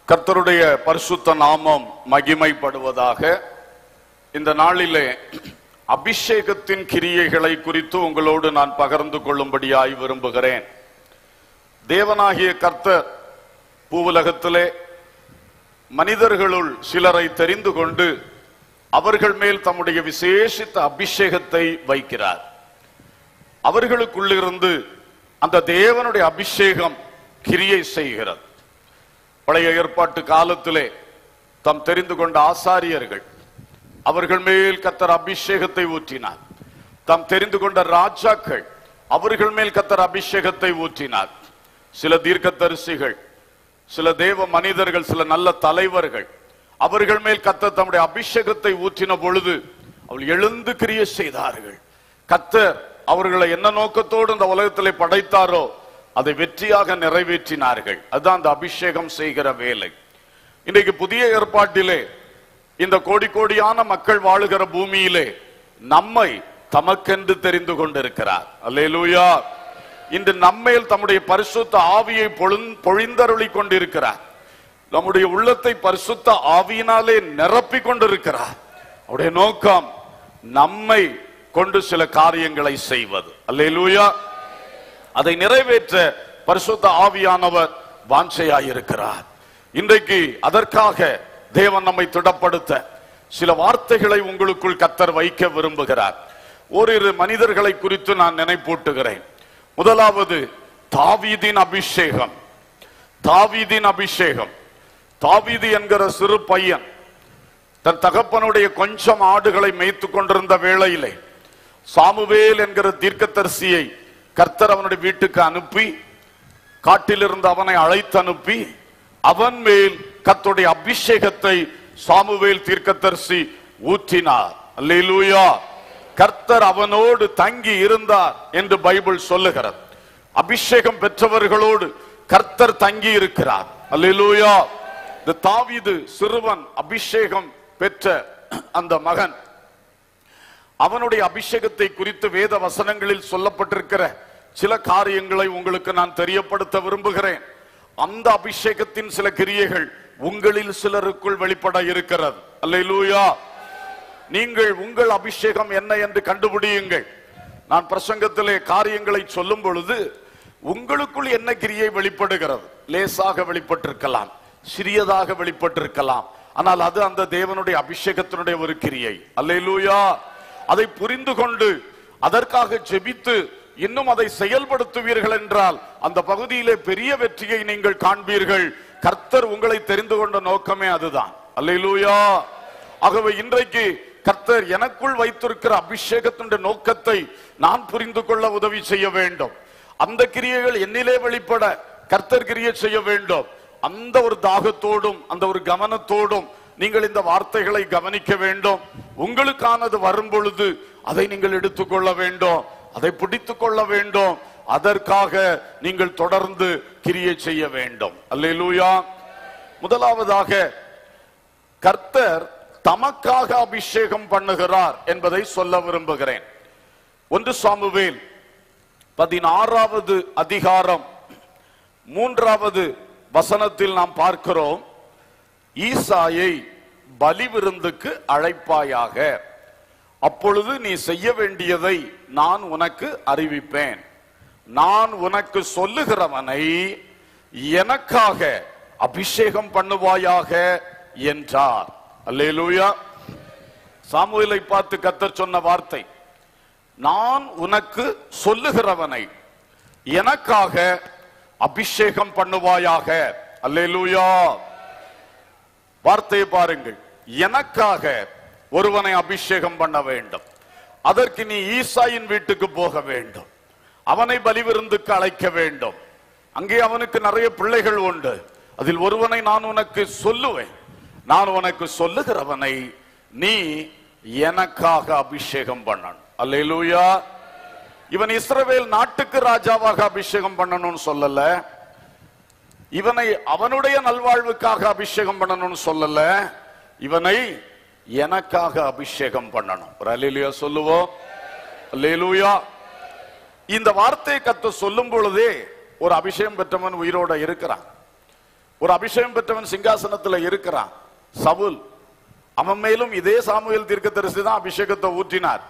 கர்த்தருடைய பரிசுத்த நாமம் மகிமைப்படுவதாக இந்த நாளிலே அபிஷேகத்தின் கிரியைகளை குறித்து உங்களோடு நான் பகிர்ந்து கொள்ளும்படியாய் விரும்புகிறேன் தேவனாகிய கர்த்தர் பூவுலகத்திலே மனிதர்களுள் சிலரை தெரிந்து கொண்டு அவர்கள் மேல் தம்முடைய விசேஷித்த அபிஷேகத்தை வைக்கிறார் அவர்களுக்குள்ளிருந்து அந்த தேவனுடைய அபிஷேகம் கிரியை செய்கிறது பழைய ஏற்பாட்டு காலத்திலே தம் தெரிந்து கொண்ட ஆசாரியர்கள் அவர்கள் மேல் கத்தர் அபிஷேகத்தை ஊற்றினார் தாம் தெரிந்து கொண்ட ராஜாக்கள் அவர்கள் மேல் கத்தர் அபிஷேகத்தை ஊற்றினார் சில தீர்க்கதரிசிகள் சில தேவ மனிதர்கள் சில நல்ல தலைவர்கள் அவர்கள் மேல் கத்தர் தம்முடைய அபிஷேகத்தை ஊற்றின பொழுது அவள் எழுந்து கிரிய செய்தார்கள் கத்தர் அவர்களை என்ன நோக்கத்தோடு இந்த உலகத்திலே படைத்தாரோ அதை வெற்றியாக நிறைவேற்றினார்கள் அதுதான் அந்த அபிஷேகம் செய்கிற வேலை இன்றைக்கு புதிய ஏற்பாட்டிலே இந்த கோடி கோடியான மக்கள் வாழுகிற பூமியிலே நம்மை தமக்கென்று தெரிந்து கொண்டிருக்கிறார் அல்லேலூயா இன்று நம்மேல் தம்முடைய பரிசுத்த ஆவியை பொழுந்- பொழிந்தருளி கொண்டிருக்கிறார் நம்முடைய உள்ளத்தை பரிசுத்த ஆவியினாலே நிரப்பி கொண்டிருக்கிறார் அவருடைய நோக்கம் நம்மை கொண்டு சில காரியங்களை செய்வது அல்லேலூயா அதை நிறைவேற்ற பரிசுத்த ஆவியானவர் வாஞ்சையாயிருக்கிறார் இன்றைக்கு அதற்காக தேவன் நம்மை திடப்படுத்த சில வார்த்தைகளை உங்களுக்குள் கத்தர் வைக்க விரும்புகிறார் ஓரிரு மனிதர்களை குறித்து நான் நினைப்பூட்டுகிறேன் முதலாவது தாவீதின் அபிஷேகம் தாவீதின் அபிஷேகம் தாவீது என்கிற சிறு பையன் தன் தகப்பனுடைய கொஞ்சம் ஆடுகளை மேய்த்து கொண்டிருந்த வேளையிலே சாமுவேல் என்கிற தீர்க்கதரிசியை கர்த்தர் அவனுடைய வீட்டுக்கு அனுப்பி காட்டிலிருந்து அவனை அழைத்து அனுப்பி அவன் மேல் கர்த்தருடைய அபிஷேகத்தை சாமுவேல் தீர்க்கதரிசி ஊற்றினார் அல்லேலூயா கர்த்தர் அவனோடு தங்கி இருந்தார் என்று பைபிள் சொல்லுகிறது அபிஷேகம் பெற்றவர்களோடு கர்த்தர் தங்கி இருக்கிறார் அல்லேலூயா இந்த தாவீது சிறுவன் அபிஷேகம் பெற்ற அந்த மகன் அவனுடைய அபிஷேகத்தை குறித்து வேத வசனங்களில் சொல்லப்பட்டிருக்கிற சில காரியங்களை உங்களுக்கு நான் தெரியப்படுத்த விரும்புகிறேன் அந்த அபிஷேகத்தின் சில கிரியைகள் உங்களில் சிலருக்குள் வெளிப்பட இருக்கிறது அல்லேலூயா நீங்கள் உங்கள் அபிஷேகம் என்ன என்று கண்டுபிடியுங்கள் நான் பிரசங்கத்திலே காரியங்களை சொல்லும் பொழுது உங்களுக்குள் என்ன கிரியை வெளிப்படுகிறது லேசாக வெளிப்பட்டிருக்கலாம் சிறியதாக வெளிப்பட்டிருக்கலாம் ஆனால் அது அந்த தேவனுடைய அபிஷேகத்தினுடைய ஒரு கிரியை அல்லேலூயா அதை புரிந்து கொண்டு அதற்காக ஜெபித்து இன்னும் அதை செயல்படுத்துவீர்கள் என்றால் அந்த பகுதியிலே பெரிய வெற்றியை நீங்கள் காண்பீர்கள் கர்த்தர் உங்களை தெரிந்து கொண்ட நோக்கமே அதுதான் அல்லேலூயா ஆகவே இன்றைக்கு கர்த்தர் எனக்குள் வைத்திருக்கிற அபிஷேகத்தினுடைய நோக்கத்தை நான் புரிந்து கொள்ள உதவி செய்ய வேண்டும் அந்த கிரியைகள் என்னிலே வெளிப்பட கர்த்தர் கிரியை செய்ய வேண்டும் அந்த ஒரு தாகத்தோடும் அந்த ஒரு கவனத்தோடும் நீங்கள் இந்த வார்த்தைகளை கவனிக்க வேண்டும் உங்களுக்கானது வரும் பொழுது அதை நீங்கள் எடுத்துக்கொள்ள வேண்டும் அதை பிடித்துக் கொள்ள வேண்டும் அதற்காக நீங்கள் தொடர்ந்து கிரியை செய்ய வேண்டும் அல்லேலூயா முதலாவதாக கர்த்தர் தமக்காக அபிஷேகம் பண்ணுகிறார் என்பதை சொல்ல விரும்புகிறேன் ஒன்று சாமுவேல் பதினாறாவது அதிகாரம் மூன்றாவது வசனத்தில் நாம் பார்க்கிறோம் ஈசாயை பலி விருந்துக்கு அழைப்பாயாக அப்பொழுது நீ செய்ய வேண்டியதை நான் உனக்கு அறிவிப்பேன் நான் உனக்கு சொல்லுகிறவனை எனக்காக அபிஷேகம் பண்ணுவாயாக என்றார் அல்லேலூயா சாமுவேலை பார்த்து கத்தர் சொன்ன வார்த்தை நான் உனக்கு சொல்லுகிறவனை எனக்காக அபிஷேகம் பண்ணுவாயாக அல்லேலூயா வார்த்தையை பாருங்கள் எனக்காக ஒருவனை அபிஷேகம் பண்ண வேண்டும் அதற்கு நீ ஈசாயின் வீட்டுக்கு போக வேண்டும் அவனை பலிவிருந்துக்கு அழைக்க வேண்டும் அங்கே அவனுக்கு நிறைய பிள்ளைகள் உண்டு அதில் ஒருவனை நான் உனக்கு சொல்லுவேன் நான் உனக்கு சொல்லுகிறவனை நீ எனக்காக அபிஷேகம் பண்ணணும் அல்லேலூயா இவன் இஸ்ரவேல் நாட்டுக்கு ராஜாவாக அபிஷேகம் பண்ணணும்னு சொல்லல இவனை அவனுடைய நல்வாழ்வுக்காக அபிஷேகம் பண்ணணும்னு சொல்லல இவனை எனக்காக அபிஷேகம் பண்ணணும் ஒரு அல்லேலூயா சொல்லுவோம் அல்லேலூயா இந்த வார்த்தையை கத்த சொல்லும் பொழுதே ஒரு அபிஷேகம் பெற்றவன் உயிரோட இருக்கிறான் ஒரு அபிஷேகம் பெற்றவன் சிங்காசனத்துல இருக்கிறான் சவுல் அவன் மேலும் இதே சாமுவேல் தீர்க்கதரிசி தான் அபிஷேகத்தை ஊற்றினார்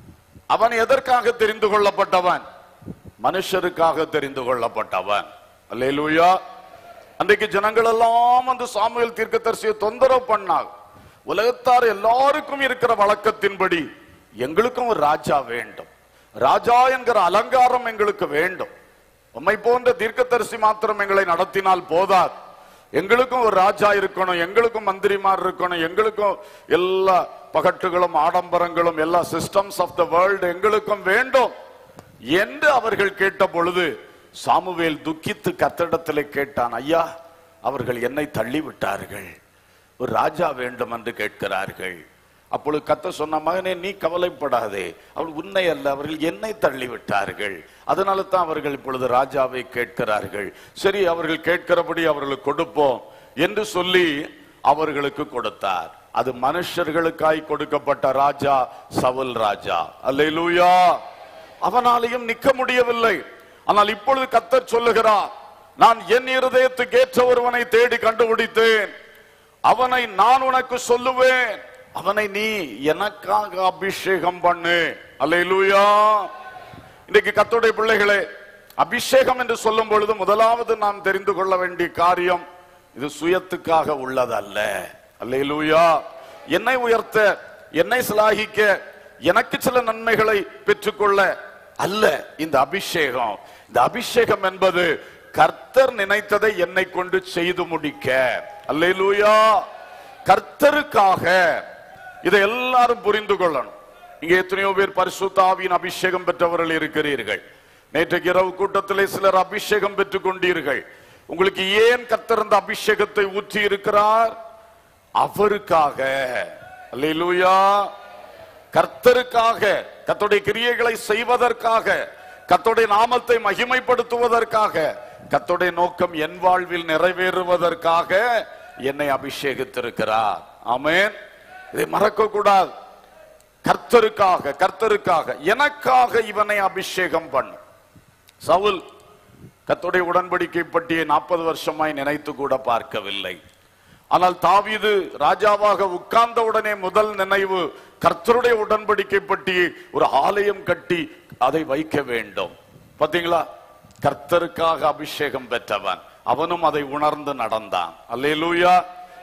அவன் எதற்காக தெரிந்து கொள்ளப்பட்டவன் மனுஷருக்காக தெரிந்து கொள்ளப்பட்டவன் அல்லேலூயா அன்றைக்கு ஜனங்கள் எல்லாம் அந்த சாமுவேல் தீர்க்கதரிசியை தொந்தரவு பண்ணாங்க உலகத்தார் எல்லாருக்கும் இருக்கிற வழக்கத்தின்படி எங்களுக்கும் ஒரு ராஜா வேண்டும் ராஜா என்கிற அலங்காரம் எங்களுக்கு வேண்டும் உம்மை போன்ற தீர்க்கதரிசி மாத்திரம் எங்களை நடத்தினால் போதாது எங்களுக்கும் ஒரு ராஜா இருக்கணும் எங்களுக்கும் மந்திரிமார் இருக்கணும் எங்களுக்கும் எல்லா பகட்டுகளும் ஆடம்பரங்களும் எல்லா சிஸ்டம்ஸ் ஆஃப் த வேர்ல்டு எங்களுக்கும் வேண்டும் என்று அவர்கள் கேட்ட பொழுது சாமுவேல் துக்கித்து கத்தடத்தில் கேட்டான் ஐயா அவர்கள் என்னை தள்ளி விட்டார்கள் ஒரு ராஜா வேண்டும் என்று கேட்கிறார்கள் அப்பொழுது கத்த சொன்ன மகனே நீ கவலைப்படாதே அவள் உன்னை அல்ல அவர்கள் என்னை தள்ளி விட்டார்கள் அதனால தான் அவர்கள் இப்பொழுது ராஜாவை கேட்கிறார்கள் சரி அவர்கள் கேட்கிறபடி அவர்களுக்கு கொடுப்போம் என்று சொல்லி அவர்களுக்கு கொடுத்தார் அது மனுஷர்களுக்காய் கொடுக்கப்பட்ட ராஜா சவுல் ராஜா அல்லேலூயா அவனாலையும் நிக்க முடியவில்லை ஆனால் இப்பொழுது கத்தர் சொல்லுகிறார் நான் என் இருதயத்துக்கு ஏற்ற ஒருவனை தேடி கண்டுபிடித்தேன் அவனை நான் உனக்கு சொல்லுவேன் அவனை நீ எனக்காக அபிஷேகம் பண்ணு அல்லேலூயா இன்னைக்கு கத்தோடைய பிள்ளைகளே அபிஷேகம் என்று சொல்லும் பொழுது முதலாவது நாம் தெரிந்து கொள்ள வேண்டிய காரியம் இது சுயத்துக்காக உள்ளதல்ல அல்லேலூயா என்னை உயர்த்த என்னை சிலாகிக்க எனக்கு சில நன்மைகளை பெற்றுக்கொள்ள அல்ல இந்த அபிஷேகம் இந்த அபிஷேகம் என்பது கர்த்தர் நினைத்ததை என்னை கொண்டு செய்து முடிக்க அல்லேலூயா கர்த்தருக்காக இதை எல்லாரும் புரிந்து கொள்ளணும் இங்க எத்தனையோ பேர் பரிசுத்தாவின் அபிஷேகம் பெற்றவர்கள் இருக்கிறீர்கள் நேற்றைக்கு இரவு கூட்டத்திலே சிலர் அபிஷேகம் பெற்றுக் கொண்டீர்கள் உங்களுக்கு ஏன் கர்த்தர் அந்த அபிஷேகத்தை ஊற்றி இருக்கிறார் அவருக்காக அல்லேலூயா கர்த்தருக்காக கர்த்தருடைய கிரியைகளை செய்வதற்காக கர்த்தருடைய நாமத்தை மகிமைப்படுத்துவதற்காக கர்த்தருடைய நோக்கம் என் வாழ்வில் நிறைவேறுவதற்காக என்னை அபிஷேகித்திருக்கிறார் ஆமென் இதை மறக்க கூடாது கர்த்தருக்காக கர்த்தருக்காக எனக்காக இவனை அபிஷேகம் பண்ணு சவுல் கர்த்தருடைய உடன்படிக்கை பற்றிய நாற்பது வருஷமாய் நினைத்து கூட பார்க்கவில்லை ஆனால் தாவீது ராஜாவாக உட்கார்ந்த உடனே முதல் நினைவு கர்த்தருடைய உடன்படிக்கை பற்றி ஒரு ஆலயம் கட்டி அதை வைக்க வேண்டும் பாத்தீங்களா கர்த்தருக்காக அபிஷேகம் பெற்றவன் அவனும் அதை உணர்ந்து நடந்தான் அல்லேலூயா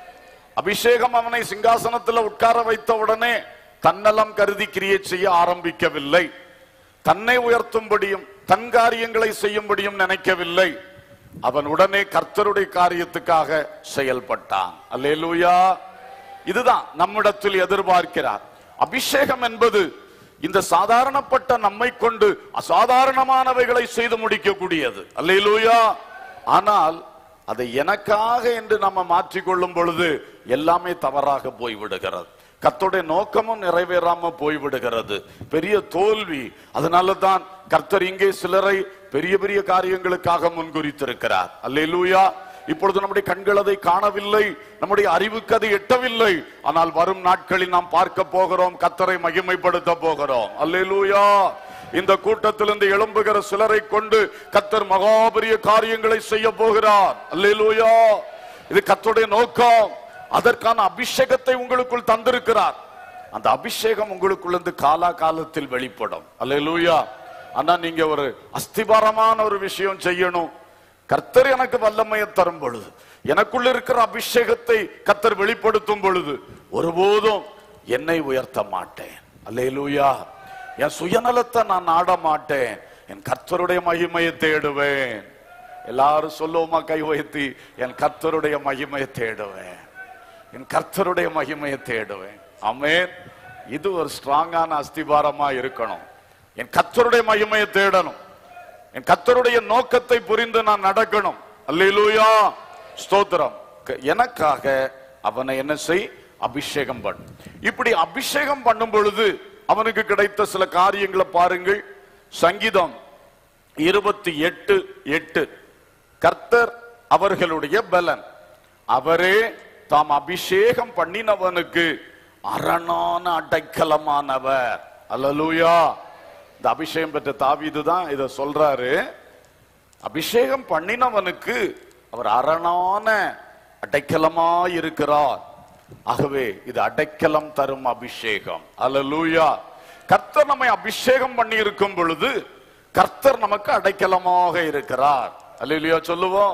அபிஷேகம் அவனை சிங்காசனத்தில் உட்கார வைத்த உடனே தன்னலம் கருதி கிரியை செய்ய ஆரம்பிக்கவில்லை தன்னை உயர்த்தும்படியும் தன் காரியங்களை செய்யும்படியும் நினைக்கவில்லை அவன் உடனே கர்த்தருடைய காரியத்துக்காக செயல்பட்டான் அல்லேலூயா இதுதான் நம்மிடத்தில் எதிர்பார்க்கிறார் அபிஷேகம் என்பது இந்த சாதாரணப்பட்ட நம்மை கொண்டு அசாதாரணமானவைகளை செய்து முடிக்கக்கூடியது அல்லேலூயா ஆனால் அதை எனக்காக என்று நம்ம மாற்றிக்கொள்ளும் பொழுது எல்லாமே தவறாக போய்விடுகிறது கர்த்தருடைய நோக்கமும் நிறைவேறாம போய்விடுகிறது பெரிய தோல்வி அதனால தான் கர்த்தர் இங்கே சிலரை பெரிய பெரிய காரியங்களுக்காக முன்குறித்திருக்கிறார் அல்லேலூயா இப்பொழுது நம்முடைய கண்கள் அதை காணவில்லை நம்முடைய அறிவுக்கு அது எட்டவில்லை ஆனால் வரும் நாட்களில் நாம் பார்க்க போகிறோம் கர்த்தரை மகிமைப்படுத்த போகிறோம் அல்லேலூயா இந்த கூட்டத்திலிருந்து எழும்புகிற சிலரை கொண்டு கர்த்தர் மகாபெரிய காரியங்களை செய்ய போகிறார் அல்லேலூயா இது கர்த்தருடைய நோக்கம் அதற்கான அபிஷேகத்தை உங்களுக்குள் தந்திருக்கிறார் அந்த அபிஷேகம் உங்களுக்குள்ள இருந்து காலா காலத்தில் வெளிப்படும் அல்லேலூயா ஆனா நீங்க ஒரு அஸ்திபாரமான ஒரு விஷயம் செய்யணும் கர்த்தர் எனக்கு வல்லமையை தரும் பொழுது எனக்குள்ள இருக்கிற அபிஷேகத்தை கர்த்தர் வெளிப்படுத்தும் பொழுது ஒருபோதும் என்னை உயர்த்த மாட்டேன் அல்லேலூயா என் சுயநலத்தை நான் நாட மாட்டேன் என் கர்த்தருடைய மகிமையை தேடுவேன் எல்லாரும் சொல்லுவோமா கை உயர்த்தி என் கர்த்தருடைய மகிமையை தேடுவேன் என் கர்த்தருடைய மகிமையை தேடுவேன் ஆமென் இது ஒரு ஸ்ட்ராங்கான அஸ்திபாரமா இருக்கணும் என் கர்த்தருடைய மகிமையை தேடணும் என் கர்த்தருடைய நோக்கத்தை புரிந்து நான் நடக்கணும் அல்லேலூயா ஸ்தோத்திரம் க- எனக்காக அவனை என்ன செய் அபிஷேகம் பண்ணு இப்படி அபிஷேகம் பண்ணும் பொழுது அவனுக்கு கிடைத்த சில காரியங்களை பாருங்கள் சங்கீதம் இருபத்தி எட்டு எட்டு கர்த்தர் அவர்களுடைய பலன் அவரே தாம் அபிஷேகம் பண்ணினவனுக்கு அரணான அடைக்கலமானவர் அல்லேலூயா இந்த அபிஷேகம் பெற்ற தாவீது தான் இத சொல்றாரு அபிஷேகம் பண்ணினவனுக்கு அவர் அரணான அடைக்கலமாய் இருக்கிறார் ஆகவே இது அடைக்கலம் தரும் அபிஷேகம் அல்லேலூயா கர்த்தர் நம்மை அபிஷேகம் பண்ணி இருக்கும் பொழுது கர்த்தர் நமக்கு அடைக்கலமாக இருக்கிறார் அல்லேலூயா சொல்லுவோம்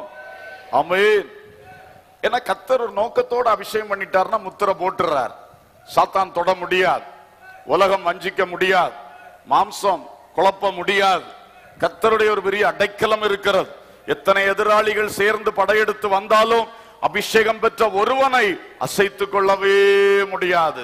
ஆமென் ஏன்னா கர்த்தர் ஒரு நோக்கத்தோட அபிஷேகம் பண்ணிட்டாருன்னா முத்திரை போட்டுறார் சாத்தான் தொட முடியாது உலகம் வஞ்சிக்க முடியாது மாம்சம் குழப்ப முடியாது கர்த்தருடைய ஒரு பெரிய அடைக்கலம் இருக்கிறது எத்தனை எதிராளிகள் சேர்ந்து படையெடுத்து வந்தாலும் அபிஷேகம் பெற்ற ஒருவனை அசைத்துக் கொள்ளவே முடியாது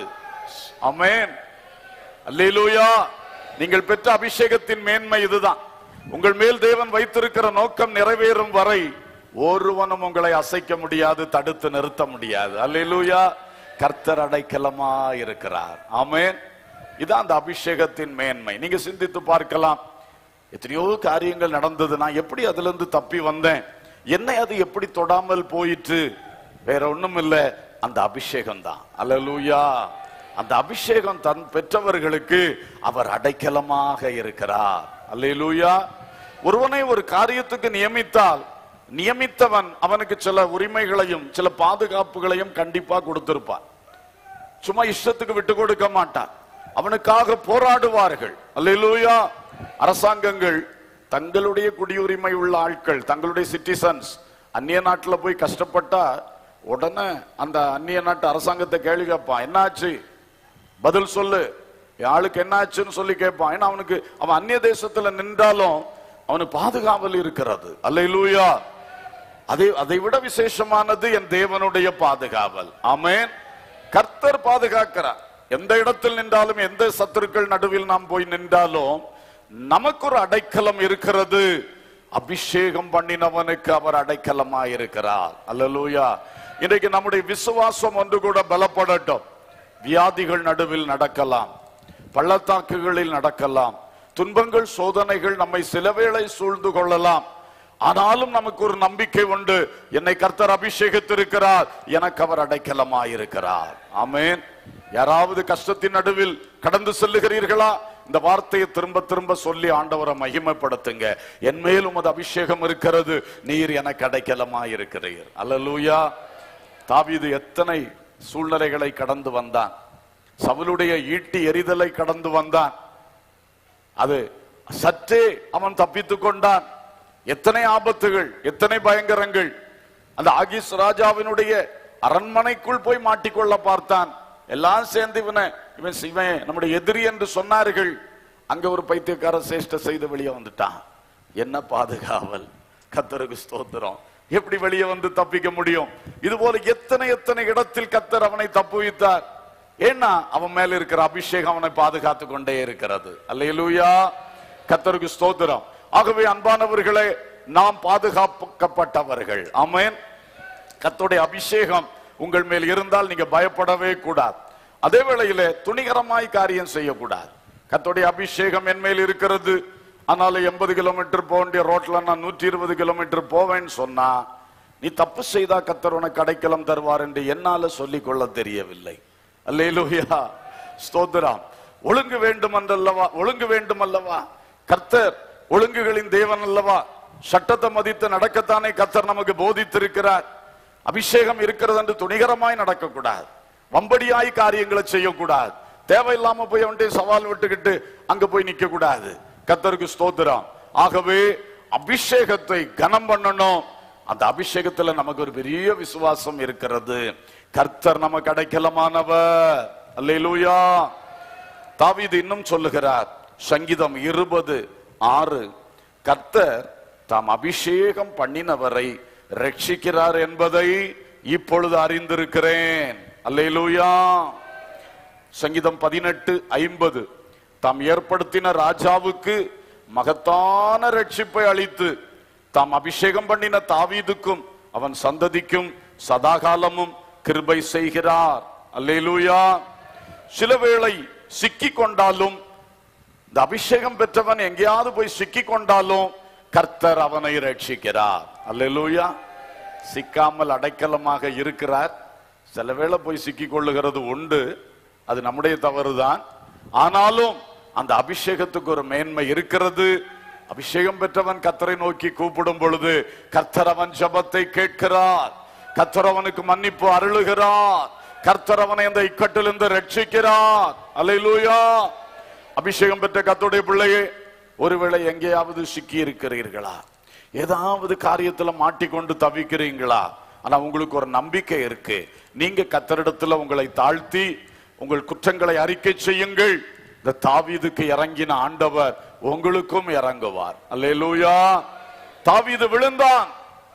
அமேன் அல்லேலூயா நீங்கள் பெற்ற அபிஷேகத்தின் மேன்மை இதுதான் உங்கள் மேல் தேவன் வைத்திருக்கிற நோக்கம் நிறைவேறும் வரை ஒருவனும் உங்களை அசைக்க முடியாது தடுத்து நிறுத்த முடியாது அல்லேலூயா கர்த்தர் அடைக்கலமா இருக்கிறார் ஆமென் இதான் அந்த அபிஷேகத்தின் மேன்மை நீங்க சிந்தித்து பார்க்கலாம் எத்தனையோ காரியங்கள் நடந்தது நான் எப்படி அதுல இருந்து தப்பி வந்தேன் என்னை அது எப்படி தொடாமல் போயிற்று வேற ஒண்ணும் இல்ல அந்த அபிஷேகம் தான் அல்லேலூயா அந்த அபிஷேகம் தன் பெற்றவர்களுக்கு அவர் அடைக்கலமாக இருக்கிறார் அல்லேலூயா ஒருவனை ஒரு காரியத்துக்கு நியமித்தால் நியமித்தவன் அவனுக்கு சில உரிமைகளையும் சில பாதுகாப்புகளையும் கண்டிப்பா கொடுத்திருப்பான் சும்மா இஷ்டத்துக்கு விட்டு கொடுக்க மாட்டான் அவனுக்காக போராடுவார்கள் அல்லேலூயா அரசாங்கங்கள் தங்களுடைய குடியுரிமை உள்ள ஆட்கள் தங்களுடைய சிட்டிசன்ஸ் அந்நிய நாட்டுல போய் கஷ்டப்பட்டா உடனே அந்த அந்நிய நாட்டு அரசாங்கத்தை கேள்வி கேட்பான் என்னாச்சு பதில் சொல்லு என் ஆளுக்கு என்னாச்சுன்னு சொல்லி கேட்பான் ஏன்னா அவனுக்கு அவன் அந்நிய தேசத்துல நின்றாலும் அவனுக்கு பாதுகாவல் இருக்கிறது அல்லேலூயா அதை அதை விட விசேஷமானது என் தேவனுடைய பாதுகாவல் ஆமென் கர்த்தர் பாதுகாக்கிறார் எந்த இடத்தில் நின்றாலும் எந்த சத்துருக்கள் நடுவில் நாம் போய் நின்றாலும் நமக்கு ஒரு அடைக்கலம் இருக்கிறது அபிஷேகம் பண்ணினவனுக்கு அவர் அடைக்கலமா இருக்கிறார் அல்லேலூயா இன்றைக்கு நம்முடைய விசுவாசம் ஒன்று கூட பலப்படட்டும் வியாதிகள் நடுவில் நடக்கலாம் பள்ளத்தாக்குகளில் நடக்கலாம் துன்பங்கள் சோதனைகள் நம்மை சில வேளை சூழ்ந்து கொள்ளலாம் ஆனாலும் நமக்கு ஒரு நம்பிக்கை உண்டு என்னை கர்த்தர் அபிஷேகித்திருக்கிறார் எனக்கு அவர் அடைக்கலமாயிருக்கிறார் ஆமென் யாராவது கஷ்டத்தின் நடுவில் கடந்து செல்லுகிறீர்களா இந்த வார்த்தையை திரும்ப திரும்ப சொல்லி ஆண்டவரை மகிமைப்படுத்துங்க என் மேல் உமது அபிஷேகம் இருக்கிறது நீர் எனக்கு அடைக்கலமாயிருக்கிறீர் அல்லேலூயா தாவீது எத்தனை சூழ்நிலைகளை கடந்து வந்தான் சவுலுடைய ஈட்டி எரிதலை கடந்து வந்தான் அது சற்றே அவன் தப்பித்துக் கொண்டான் எத்தனை ஆபத்துகள் எத்தனை பயங்கரங்கள் அந்த ஆகிஸ் ராஜாவினுடைய அரண்மனைக்குள் போய் மாட்டிக்கொள்ள பார்த்தான் எல்லாம் சேர்ந்து இவனை இவன் இவன் நம்முடைய எதிரி என்று சொன்னார்கள் அங்க ஒரு பைத்தியக்கார சேஷ்ட செய்து வெளியே வந்துட்டான் என்ன பாதுகாவல் கத்தருக்கு ஸ்தோத்திரம் எப்படி வெளியே வந்து தப்பிக்க முடியும் இது போல எத்தனை எத்தனை இடத்தில் கத்தர் அவனை தப்புவித்தார் ஏன்னா அவன் மேல இருக்கிற அபிஷேகம் அவனை பாதுகாத்து கொண்டே இருக்கிறது அல்லேலூயா கத்தருக்கு ஸ்தோத்திரம் ஆகவே அன்பானவர்களே நாம் பாதுகாக்கப்பட்டவர்கள் ஆமென் கத்தோடைய அபிஷேகம் உங்கள் மேல் இருந்தால் நீங்க பயப்படவே கூடாது அதே வேளையிலே துணிகரமாய் காரியம் செய்யக்கூடாது கத்தோடைய அபிஷேகம் என் மேல் இருக்கிறது அதனால எண்பது கிலோமீட்டர் போக வேண்டிய ரோட்ல நான் நூற்றி இருபது கிலோமீட்டர் போவேன்னு சொன்னா நீ தப்பு செய்தா கத்தர் உனக்கு அடைக்கலம் தருவார் என்று என்னால சொல்லிக் கொள்ள தெரியவில்லை அல்லேலூயா ஸ்தோத்திரம் ஒழுங்கு வேண்டும் அல்லவா ஒழுங்கு வேண்டும் அல்லவா கர்த்தர் ஒழுங்குகளின் தேவன் அல்லவா சட்டத்தை மதித்து நடக்கத்தானே கர்த்தர் நமக்கு போதித்திருக்கிறார் அபிஷேகம் இருக்கிறது என்று துணிகரமாய் நடக்கக்கூடாது வம்படியாய் காரியங்களை செய்யக்கூடாது தேவையில்லாம போய் அவன்கிட்ட சவால் விட்டுக்கிட்டு அங்க போய் நிக்க கூடாது கர்த்தருக்கு ஸ்தோத்திரம் ஆகவே அபிஷேகத்தை கனம் பண்ணணும் அந்த அபிஷேகத்துல நமக்கு ஒரு பெரிய விசுவாசம் இருக்கிறது கர்த்தர் நமக்கு அடைக்கலமானவர் அல்லேலூயா தாவீது இன்னும் சொல்லுகிறார் சங்கீதம் இருபது ஆறு கர்த்தர் தாம் அபிஷேகம் பண்ணினவரை ரட்சிக்கிறார் என்பதை இப்பொழுது அறிந்திருக்கிறேன் அல்லேலூயா சங்கீதம் பதினெட்டு ஐம்பது தாம் ஏற்படுத்தின ராஜாவுக்கு மகத்தான ரட்சிப்பை அளித்து தாம் அபிஷேகம் பண்ணின தாவீதுக்கும் அவன் சந்ததிக்கும் சதாகாலமும் கிருபை செய்கிறார் அல்லேலூயா சில வேளை சிக்கி கொண்டாலும் இந்த அபிஷேகம் பெற்றவன் எங்கேயாவது போய் சிக்கி கொண்டாலும் கர்த்தர் அவனை ரட்சிக்கிறார் அல்லேலூயா சிக்காமல் அடைக்கலமாக இருக்கிறார் சில வேளை போய் சிக்கி கொள்ளுகிறது உண்டு அது நம்முடைய தவறுதான் ஆனாலும் அந்த அபிஷேகத்துக்கு ஒரு மேன்மை இருக்கிறது அபிஷேகம் பெற்றவன் கத்தரை நோக்கி கூப்பிடும் பொழுது கர்த்தர் அவன் ஜபத்தை கேட்கிறார் கர்த்தர் அவனுக்கு மன்னிப்பு அருளுகிறார் கர்த்தர் அவனை அந்த இக்கட்டிலிருந்து ரட்சிக்கிறார் அல்லேலூயா அபிஷேகம் பெற்ற கத்தோடைய பிள்ளையே ஒருவேளை எங்கேயாவது சிக்கி இருக்கிறீர்களா ஏதாவது காரியத்துல மாட்டிக்கொண்டு தவிக்கிறீங்களா ஆனா உங்களுக்கு ஒரு நம்பிக்கை இருக்கு நீங்க கத்தரிடத்துல உங்களை தாழ்த்தி உங்கள் குற்றங்களை அறிக்கை செய்யுங்கள் இந்த தாவீதுக்கு இறங்கின ஆண்டவர் உங்களுக்கும் இறங்குவார் அல்லேலூயா தாவீது விழுந்தான்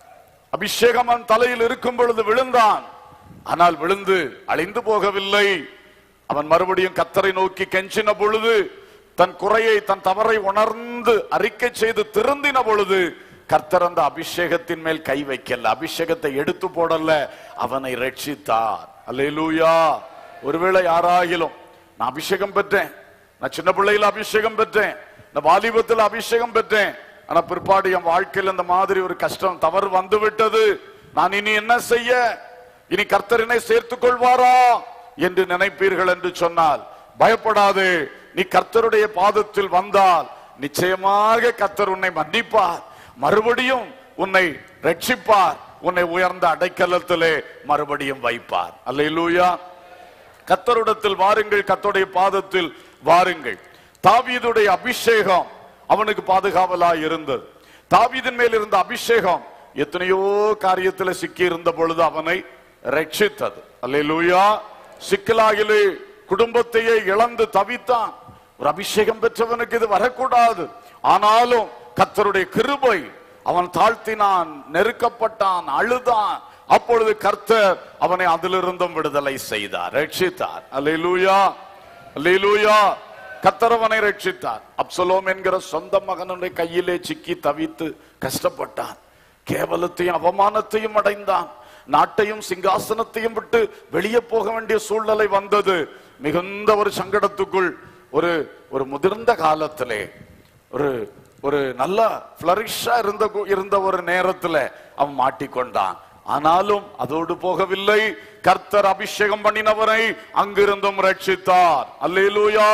அபிஷேகம் அவன் தலையில் இருக்கும் பொழுது விழுந்தான் ஆனால் விழுந்து அழிந்து போகவில்லை அவன் மறுபடியும் கத்தரை நோக்கி கெஞ்சின பொழுது தன் குறையை தன் தவறை உணர்ந்து அறிக்கை செய்து திருந்தின பொழுது கர்த்தர் அந்த அபிஷேகத்தின் மேல் கை வைக்கல அபிஷேகத்தை எடுத்து போடல அவனை ரட்சித்தார் அல்லேலூயா ஒருவேளை யாராகிலும் நான் அபிஷேகம் பெற்றேன் நான் சின்ன பிள்ளையில அபிஷேகம் பெற்றேன் நான் வாலிபத்தில் அபிஷேகம் பெற்றேன் ஆனா பிற்பாடு என் வாழ்க்கையில் இந்த மாதிரி ஒரு கஷ்டம் தவறு வந்து விட்டது நான் இனி என்ன செய்ய இனி கர்த்தரினை சேர்த்துக் கொள்வாரா என்று நினைப்பீர்கள் என்று சொன்னால் பயப்படாதே நீ கர்த்தருடைய பாதத்தில் வந்தால் நிச்சயமாக கர்த்தர் உன்னை மன்னிப்பார் மறுபடியும் உன்னை ரட்சிப்பார் உன்னை உயர்ந்த அடைக்கலத்திலே மறுபடியும் வைப்பார் அல்லேலூயா கத்தருடத்தில் வாருங்கள் கத்தருடைய பாதத்தில் வாருங்கள் தாவீதுடைய அபிஷேகம் அவனுக்கு பாதுகாவலா இருந்தது தாவீதின் மேல் இருந்த அபிஷேகம் எத்தனையோ காரியத்துல சிக்கி இருந்த பொழுது அவனை ரட்சித்தது அல்லேலூயா சிக்கலாகிலே குடும்பத்தையே இழந்து தவித்தான் ஒரு அபிஷேகம் பெற்றவனுக்கு இது வரக்கூடாது ஆனாலும் கத்தருடைய கிருபை அவன் தாழ்த்தினான் நெருக்கப்பட்டான் அழுதான் அப்பொழுது கர்த்தர் அவனை அதிலிருந்தும் விடுதலை செய்தார் ரட்சித்தார் அல்லேலூயா அல்லேலூயா கர்த்தர் அவனை ரட்சித்தார் அப்சலோம் என்கிற சொந்த மகனுடைய கையிலே சிக்கி தவித்து கஷ்டப்பட்டான் கேவலத்தையும் அவமானத்தையும் அடைந்தான் நாட்டையும் சிங்காசனத்தையும் விட்டு வெளியே போக வேண்டிய சூழ்நிலை வந்தது மிகுந்த ஒரு சங்கடத்துக்குள் ஒரு ஒரு முதிர்ந்த காலத்திலே ஒரு ஒரு நல்ல பிளரிஷா இருந்த இருந்த ஒரு நேரத்துல அவன் மாட்டிக்கொண்டான் ஆனாலும் அதோடு போகவில்லை கர்த்தர் அபிஷேகம் பண்ணினவரை அங்கிருந்தும் ரட்சித்தார் அல்லேலூயா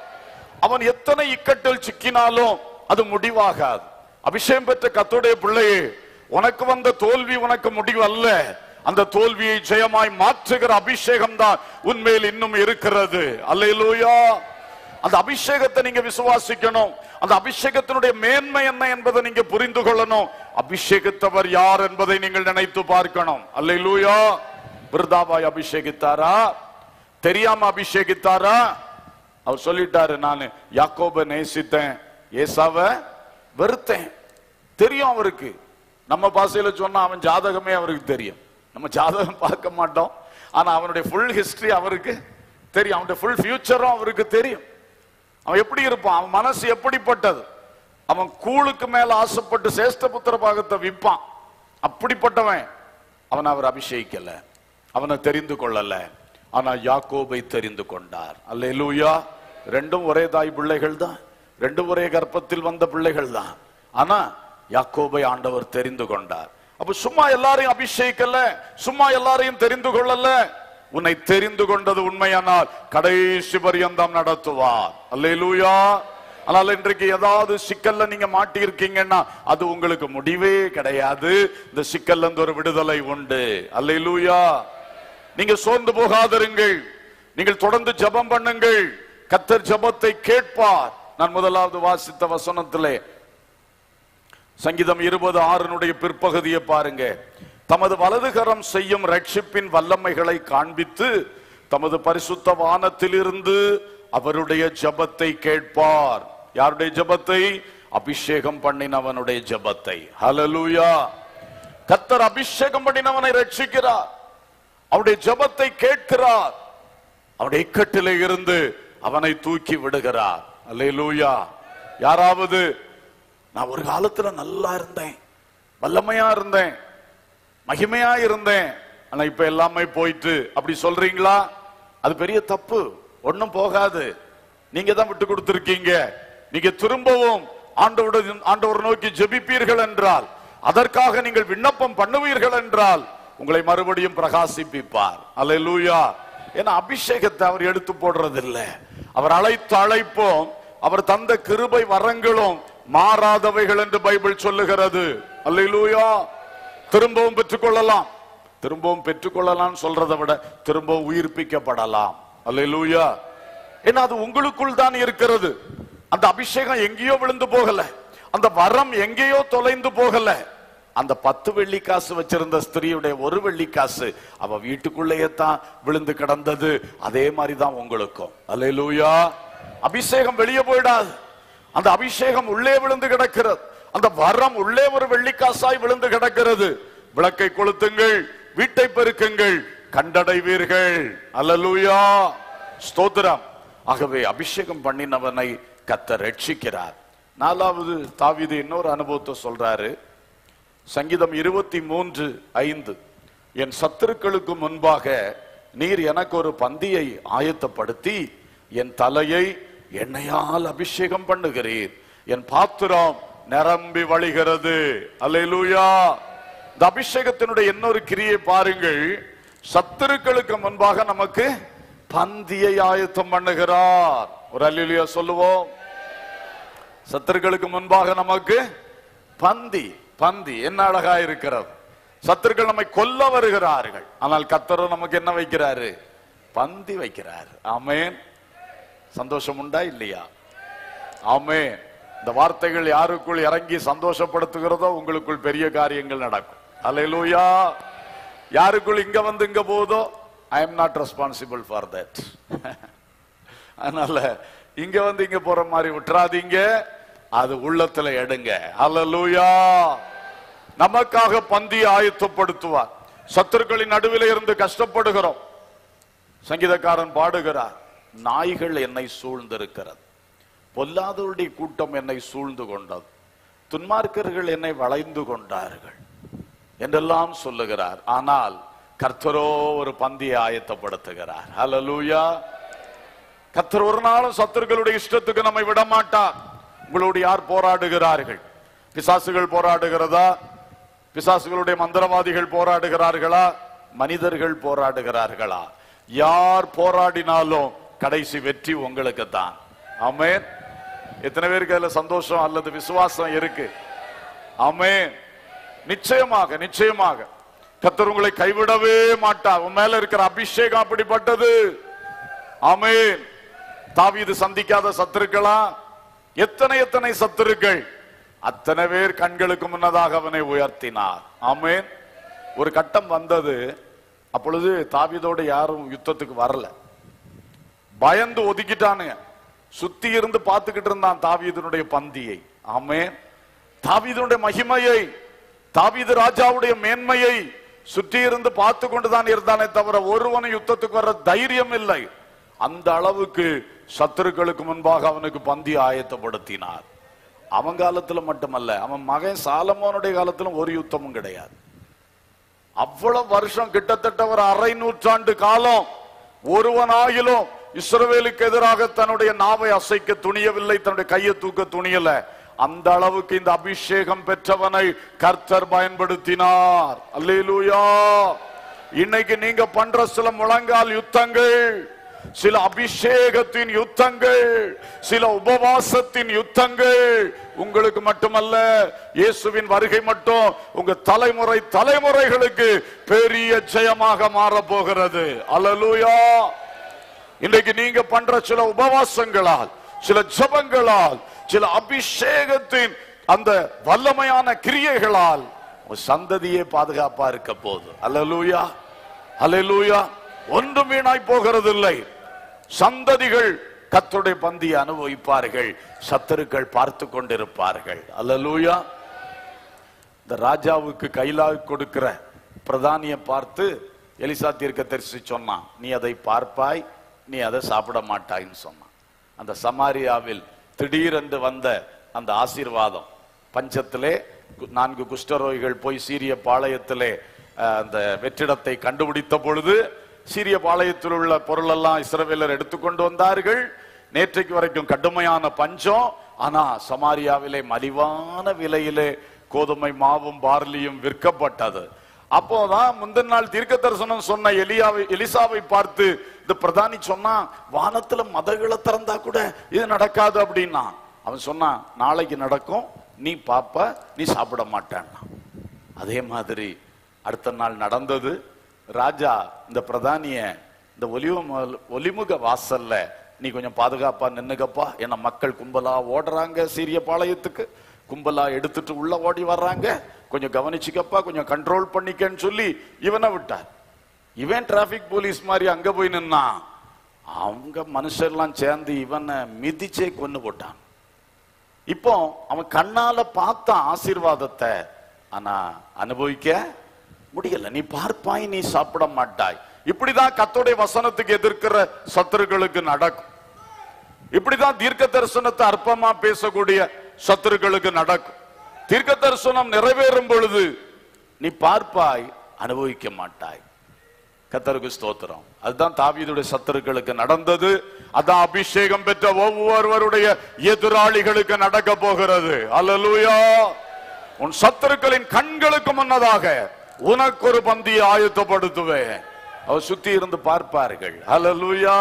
அவன் எத்தனை இக்கட்டில் சிக்கினாலும் அது முடிவாகாது அபிஷேகம் பெற்ற கத்தோடைய பிள்ளையே உனக்கு வந்த தோல்வி உனக்கு முடிவு அல்ல அந்த தோல்வியை ஜெயமாய் மாற்றுகிற அபிஷேகம் தான் உன்மேல் இன்னும் இருக்கிறது அல்லேலூயா அந்த அபிஷேகத்தை நீங்க விசுவாசிக்கணும் அந்த அபிஷேகத்தினுடைய மேன்மை என்ன என்பதை நீங்க புரிந்து கொள்ளணும் அபிஷேகித்தவர் யார் என்பதை நீங்கள் நினைத்து பார்க்கணும் அல்லேலூயா விருதாவாய் அபிஷேகித்தாரா தெரியாம அபிஷேகித்தாரா அவர் சொல்லிட்டாரு நான் யாக்கோப நேசித்தேன் ஏசாவ வெறுத்தேன் தெரியும் அவருக்கு நம்ம பாஷையில சொன்னா அவன் ஜாதகமே அவருக்கு தெரியும் நம்ம ஜாதகம் பார்க்க மாட்டோம் ஆனா அவனுடைய ஃபுல் ஹிஸ்டரி அவருக்கு தெரியும் அவனுடைய ஃபுல் ஃபியூச்சரும் அவருக்கு தெரியும் அவன் எப்படி இருப்பான் அவன் மனசு எப்படிப்பட்டது அவன் கூழுக்கு மேல ஆசைப்பட்டு சேஷ்ட புத்திர பாகத்தை விற்பான் அப்படிப்பட்டவன் அவன் அவர் அபிஷேகிக்கல அவனை தெரிந்து கொள்ளல ஆனா யாக்கோபை தெரிந்து கொண்டார் அல்லேலூயா ரெண்டும் ஒரே தாய் பிள்ளைகள் தான் ரெண்டும் ஒரே கர்ப்பத்தில் வந்த பிள்ளைகள் தான் ஆனா யாக்கோபை ஆண்டவர் தெரிந்து கொண்டார் அப்ப சும்மா எல்லாரையும் அபிஷேகிக்கல சும்மா எல்லாரையும் தெரிந்து கொள்ளல உன்னை தெரிந்து கொண்டது உண்மையானால் கடைசி பரியந்தம் நடத்துவார் அல்லேலூயா ஆனால் இன்றைக்கு ஏதாவது சிக்கல்ல நீங்க மாட்டி இருக்கீங்கன்னா அது உங்களுக்கு முடிவே கிடையாது இந்த சிக்கல்ல இருந்து ஒரு விடுதலை உண்டு அல்லேலூயா நீங்க சோர்ந்து போகாதிருங்கள் நீங்கள் தொடர்ந்து ஜெபம் பண்ணுங்கள் கத்தர் ஜெபத்தை கேட்பார் நான் முதலாவது வாசித்த வசனத்திலே சங்கீதம் இருபது ஆறுனுடைய பிற்பகுதியை பாருங்க தமது வலதுகரம் செய்யும் ரட்சிப்பின் வல்லமைகளை காண்பித்து தமது பரிசுத்த வானத்திலிருந்து அவருடைய ஜெபத்தை கேட்பார் யாருடைய ஜெபத்தை அபிஷேகம் பண்ணினவனுடைய ஜெபத்தை ஹalleluya கத்தர் அபிஷேகம் பண்ணினவனை ரட்சிக்கிறார் அவருடைய ஜெபத்தை கேட்கிறார் அவருடைய இக்கட்டிலே இருந்து அவனை தூக்கி விடுகிறார் அல்லேலூயா யாராவது நான் ஒரு காலத்துல நல்லா இருந்தேன் வல்லமையா இருந்தேன் மகிமையா இருந்தேன் ஆனா இப்ப எல்லாமே போயிட்டு அப்படி சொல்றீங்களா அது பெரிய தப்பு ஒண்ணும் போகாது நீங்க தான் விட்டு கொடுத்திருக்கீங்க நீங்க திரும்பவும் ஆண்டவருடைய ஆண்டவர் நோக்கி ஜெபிப்பீர்கள் என்றால் அதற்காக நீங்கள் விண்ணப்பம் பண்ணுவீர்கள் என்றால் உங்களை மறுபடியும் பிரகாசிப்பிப்பார் அல்லேலூயா ஏன்னா அபிஷேகத்தை அவர் எடுத்து போடுறதில்லை அவர் அழைத்த அழைப்போம் அவர் தந்த கிருபை வரங்களும் மாறாதவைகள் என்று பைபிள் சொல்லுகிறது அல்லேலூயா திரும்பவும் பெற்றுக்கொள்ளலாம் திரும்பவும் பெற்றுக்கொள்ளலாம் சொல்றதை விட திரும்பவும் உயிர்ப்பிக்கப்படலாம் அல்லேலூயா ஏன்னா அது உங்களுக்குள் தான் இருக்கிறது அந்த அபிஷேகம் எங்கேயோ விழுந்து போகல அந்த வரம் எங்கேயோ தொலைந்து போகல அந்த பத்து வெள்ளி காசு வச்சிருந்த ஸ்திரீயுடைய ஒரு வெள்ளி காசு அவ வீட்டுக்குள்ளேயே தான் விழுந்து கிடந்தது அதே மாதிரி தான் உங்களுக்கும் அல்லேலூயா அபிஷேகம் வெளியே போயிடாது அந்த அபிஷேகம் உள்ளே விழுந்து கிடக்கிறது அந்த வரம் உள்ளே ஒரு வெள்ளிக்காசாய் விழுந்து கிடக்கிறது விளக்கை கொளுத்துங்கள் வீட்டை பெருக்குங்கள் கண்டடைவீர்கள் அல்லேலூயா ஸ்தோத்திரம் ஆகவே அபிஷேகம் பண்ணினவனை கத்த ரட்சிக்கிறார் நாலாவது தாவீது இன்னொரு அனுபவத்தை சொல்றாரு சங்கீதம் இருபத்தி மூன்று ஐந்து என் சத்துருக்களுக்கு முன்பாக நீர் எனக்கு ஒரு பந்தியை ஆயத்தப்படுத்தி என் தலையை எண்ணெயால் அபிஷேகம் பண்ணுகிறீர் என் பாத்திரம் நிரம்பி வழிகிறது அல்லேலூயா இந்த அபிஷேகத்தினுடைய இன்னொரு கிரியை பாருங்கள் சத்துருக்களுக்கு முன்பாக நமக்கு பந்தியை ஆயத்தம் பண்ணுகிறார் ஒரு அல்லேலூயா சொல்லுவோம் சத்துருக்களுக்கு முன்பாக நமக்கு பந்தி பந்தி என்ன அழகா இருக்கிறது சத்துருக்கள் நம்மை கொல்ல வருகிறார்கள் ஆனால் கத்தரோ நமக்கு என்ன வைக்கிறாரு பந்தி வைக்கிறார் ஆமென் சந்தோஷம் உண்டா இல்லையா ஆமென் இந்த வார்த்தைகள் யாருக்குள் இறங்கி சந்தோஷப்படுத்துகிறதோ உங்களுக்குள் பெரிய காரியங்கள் நடக்கும் அல்லேலூயா யாருக்குள் இங்க வந்து இங்க போதோ I am not responsible for that அதனால இங்க வந்து இங்க போற மாதிரி விட்டுறாதீங்க அது உள்ளத்துல எடுங்க அல்லேலூயா நமக்காக பந்தி ஆயத்தப்படுத்துவார் சத்துருக்களின் நடுவில் இருந்து கஷ்டப்படுகிறோம் சங்கீதக்காரன் பாடுகிறார் நாய்கள் என்னை சூழ்ந்திருக்கிறது பொல்லாதவருடைய கூட்டம் என்னை சூழ்ந்து கொண்டது துன்மார்க்கர்கள் என்னை வளைந்து கொண்டார்கள் என்றெல்லாம் சொல்லுகிறார் ஆனால் கர்த்தரோ ஒரு பந்தியை ஆயத்தப்படுத்துகிறார் ஹalleluya கர்த்தர் ஒரு நாளும் சத்துருக்களுடைய இஷ்டத்துக்கு நம்மை விட மாட்டார் உங்களோடு யார் போராடுகிறார்கள் பிசாசுகள் போராடுகிறதா பிசாசுகளுடைய மந்திரவாதிகள் போராடுகிறார்களா மனிதர்கள் போராடுகிறார்களா யார் போராடினாலும் கடைசி வெற்றி உங்களுக்கு தான் ஆமென் எத்தனை பேருக்கு அதுல சந்தோஷம் அல்லது விசுவாசம் இருக்கு ஆமென் நிச்சயமாக நிச்சயமாக கர்த்தர் உங்களை கைவிடவே மாட்டார் உன் மேல இருக்கிற அபிஷேகம் அப்படிப்பட்டது ஆமென் தாவீது சந்திக்காத சத்துருக்களா எத்தனை எத்தனை சத்துருக்கள் அத்தனை பேர் கண்களுக்கு முன்னதாக அவனை உயர்த்தினார் ஆமென் ஒரு கட்டம் வந்தது அப்பொழுது தாவீதோட யாரும் யுத்தத்துக்கு வரல பயந்து ஒதுக்கிட்டானுங்க சுத்தி இருந்து பார்த்துக்கிட்டு இருந்தான் தாவீதனுடைய பந்தியை ஆமென் தாவீதனுடைய மகிமையை தாவீது ராஜாவுடைய மேன்மையை சுற்றி இருந்து பார்த்து கொண்டுதான் இருந்தானே தவிர ஒருவனும் யுத்தத்துக்கு வர தைரியம் இல்லை அந்த அளவுக்கு சத்துருக்களுக்கு முன்பாக அவனுக்கு பந்தி ஆயத்தப்படுத்தினார் அவன் காலத்துல மட்டுமல்ல அவன் மகன் சாலமோனுடைய காலத்திலும் ஒரு யுத்தமும் கிடையாது அவ்வளவு வருஷம் கிட்டத்தட்ட ஒரு அரை நூற்றாண்டு காலம் ஒருவனாகிலும் இஸ்ரவேலுக்கு எதிராக தன்னுடைய நாவை அசைக்க துணியவில்லை தன்னுடைய கையை தூக்க துணியல அந்த அளவுக்கு இந்த அபிஷேகம் பெற்றவனை கர்த்தர் பயன்படுத்தினார் அல்லேலூயா இன்னைக்கு நீங்க பண்ற சில முழங்கால் யுத்தங்கள் சில அபிஷேகத்தின் யுத்தங்கள் சில உபவாசத்தின் யுத்தங்கள் உங்களுக்கு மட்டுமல்ல இயேசுவின் வருகை மட்டும் உங்க தலைமுறை தலைமுறைகளுக்கு பெரிய ஜெயமாக மாற போகிறது அல்லேலூயா இன்றைக்கு நீங்க பண்ற சில உபவாசங்களால் சில ஜெபங்களால் சில அபிஷேகத்தின் அந்த வல்லமையான கிரியைகளால் உங்க சந்ததியே பாதுகாப்பா இருக்க போகுது அல்லேலூயா அல்லேலூயா ஒன்றும் வீணாய் போகிறது இல்லை சந்ததிகள் கர்த்தருடைய பந்தியை அனுபவிப்பார்கள் சத்தருக்கள் பார்த்து கொண்டிருப்பார்கள் அல்லேலூயா இந்த ராஜாவுக்கு கைலாக கொடுக்கிற பிரதானியை பார்த்து எலிசா தீர்க்கதரிசி சொன்னான் நீ அதை பார்ப்பாய் நீ அதை சாப்பிட மாட்டாய்ன்னு சொன்னான் அந்த சமாரியாவில் திடீரென்று வந்த அந்த ஆசீர்வாதம் பஞ்சத்திலே கு- நான்கு குஷ்டரோகிகள் போய் சீரிய பாளையத்திலே அஹ், அந்த வெற்றிடத்தை கண்டுபிடித்த பொழுது சீரிய பாளையத்தில் உள்ள பொருளெல்லாம் இஸ்ரவேலர் எடுத்துக்கொண்டு வந்தார்கள் நேற்றைக்கு வரைக்கும் கடுமையான பஞ்சம் ஆனா சமாரியாவிலே மலிவான விலையிலே கோதுமை மாவும் பார்லியும் விற்கப்பட்டது அப்போதான் முந்தின நாள் தீர்க்க தரிசனம் சொன்ன எலியாவை எலிசாவை பார்த்து இந்த பிரதானி சொன்னா வானத்துல மதகளை திறந்தா கூட இது நடக்காது அப்படின்னா அவன் சொன்னான் நாளைக்கு நடக்கும் நீ பாப்ப நீ சாப்பிட மாட்டான்னா அதே மாதிரி அடுத்த நாள் நடந்தது ராஜா இந்த பிரதானிய இந்த ஒலிவ ஒலிமுக வாசல்ல நீ கொஞ்சம் பாதுகாப்பா நின்னுக்கப்பா ஏன்னா மக்கள் கும்பலா ஓடுறாங்க சீரிய பாளையத்துக்கு கும்பலா எடுத்துட்டு உள்ள ஓடி வர்றாங்க கொஞ்சம் கவனிச்சுக்கப்பா கொஞ்சம் கண்ட்ரோல் பண்ணிக்கன்னு சொல்லி இவனை விட்டார் இவன் டிராபிக் போலீஸ் மாதிரி அங்க போய் நின்னான் அவங்க மனுஷர்லாம் சேர்ந்து இவனை மிதிச்சே கொன்னு போட்டான் இப்போ அவன் கண்ணால பார்த்தான் ஆசீர்வாதத்தை ஆனா அனுபவிக்க முடியல நீ பார்ப்பாய் நீ சாப்பிட மாட்டாய் இப்படிதான் கத்தோடைய வசனத்துக்கு எதிர்க்கிற சத்துருக்களுக்கு நடக்கும் இப்படிதான் தீர்க்க தரிசனத்தை அற்பமா பேசக்கூடிய சத்துருக்களுக்கு நடக்கும் தீர்க்க தரிசனம் நிறைவேறும் பொழுது நீ பார்ப்பாய் அனுபவிக்க மாட்டாய் கத்தருக்கு ஸ்தோத்திரம் அதுதான் தாவீதுடைய சத்துருக்களுக்கு நடந்தது அதான் அபிஷேகம் பெற்ற ஒவ்வொருவருடைய எதிராளிகளுக்கு நடக்க போகிறது அல்லேலூயா உன் சத்துருக்களின் கண்களுக்கு முன்னதாக உனக்கு ஒரு பந்தியை ஆயத்தப்படுத்துவேன் அவர் சுத்தி இருந்து பார்ப்பார்கள் அல்லேலூயா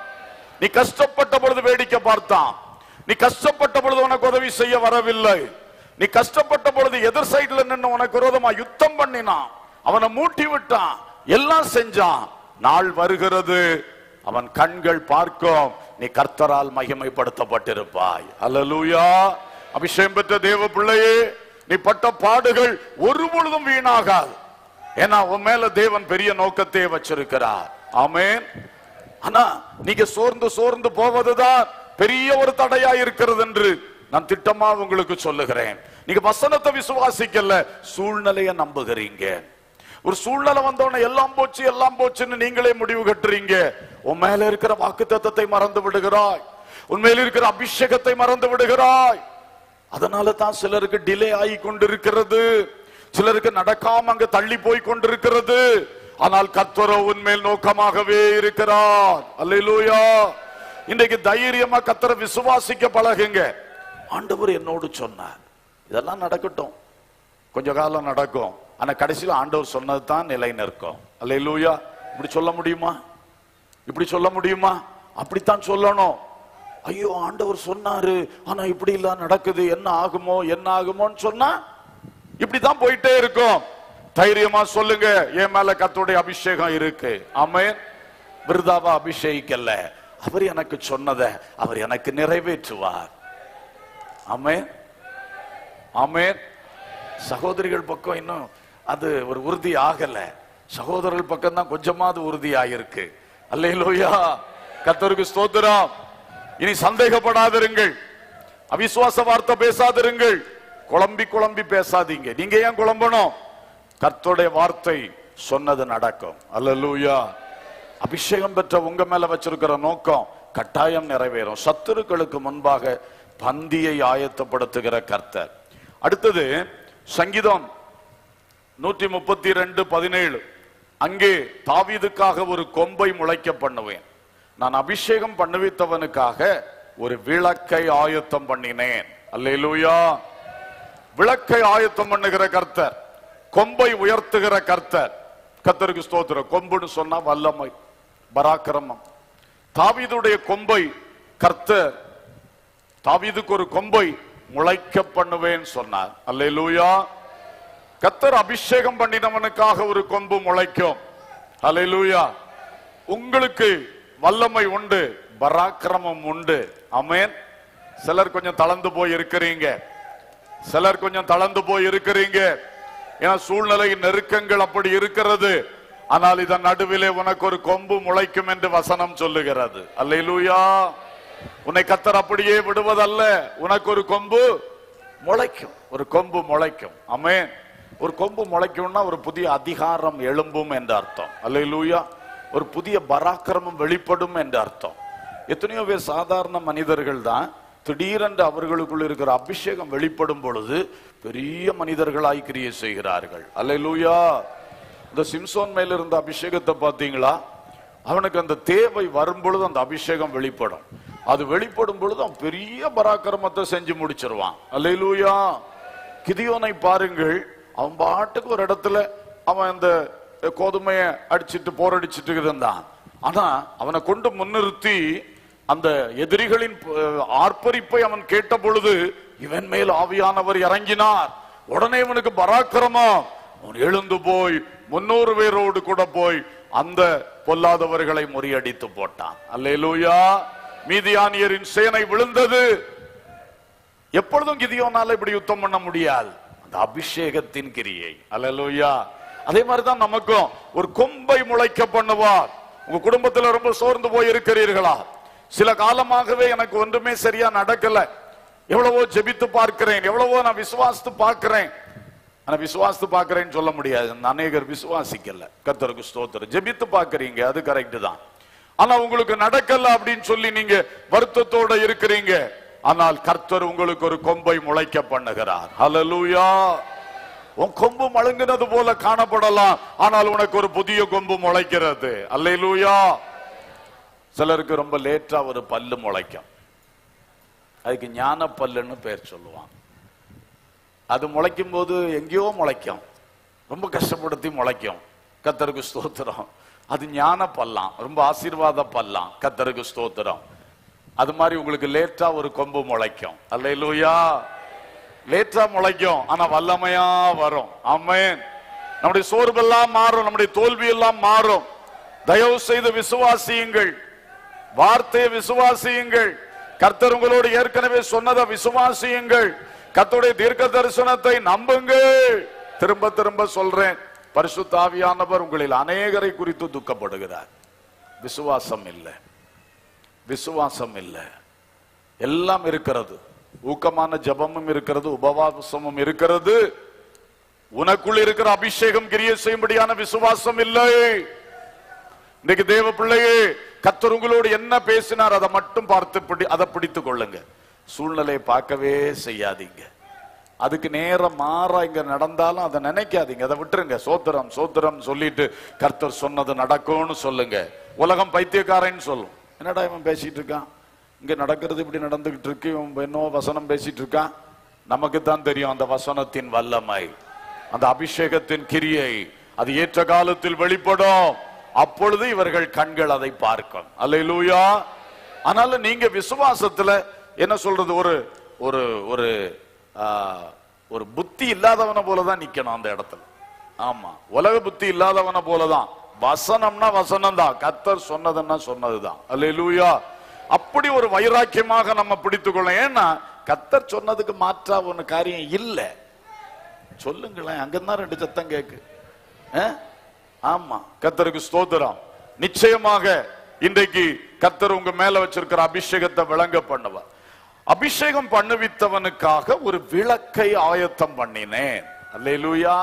நீ கஷ்டப்பட்ட பொழுது வேடிக்கை பார்த்தான் நீ கஷ்டப்பட்ட பொழுது உனக்கு உதவி செய்ய வரவில்லை நீ கஷ்டப்பட்ட பொழுது எதிர் சைடுல நின்று உனக்கு விரோதமா யுத்தம் பண்ணினான் அவனை மூட்டி விட்டான் எல்லாம் செஞ்சான் நாள் வருகிறது அவன் கண்கள் பார்க்கும் நீ கர்த்தரால் மகிமைப்படுத்தப்பட்டிருப்பாய் அல்லேலூயா அபிஷேகம் பெற்ற தேவ பிள்ளையே நீ பட்ட பாடுகள் ஒரு பொழுதும் வீணாகாது ஏன்னா உன் மேல தேவன் பெரிய நோக்கத்தை வச்சிருக்கிறார் ஆமென் ஆனா நீங்க சோர்ந்து சோர்ந்து போவதுதான் பெரிய ஒரு தடையா இருக்கிறது என்று நான் திட்டமா உங்களுக்கு சொல்லுகிறேன் நீங்க வசனத்தை விசுவாசிக்கல சூழ்நிலையை நம்புகிறீங்க ஒரு சூழ்நிலை வந்தவன எல்லாம் போச்சு எல்லாம் போச்சுன்னு நீங்களே முடிவு கட்டுறீங்க உன் மேல இருக்கிற வாக்கு தத்தத்தை மறந்து விடுகிறாய் உன் மேல இருக்கிற அபிஷேகத்தை மறந்து விடுகிறாய் அதனால தான் சிலருக்கு டிலே ஆகி கொண்டிருக்கிறது சிலருக்கு நடக்காம அங்க தள்ளி போய் கொண்டிருக்கிறது ஆனால் கர்த்தரோ உன்மேல் நோக்கமாகவே இருக்கிறார் அல்லேலூயா இன்றைக்கு தைரியமா கத்தரை விசுவாசிக்க பழகுங்க ஆண்டவர் என்னோடு சொன்னார் இதெல்லாம் நடக்கட்டும் கொஞ்ச காலம் நடக்கும் ஆனா கடைசியில் ஆண்டவர் சொன்னது தான் நிலை நிற்கும் அல்லேலூயா இப்படி சொல்ல முடியுமா இப்படி சொல்ல முடியுமா அப்படித்தான் சொல்லணும் ஐயோ ஆண்டவர் சொன்னாரு ஆனா இப்படி எல்லாம் நடக்குது என்ன ஆகுமோ என்ன ஆகுமோன்னு சொன்னா இப்படித்தான் போயிட்டே இருக்கும் தைரியமா சொல்லுங்க என் மேல கத்தோடைய அபிஷேகம் இருக்கு ஆமென் விருதாவா அபிஷேகிக்கல அவர் எனக்கு சொன்னதை அவர் எனக்கு நிறைவேற்றுவார் ஆமென் ஆமென் சகோதரிகள் பக்கம் இன்னும் அது ஒரு உறுதி ஆகல சகோதரர்கள் பக்கம் தான் கொஞ்சமாவது உறுதி ஆயிருக்கு அல்லேலூயா கத்தருக்கு ஸ்தோத்திரம் இனி சந்தேகப்படாதிருங்கள் அவிசுவாச வார்த்தை பேசாதிருங்கள் குழம்பி குழம்பி பேசாதீங்க நீங்க ஏன் குழம்பணும் கர்த்தருடைய வார்த்தை சொன்னது நடக்கும் அல்லேலூயா அபிஷேகம் பெற்ற உங்க மேல வச்சிருக்கிற நோக்கம் கட்டாயம் நிறைவேறும் சத்துருக்களுக்கு முன்பாக பந்தியை ஆயத்தப்படுத்துகிற கர்த்தர் அடுத்தது சங்கீதம் நூற்றி முப்பத்தி ரெண்டு பதினேழு அங்கே தாவீதுக்காக ஒரு கொம்பை முளைக்க பண்ணுவேன் நான் அபிஷேகம் பண்ணுவித்தவனுக்காக ஒரு விளக்கை ஆயத்தம் பண்ணினேன் அல்லேலூயா விளக்கை ஆயத்தம் பண்ணுகிற கர்த்தர் கொம்பை உயர்த்துகிற கர்த்தர் கர்த்தருக்கு ஸ்தோத்திரம் கொம்புன்னு சொன்னா வல்லமை பராக்கிரமம் தாவீதுடைய கொம்பை கர்த்தர் தாவீதுக்கு ஒரு கொம்பை முளைக்க பண்ணுவேன் சொன்னார் அல்லேலூயா கத்தர் அபிஷேகம் பண்ணினவனுக்காக ஒரு கொம்பு முளைக்கும் அல்லேலூயா உங்களுக்கு வல்லமை உண்டு பராக்கிரமம் உண்டு அமேன் சிலர் கொஞ்சம் தளர்ந்து போய் இருக்கிறீங்க சிலர் கொஞ்சம் தளர்ந்து போய் இருக்கிறீங்க ஏன்னா சூழ்நிலை நெருக்கங்கள் அப்படி இருக்கிறது ஆனால் இதன் நடுவிலே உனக்கு ஒரு கொம்பு முளைக்கும் என்று வசனம் சொல்லுகிறது அல்லேலூயா உன்னை கத்தர் அப்படியே விடுவதல்ல உனக்கு ஒரு கொம்பு முளைக்கும் ஒரு கொம்பு முளைக்கும் ஆமென் ஒரு கொம்பு முளைக்கும்னா ஒரு புதிய அதிகாரம் எழும்பும் என்ற அர்த்தம் அல்லேலூயா ஒரு புதிய பராக்கிரமம் வெளிப்படும் என்ற அர்த்தம் எத்தனையோ பேர் சாதாரண மனிதர்கள் தான் திடீரென்று அவர்களுக்குள் இருக்கிற அபிஷேகம் வெளிப்படும் பொழுது பெரிய மனிதர்களாய் கிரியை செய்கிறார்கள் அல்லேலூயா இந்த சிம்சோன் மேல இருந்த அபிஷேகத்தை பார்த்தீங்களா அவனுக்கு அந்த தேவை வரும் பொழுது அந்த அபிஷேகம் வெளிப்படும் அது வெளிப்படும் பொழுது அவன் பெரிய பராக்கிரமத்தை செஞ்சு முடிச்சிருவான் அல்லேலூயா கிதியோனை பாருங்கள் அவன் பாட்டுக்கு ஒரு இடத்துல அவன் இந்த கோதுமையை அடிச்சிட்டு போரடிச்சிட்டு இருந்தான் ஆனா அவனை கொண்டு முன்னிறுத்தி அந்த எதிரிகளின் அஹ், ஆர்ப்பரிப்பை அவன் கேட்ட பொழுது இவன் மேல் ஆவியானவர் இறங்கினார் உடனே இவனுக்கு பராக்கிரமா அவன் எழுந்து போய் முன்னூறு பேரோடு கூட போய் அந்த பொல்லாதவர்களை முறியடித்து போட்டான் அல்லேலூயா மீதியானியரின் சேனை விழுந்தது எப்பொழுதும் கிதியோனால இப்படி யுத்தம் பண்ண முடியாது அந்த அபிஷேகத்தின் கிரியை அல்லேலூயா அதே மாதிரிதான் நமக்கும் ஒரு கொம்பை முளைக்க பண்ணுவார் உங்க குடும்பத்துல ரொம்ப சோர்ந்து போய் இருக்கிறீர்களா சில காலமாகவே எனக்கு ஒன்றுமே சரியா நடக்கல எவ்வளவோ ஜெபித்து பார்க்கிறேன் எவ்வளவோ நான் விசுவாசித்து பார்க்கிறேன் ஆனா விசுவாசித்து பார்க்கிறேன்னு சொல்ல முடியாது அநேகர் விசுவாசிக்கல கத்தருக்கு ஸ்தோத்திரம் ஜெபித்து பார்க்கறீங்க அது கரெக்ட் தான் ஆனா உங்களுக்கு நடக்கல அப்படின்னு சொல்லி நீங்க வருத்தத்தோட இருக்கிறீங்க ஆனால் கர்த்தர் உங்களுக்கு ஒரு கொம்பை முளைக்க பண்ணுகிறார் ஹalleluya உன் கொம்பு மழுங்கினது போல காணப்படலாம் ஆனால் உனக்கு ஒரு புதிய கொம்பு முளைக்கிறது அல்லேலூயா சிலருக்கு ரொம்ப லேட்டா ஒரு பல்லு முளைக்கும் அதுக்கு ஞான பல்லுன்னு பேர் சொல்லுவாங்க அது முளைக்கும் போது எங்கேயோ முளைக்கும் ரொம்ப கஷ்டப்படுத்தி முளைக்கும் கத்தருக்கு ஸ்தோத்திரம் அது ஞான பல்லாம் ரொம்ப ஆசீர்வாத பல்லாம் கத்தருக்கு ஸ்தோத்திரம் அது மாதிரி உங்களுக்கு லேட்டா ஒரு கொம்பு முளைக்கும் அல்லேலூயா லேட்டா முளைக்கும் ஆனா வல்லமையா வரும் ஆமென் நம்முடைய சோர்வெல்லாம் மாறும் நம்முடைய தோல்வி எல்லாம் மாறும் தயவு செய்து விசுவாசியுங்கள் வார்த்தையை விசுவாசியுங்கள் கர்த்தர் உங்களோடு ஏற்கனவே சொன்னதை விசுவாசியுங்கள் கர்த்தருடைய தீர்க்க தரிசனத்தை நம்புங்கள் திரும்ப திரும்ப சொல்றேன் பரிசுத்த ஆவியானவர் உங்களில் அநேகரை குறித்து துக்கப்படுகிறார் விசுவாசம் இல்லை விசுவாசம் இல்லை எல்லாம் இருக்கிறது ஊக்கமான ஜெபமும் இருக்கிறது உபவாசமும் இருக்கிறது உனக்குள் இருக்கிற அபிஷேகம் கிரிய செய்யும்படியான விசுவாசம் இல்லை இன்னைக்கு தேவ பிள்ளையே கத்தர் உங்களோடு என்ன பேசினார் அதை மட்டும் பார்த்து பிடி அதை பிடித்துக் கொள்ளுங்க சூழ்நிலையை பார்க்கவே செய்யாதீங்க அதுக்கு நேரம் மாறா இங்க நடந்தாலும் அதை நினைக்காதீங்க அதை விட்டுருங்க சோத்திரம் சோத்திரம் சொல்லிட்டு கர்த்தர் சொன்னது நடக்கும்னு சொல்லுங்க உலகம் பைத்தியக்காரன்னு சொல்லும் என்னடா இவன் பேசிட்டு இருக்கான் இங்க நடக்கிறது இப்படி நடந்துகிட்டு இருக்கு இவன் என்னோ வசனம் பேசிட்டு இருக்கான் நமக்கு தான் தெரியும் அந்த வசனத்தின் வல்லமை அந்த அபிஷேகத்தின் கிரியை அது ஏற்ற காலத்தில் வெளிப்படும் அப்பொழுது இவர்கள் கண்கள் அதை பார்க்கும் அல்லேலூயா ஆனாலும் நீங்க விசுவாசத்துல என்ன சொல்றது ஒரு ஒரு ஒரு ஆ, ஒரு புத்தி இல்லாதவனை போலதான் நிக்கணும் அந்த இடத்துல ஆமா உலக புத்தி இல்லாதவனை போலதான் வசனம்னா வசனம் தான் கத்தர் சொன்னதுன்னா சொன்னதுதான் அல்லேலூயா அப்படி ஒரு வைராக்கியமாக நம்ம பிடித்துக்கொள்ள ஏன்னா கத்தர் சொன்னதுக்கு மாற்றா ஒண்ணு காரியம் இல்லை சொல்லுங்களேன் அங்கதான் ரெண்டு சத்தம் கேக்கு ஆ? ஆமா கத்தருக்கு ஸ்தோத்திரம் நிச்சயமாக இன்றைக்கு கத்தர் உங்க மேல வச்சிருக்கிற அபிஷேகத்தை விளங்க பண்ணுவார் அபிஷேகம் பண்ணுவித்தவனுக்காக ஒரு விளக்கை ஆயத்தம் பண்ணினேன் அல்லேலூயா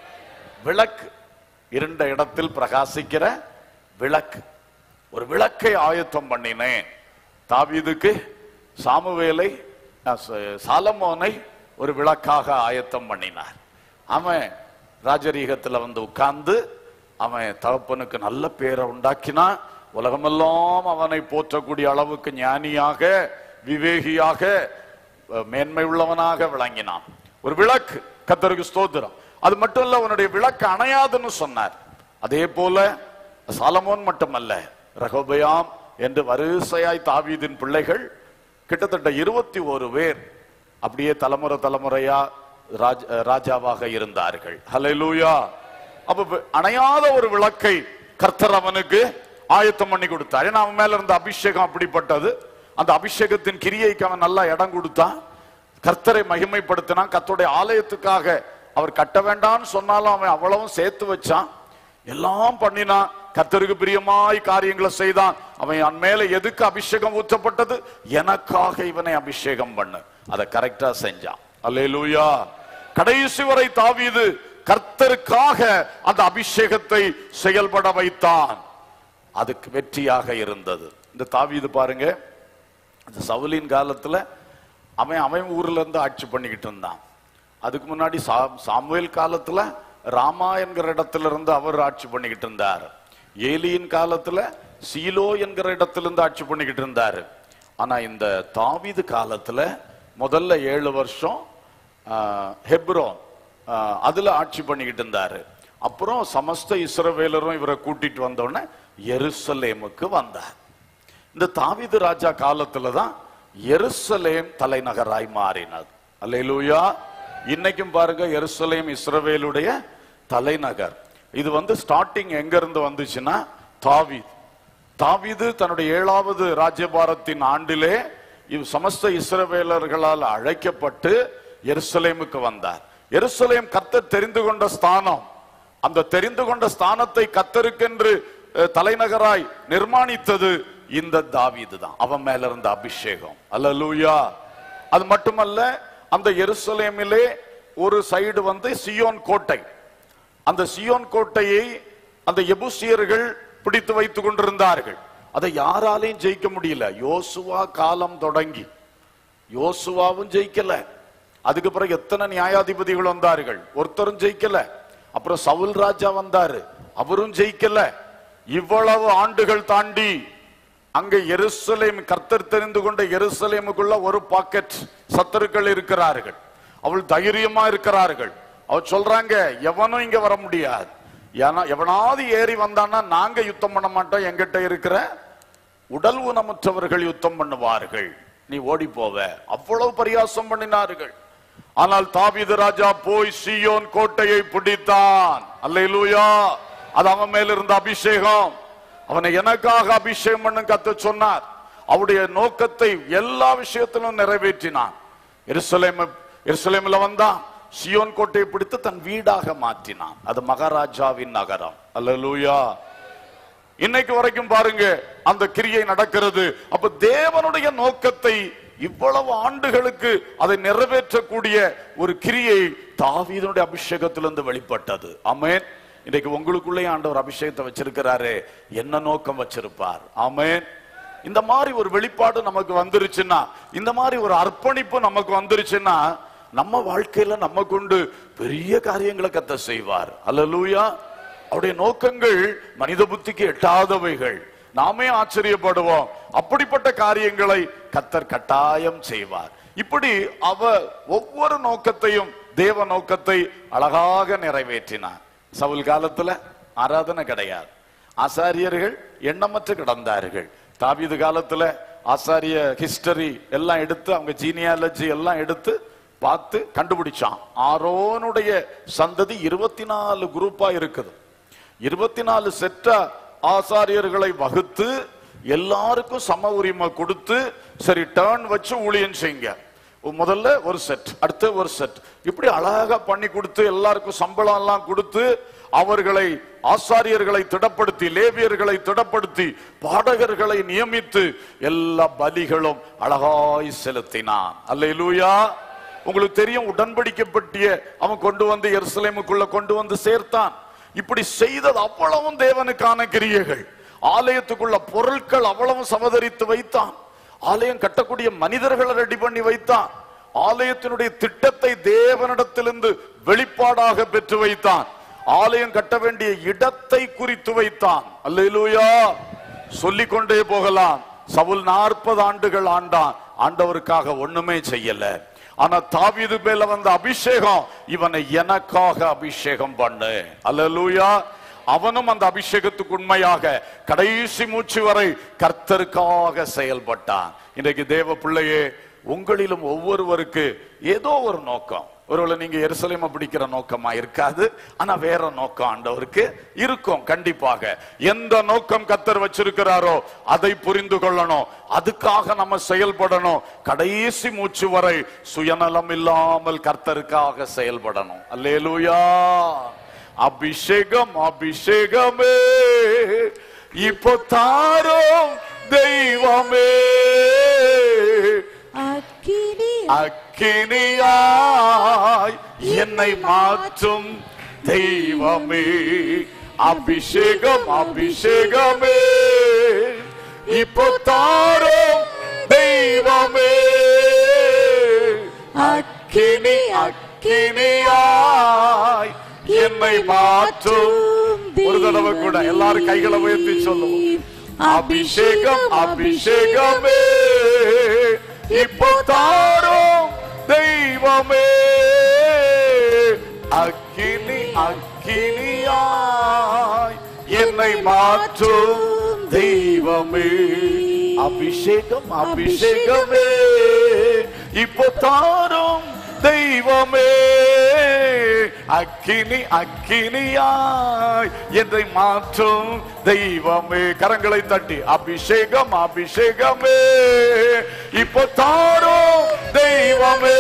விளக்கு இருண்ட இடத்தில் பிரகாசிக்கிற விளக்கு ஒரு விளக்கை ஆயத்தம் பண்ணினேன் தாவீதுக்கு சாமுவேலை அஹ், ச- சாலமோனை ஒரு விளக்காக ஆயத்தம் பண்ணினார் அவன் ராஜரீகத்துல வந்து உட்கார்ந்து அவன் தகப்பனுக்கு நல்ல பேரை உண்டாக்கினான் உலகமெல்லாம் அவனை போற்றக்கூடிய அளவுக்கு ஞானியாக விவேகியாக அஹ், மேன்மை உள்ளவனாக விளங்கினான் ஒரு விளக்கு கத்தருக்கு ஸ்தோத்திரம் அது மட்டும் இல்ல உன்னுடைய விளக்கு அணையாதுன்னு சொன்னார் அதே போல சாலமோன் மட்டுமல்ல ரகோபயாம் என்று வரிசையாய் தாவீதின் பிள்ளைகள் கிட்டத்தட்ட இருபத்தி ஒரு பேர் அப்படியே தலைமுறை தலைமுறையா ராஜ் ராஜாவாக இருந்தார்கள் ஹalleluya அப்ப வி- அணையாத ஒரு விளக்கை கர்த்தர் அவனுக்கு ஆயத்தம் பண்ணி கொடுத்தார் ஏன்னா அவன் மேல இருந்த அபிஷேகம் அப்படிப்பட்டது அந்த அபிஷேகத்தின் கிரியைக்கு அவன் நல்லா இடம் கொடுத்தான் கர்த்தரை மகிமைப்படுத்தினான் கர்த்தருடைய ஆலயத்துக்காக அவர் கட்ட வேண்டாம்னு சொன்னாலும் அவன் அவ்வளவும் சேர்த்து வச்சான் எல்லாம் பண்ணினான் கர்த்தருக்கு பிரியமாய் காரியங்களை செய்தான் அவன் என் மேல எதுக்கு அபிஷேகம் ஊற்றப்பட்டது எனக்காக இவனை அபிஷேகம் பண்ணு அதை கரெக்டா செஞ்சான் அல்லேலூயா கடைசி வரை தாவீது கர்த்தருக்காக அந்த அபிஷேகத்தை செயல்பட வைத்தான் அதுக்கு வெற்றியாக இருந்தது இந்த தாவீது பாருங்க அந்த சவுலின் காலத்துல அவன் அவன் ஊர்ல இருந்து ஆட்சி பண்ணிக்கிட்டு இருந்தான் அதுக்கு முன்னாடி சா- சாமுவேல் காலத்துல ராமா என்கிற இடத்துல இருந்து அவர் ஆட்சி பண்ணிக்கிட்டு இருந்தார் ஏலியின் காலத்துல சீலோ என்கிற இடத்துல இருந்து ஆட்சி பண்ணிக்கிட்டு இருந்தாரு ஆனா இந்த தாவீது காலத்துல முதல்ல ஏழு வருஷம் ஆஹ், ஹெப்ரோன் ஆஹ், அதுல ஆட்சி பண்ணிக்கிட்டு இருந்தாரு அப்புறம் சமஸ்த இஸ்ரவேலரும் இவரை கூட்டிட்டு வந்தோடனே எருசலேமுக்கு வந்தார் இந்த தாவீது ராஜா காலத்துல தான் எருசலேம் தலைநகராய் மாறினது அல்லேலூயா இன்னைக்கும் பாருங்க எருசலேம் இஸ்ரவேலுடைய தலைநகர் இது வந்து ஸ்டார்டிங் எங்க இருந்து வந்துச்சுன்னா தாவீது தாவீது தன்னுடைய ஏழாவது ராஜ்யபாரத்தின் ஆண்டிலே இவ் சமஸ்த இஸ்ரவேலர்களால் அழைக்கப்பட்டு எருசலேமுக்கு வந்தார் எருசலேம் கர்த்தர் தெரிந்து கொண்ட ஸ்தானம் அந்த தெரிந்து கொண்ட ஸ்தானத்தை கத்தருக்கென்று அஹ், தலைநகராய் நிர்மாணித்தது இந்த தாவீது தான் அவன் மேல இருந்த அபிஷேகம் அல்லேலூயா அது மட்டுமல்ல அந்த எருசலேமிலே ஒரு சைடு வந்து சியோன் கோட்டை அந்த சியோன் கோட்டையை அந்த எபுசியர்கள் பிடித்து வைத்துக் கொண்டிருந்தார்கள் அதை யாராலையும் ஜெயிக்க முடியல யோசுவா காலம் தொடங்கி யோசுவாவும் ஜெயிக்கல அதுக்கு பிறகு எத்தனை நியாயாதிபதிகள் வந்தார்கள் ஒருத்தரும் ஜெயிக்கல அப்புறம் சவுல் ராஜா வந்தாரு அவரும் ஜெயிக்கல இவ்வளவு ஆண்டுகள் தாண்டி அங்க எருசலேம் கர்த்தர் தெரிந்து கொண்ட எருசலேமுக்குள்ள ஒரு பாக்கெட் சத்தருக்கள் இருக்கிறார்கள் அவள் தைரியமா இருக்கிறார்கள் அவள் சொல்றாங்க எவனும் இங்க வர முடியாது ஏன்னா எவனாவது ஏறி வந்தான்னா நாங்க யுத்தம் பண்ண மாட்டோம் எங்கிட்ட இருக்கிற உடல் ஊனமுற்றவர்கள் யுத்தம் பண்ணுவார்கள் நீ ஓடி போவ அவ்வளவு பரியாசம் பண்ணினார்கள் ஆனால் தாவீது ராஜா போய் சீயோன் கோட்டையை பிடித்தான் அல்லேலூயா அது அவன் மேல இருந்த அபிஷேகம் அவனை எனக்காக அபிஷேகம் பண்ண கத்த சொன்னார் அவருடைய நோக்கத்தை எல்லா விஷயத்திலும் நிறைவேற்றினான் எருசலேம் எருசலேம்ல வந்தான் சியோன் கோட்டையை பிடித்து தன் வீடாக மாற்றினான் அது மகாராஜாவின் நகரம் அல்லேலூயா இன்னைக்கு வரைக்கும் பாருங்க அந்த கிரியை நடக்கிறது அப்ப தேவனுடைய நோக்கத்தை இவ்வளவு ஆண்டுகளுக்கு அதை நிறைவேற்றக்கூடிய ஒரு கிரியை தாவீதனுடைய அபிஷேகத்திலிருந்து வெளிப்பட்டது ஆமென் இன்னைக்கு உங்களுக்குள்ளே ஆண்டவர் அபிஷேகத்தை வச்சிருக்கிறாரு என்ன நோக்கம் வச்சிருப்பார் ஆமென் இந்த மாதிரி ஒரு வெளிப்பாடு நமக்கு வந்துருச்சுன்னா இந்த மாதிரி ஒரு அர்ப்பணிப்பு நமக்கு வந்துருச்சுன்னா நம்ம வாழ்க்கையில நம்ம கொண்டு பெரிய காரியங்களை கத்த செய்வார் அல்லேலூயா அவருடைய நோக்கங்கள் மனித புத்திக்கு எட்டாதவைகள் நாமே ஆச்சரியப்படுவோம் அப்படிப்பட்ட காரியங்களை கத்தர் கட்டாயம் செய்வார் இப்படி அவ ஒவ்வொரு நோக்கத்தையும் தேவ நோக்கத்தை அழகாக நிறைவேற்றினார் சவுல் காலத்துல ஆராதனை கிடையாது ஆசாரியர்கள் எண்ணமற்று கிடந்தார்கள் தாவீது காலத்துல ஆசாரிய ஹிஸ்டரி எல்லாம் எடுத்து அவங்க ஜீனியாலஜி எல்லாம் எடுத்து பார்த்து கண்டுபிடிச்சான் ஆரோனுடைய சந்ததி இருபத்தி நாலு குரூப்பா இருக்குது இருபத்தி நாலு செட்ட ஆசாரியர்களை வகுத்து எல்லாருக்கும் சம உரிமை கொடுத்து சரி டர்ன் வச்சு ஊழியம் செய்யுங்க முதல்ல ஒரு செட் அடுத்து ஒரு செட் இப்படி அழகா பண்ணி கொடுத்து எல்லாருக்கும் சம்பளம் எல்லாம் கொடுத்து அவர்களை ஆசாரியர்களை திடப்படுத்தி லேவியர்களை திடப்படுத்தி பாடகர்களை நியமித்து எல்லா பலிகளும் அழகாய் செலுத்தினான் அல்லேலூயா உங்களுக்கு தெரியும் உடன்படிக்கப்பட்டிய அவன் கொண்டு வந்து எருசலேமுக்குள்ள கொண்டு வந்து சேர்த்தான் இப்படி செய்தது அவ்வளவும் தேவனுக்கான கிரியைகள் ஆலயத்துக்குள்ள பொருட்கள் அவ்வளவும் சமதரித்து வைத்தான் ஆலயம் கட்டக்கூடிய மனிதர்களை ரெடி பண்ணி வைத்தான் ஆலயத்தினுடைய திட்டத்தை தேவனிடத்திலிருந்து வெளிப்பாடாக பெற்று வைத்தான் ஆலயம் கட்ட வேண்டிய இடத்தை குறித்து வைத்தான் அல்லேலூயா சொல்லிக் கொண்டே போகலாம் சவுல் நாற்பது ஆண்டுகள் ஆண்டான் ஆண்டவருக்காக ஒண்ணுமே செய்யல ஆனா தாவீது மேல வந்த அபிஷேகம் இவனை எனக்காக அபிஷேகம் பண்ணு அல்லேலூயா அவனும் அந்த அபிஷேகத்துக்கு உண்மையாக கடைசி மூச்சு வரை கர்த்தருக்காக செயல்பட்டான் இன்றைக்கு தேவ பிள்ளையே உங்களிலும் ஒவ்வொருவருக்கு ஏதோ ஒரு நோக்கம் ஒருவேளை நீங்க எருசலேம பிடிக்கிற நோக்கமா இருக்காது ஆனா வேற நோக்கம் ஆண்டவருக்கு இருக்கும் கண்டிப்பாக எந்த நோக்கம் கத்தர் வச்சிருக்கிறாரோ அதை புரிந்து கொள்ளணும் அதுக்காக நம்ம செயல்படணும் கடைசி மூச்சு வரை சுயநலம் இல்லாமல் கர்த்தருக்காக செயல்படணும் அல்லேலூயா அபிஷேகம் அபிஷேகமே இப்போ தாரும் தெய்வமே அக்கினி அக்கினியாய் என்னை மாற்றும் தெய்வமே அபிஷேகம் அபிஷேகமே இப்போ தாரும் தெய்வமே அக்கினி அக்கினியாய் என்னை மாற்றும் ஒரு தடவை கூட எல்லாரும் கைகளை உயர்த்தி சொல்லுவோம் அபிஷேகம் அபிஷேகமே இப்போ தாரும் தெய்வமே அக்கினி அக்கினியாய் என்னை மாற்றும் தெய்வமே அபிஷேகம் அபிஷேகமே இப்போ தாரும் தெய்வமே அக்கினி அக்கினியாய் என்னை மாற்றும் தெய்வமே கரங்களை தட்டி அபிஷேகம் அபிஷேகமே இப்போ தாரும் தெய்வமே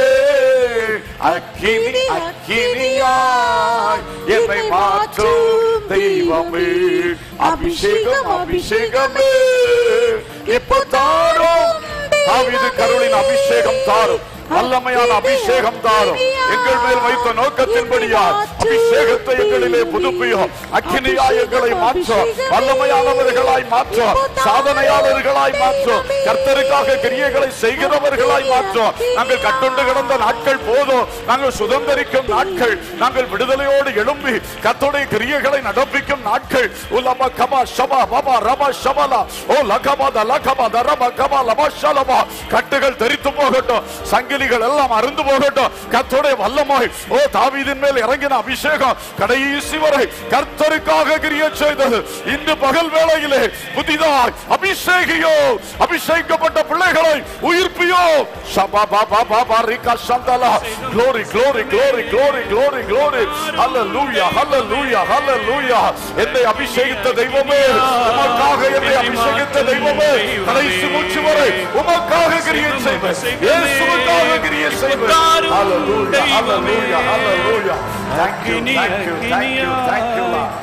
அக்கினி அக்கினியாய் என்னை மாற்றும் தெய்வமே அபிஷேகம் அபிஷேகமே இப்போ தாரும் தாவீது கருளின் அபிஷேகம் தாரும் வல்லமையான அபிஷேகம் தாரும் எங்கள் மேல் வைத்த நோக்கத்தின்படியால் அபிஷேகத்தை எங்களிலே புதுப்பியும் அக்கினியா எங்களை மாற்றும் வல்லமையானவர்களாய் மாற்றும் சாதனையாளர்களாய் மாற்றும் கர்த்தருக்காக கிரியைகளை செய்கிறவர்களாய் மாற்றும் நாங்கள் கட்டுண்டு கிடந்த நாட்கள் போதும் நாங்கள் சுதந்திரிக்கும் நாட்கள் நாங்கள் விடுதலையோடு எழும்பி கர்த்தருடைய கிரியைகளை நடப்பிக்கும் நாட்கள் உலம கபா ஷபா பபா ரபா ஷபலா ஓ லகபத லகபத ரப கபா லபா ஷலபா கட்டுகள் தெரித்து போகட்டும் சங்கிலிகள் எல்லாம் அருந்து போகட்டும் கர்த்தருடைய வல்லமாய் ஓ தாவீதின் மேல் இறங்கின அபிஷேகம் கடைசி வரை கர்த்தருக்காக கிரிய செய்தது இன்று பகல் வேளையிலே புதிதாய் அபிஷேகியோ அபிஷேகப்பட்ட பிள்ளைகளை உயிர்ப்பியோ ஷபா பா பா பா பா ரிகா சந்தலா glory glory glory glory glory glory hallelujah hallelujah hallelujah என்னை அபிஷேகித்த தெய்வமே உமக்காக என்னை அபிஷேகித்த தெய்வமே கடைசி மூச்சு வரை உமக்காக கிரியை செய்வேன் இயேசுவுக்காக கிரியை செய்வேன் hallelujah hallelujah hallelujah thank you thank you thank you thank you Lord.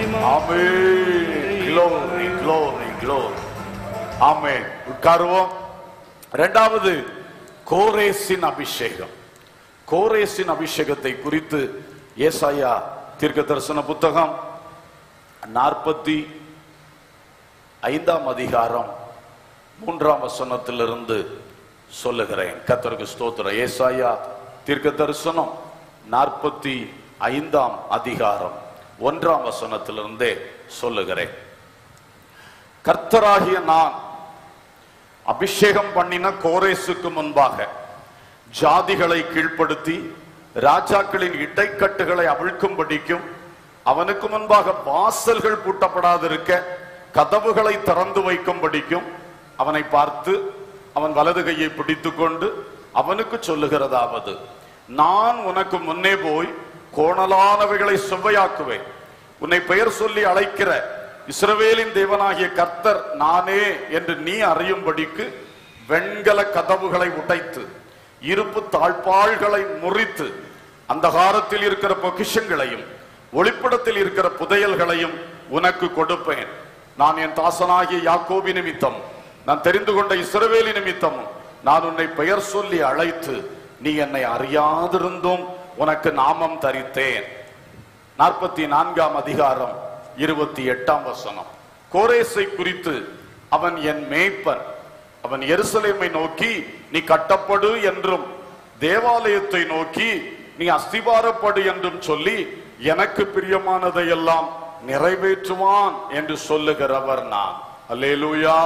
Amen. Glory, glory, glory. Amen. உட்காருவோம் இரண்டாவது கோரேசின் அபிஷேகம் கோரேசின் அபிஷேகத்தை குறித்து ஏசாயா தீர்க்க தரிசன புத்தகம் நாற்பத்தி ஐந்தாம் அதிகாரம் மூன்றாம் வசனத்திலிருந்து சொல்லுகிறேன் கத்தருக்கு ஸ்தோத்திரம் ஏசாயா தீர்க்க தரிசனம் நாற்பத்தி ஐந்தாம் அதிகாரம் ஒன்றாம் வசனத்திலிருந்தே சொல்லுகிறேன் கர்த்தராகிய நான் அபிஷேகம் பண்ணின கோரேசுக்கு முன்பாக ஜாதிகளை கீழ்ப்படுத்தி ராஜாக்களின் இடைக்கட்டுகளை அவிழ்க்கும்படிக்கும் அவனுக்கு முன்பாக வாசல்கள் பூட்டப்படாதிருக்க கதவுகளை திறந்து வைக்கும்படிக்கும் அவனை பார்த்து அவன் வலது கையை பிடித்துக் கொண்டு அவனுக்கு சொல்லுகிறதாவது நான் உனக்கு முன்னே போய் கோணலானவைகளை செவ்வையாக்குவேன் உன்னை பெயர் சொல்லி அழைக்கிற இஸ்ரவேலின் தேவனாகிய கர்த்தர் நானே என்று நீ அறியும்படிக்கு வெண்கல கதவுகளை உடைத்து இருப்பு தாழ்பாள்களை முறித்து அந்தகாரத்தில் இருக்கிற பொக்கிஷங்களையும் ஒளிப்படத்தில் இருக்கிற புதையல்களையும் உனக்கு கொடுப்பேன் நான் என் தாசனாகிய யாக்கோபி நிமித்தம் நான் தெரிந்து கொண்ட இஸ்ரவேலி நிமித்தமும் நான் உன்னை பெயர் சொல்லி அழைத்து நீ என்னை அறியாதிருந்தும் உனக்கு நாமம் தரித்தேன் நாற்பத்தி நான்காம் அதிகாரம் இருபத்தி எட்டாம் வசனம் கோரேசை குறித்து அவன் என் மேய்ப்பன் அவன் எருசலேமை நோக்கி நீ கட்டப்படு என்றும் தேவாலயத்தை நோக்கி நீ அஸ்திபாரப்படு என்றும் சொல்லி எனக்கு பிரியமானதை எல்லாம் நிறைவேற்றுவான் என்று சொல்லுகிறவர் நான் அல்லேலூயா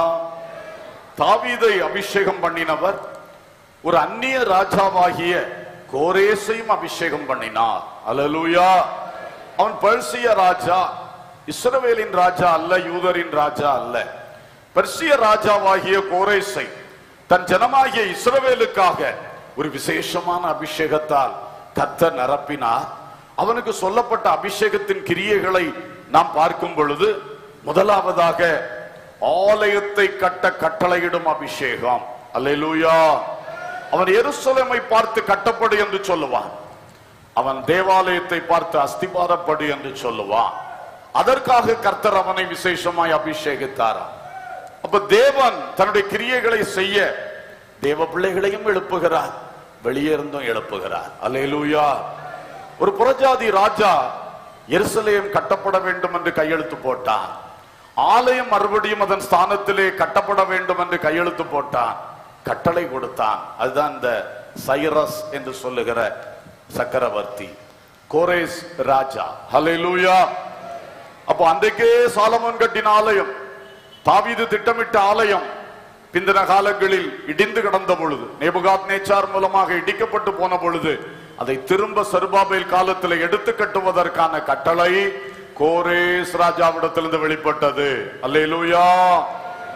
தாவீதை அபிஷேகம் பண்ணினவர் ஒரு அந்நிய ராஜாவாகிய கோரேசையும் அபிஷேகம் பண்ணினார் அல்லேலூயா அவன் பெர்சிய ராஜா இஸ்ரவேலின் ராஜா அல்ல யூதரின் ராஜா அல்ல பெர்சிய ராஜாவாகிய கோரேசை தன் ஜனமாகிய இஸ்ரவேலுக்காக ஒரு விசேஷமான அபிஷேகத்தால் கர்த்தர் நிரப்பினார் அவனுக்கு சொல்லப்பட்ட அபிஷேகத்தின் கிரியைகளை நாம் பார்க்கும் பொழுது முதலாவதாக ஆலயத்தை கட்ட கட்டளையிடும் அபிஷேகம் அல்லேலூயா அவன் எருசலேமை பார்த்து கட்டப்படு என்று சொல்லுவான் அவன் தேவாலயத்தை பார்த்து அஸ்திபாரப்படு என்று சொல்லுவான் அதற்காக கர்த்தர் அவனை விசேஷமாய் அபிஷேகித்தாராம் அப்ப தேவன் தன்னுடைய கிரியைகளை செய்ய தேவ பிள்ளைகளையும் எழுப்புகிறார் வெளியே இருந்தும் எழுப்புகிறார் அல்லேலூயா ஒரு புறஜாதி ராஜா எருசலேம் கட்டப்பட வேண்டும் என்று கையெழுத்து போட்டான் ஆலயம் மறுபடியும் அதன் ஸ்தானத்திலே கட்டப்பட வேண்டும் என்று கையெழுத்து போட்டான் கட்டளை கொடுத்தான் அதுதான் இந்த சைரஸ் என்று சொல்லுகிற சக்கரவர்த்தி கோரேஸ் ராஜா ஹalleluya அப்போ அன்றைக்கே சாலமோன் கட்டின ஆலயம் தாவீது திட்டமிட்ட ஆலயம் பிந்தின காலங்களில் இடிந்து கிடந்த பொழுது நேபுகாத் நேச்சார் மூலமாக இடிக்கப்பட்டு போன பொழுது அதை திரும்ப சருபாபேல் காலத்தில் எடுத்து கட்டுவதற்கான கட்டளை கோரேஸ் ராஜாவிடத்திலிருந்து வெளிப்பட்டது அல்லேலூயா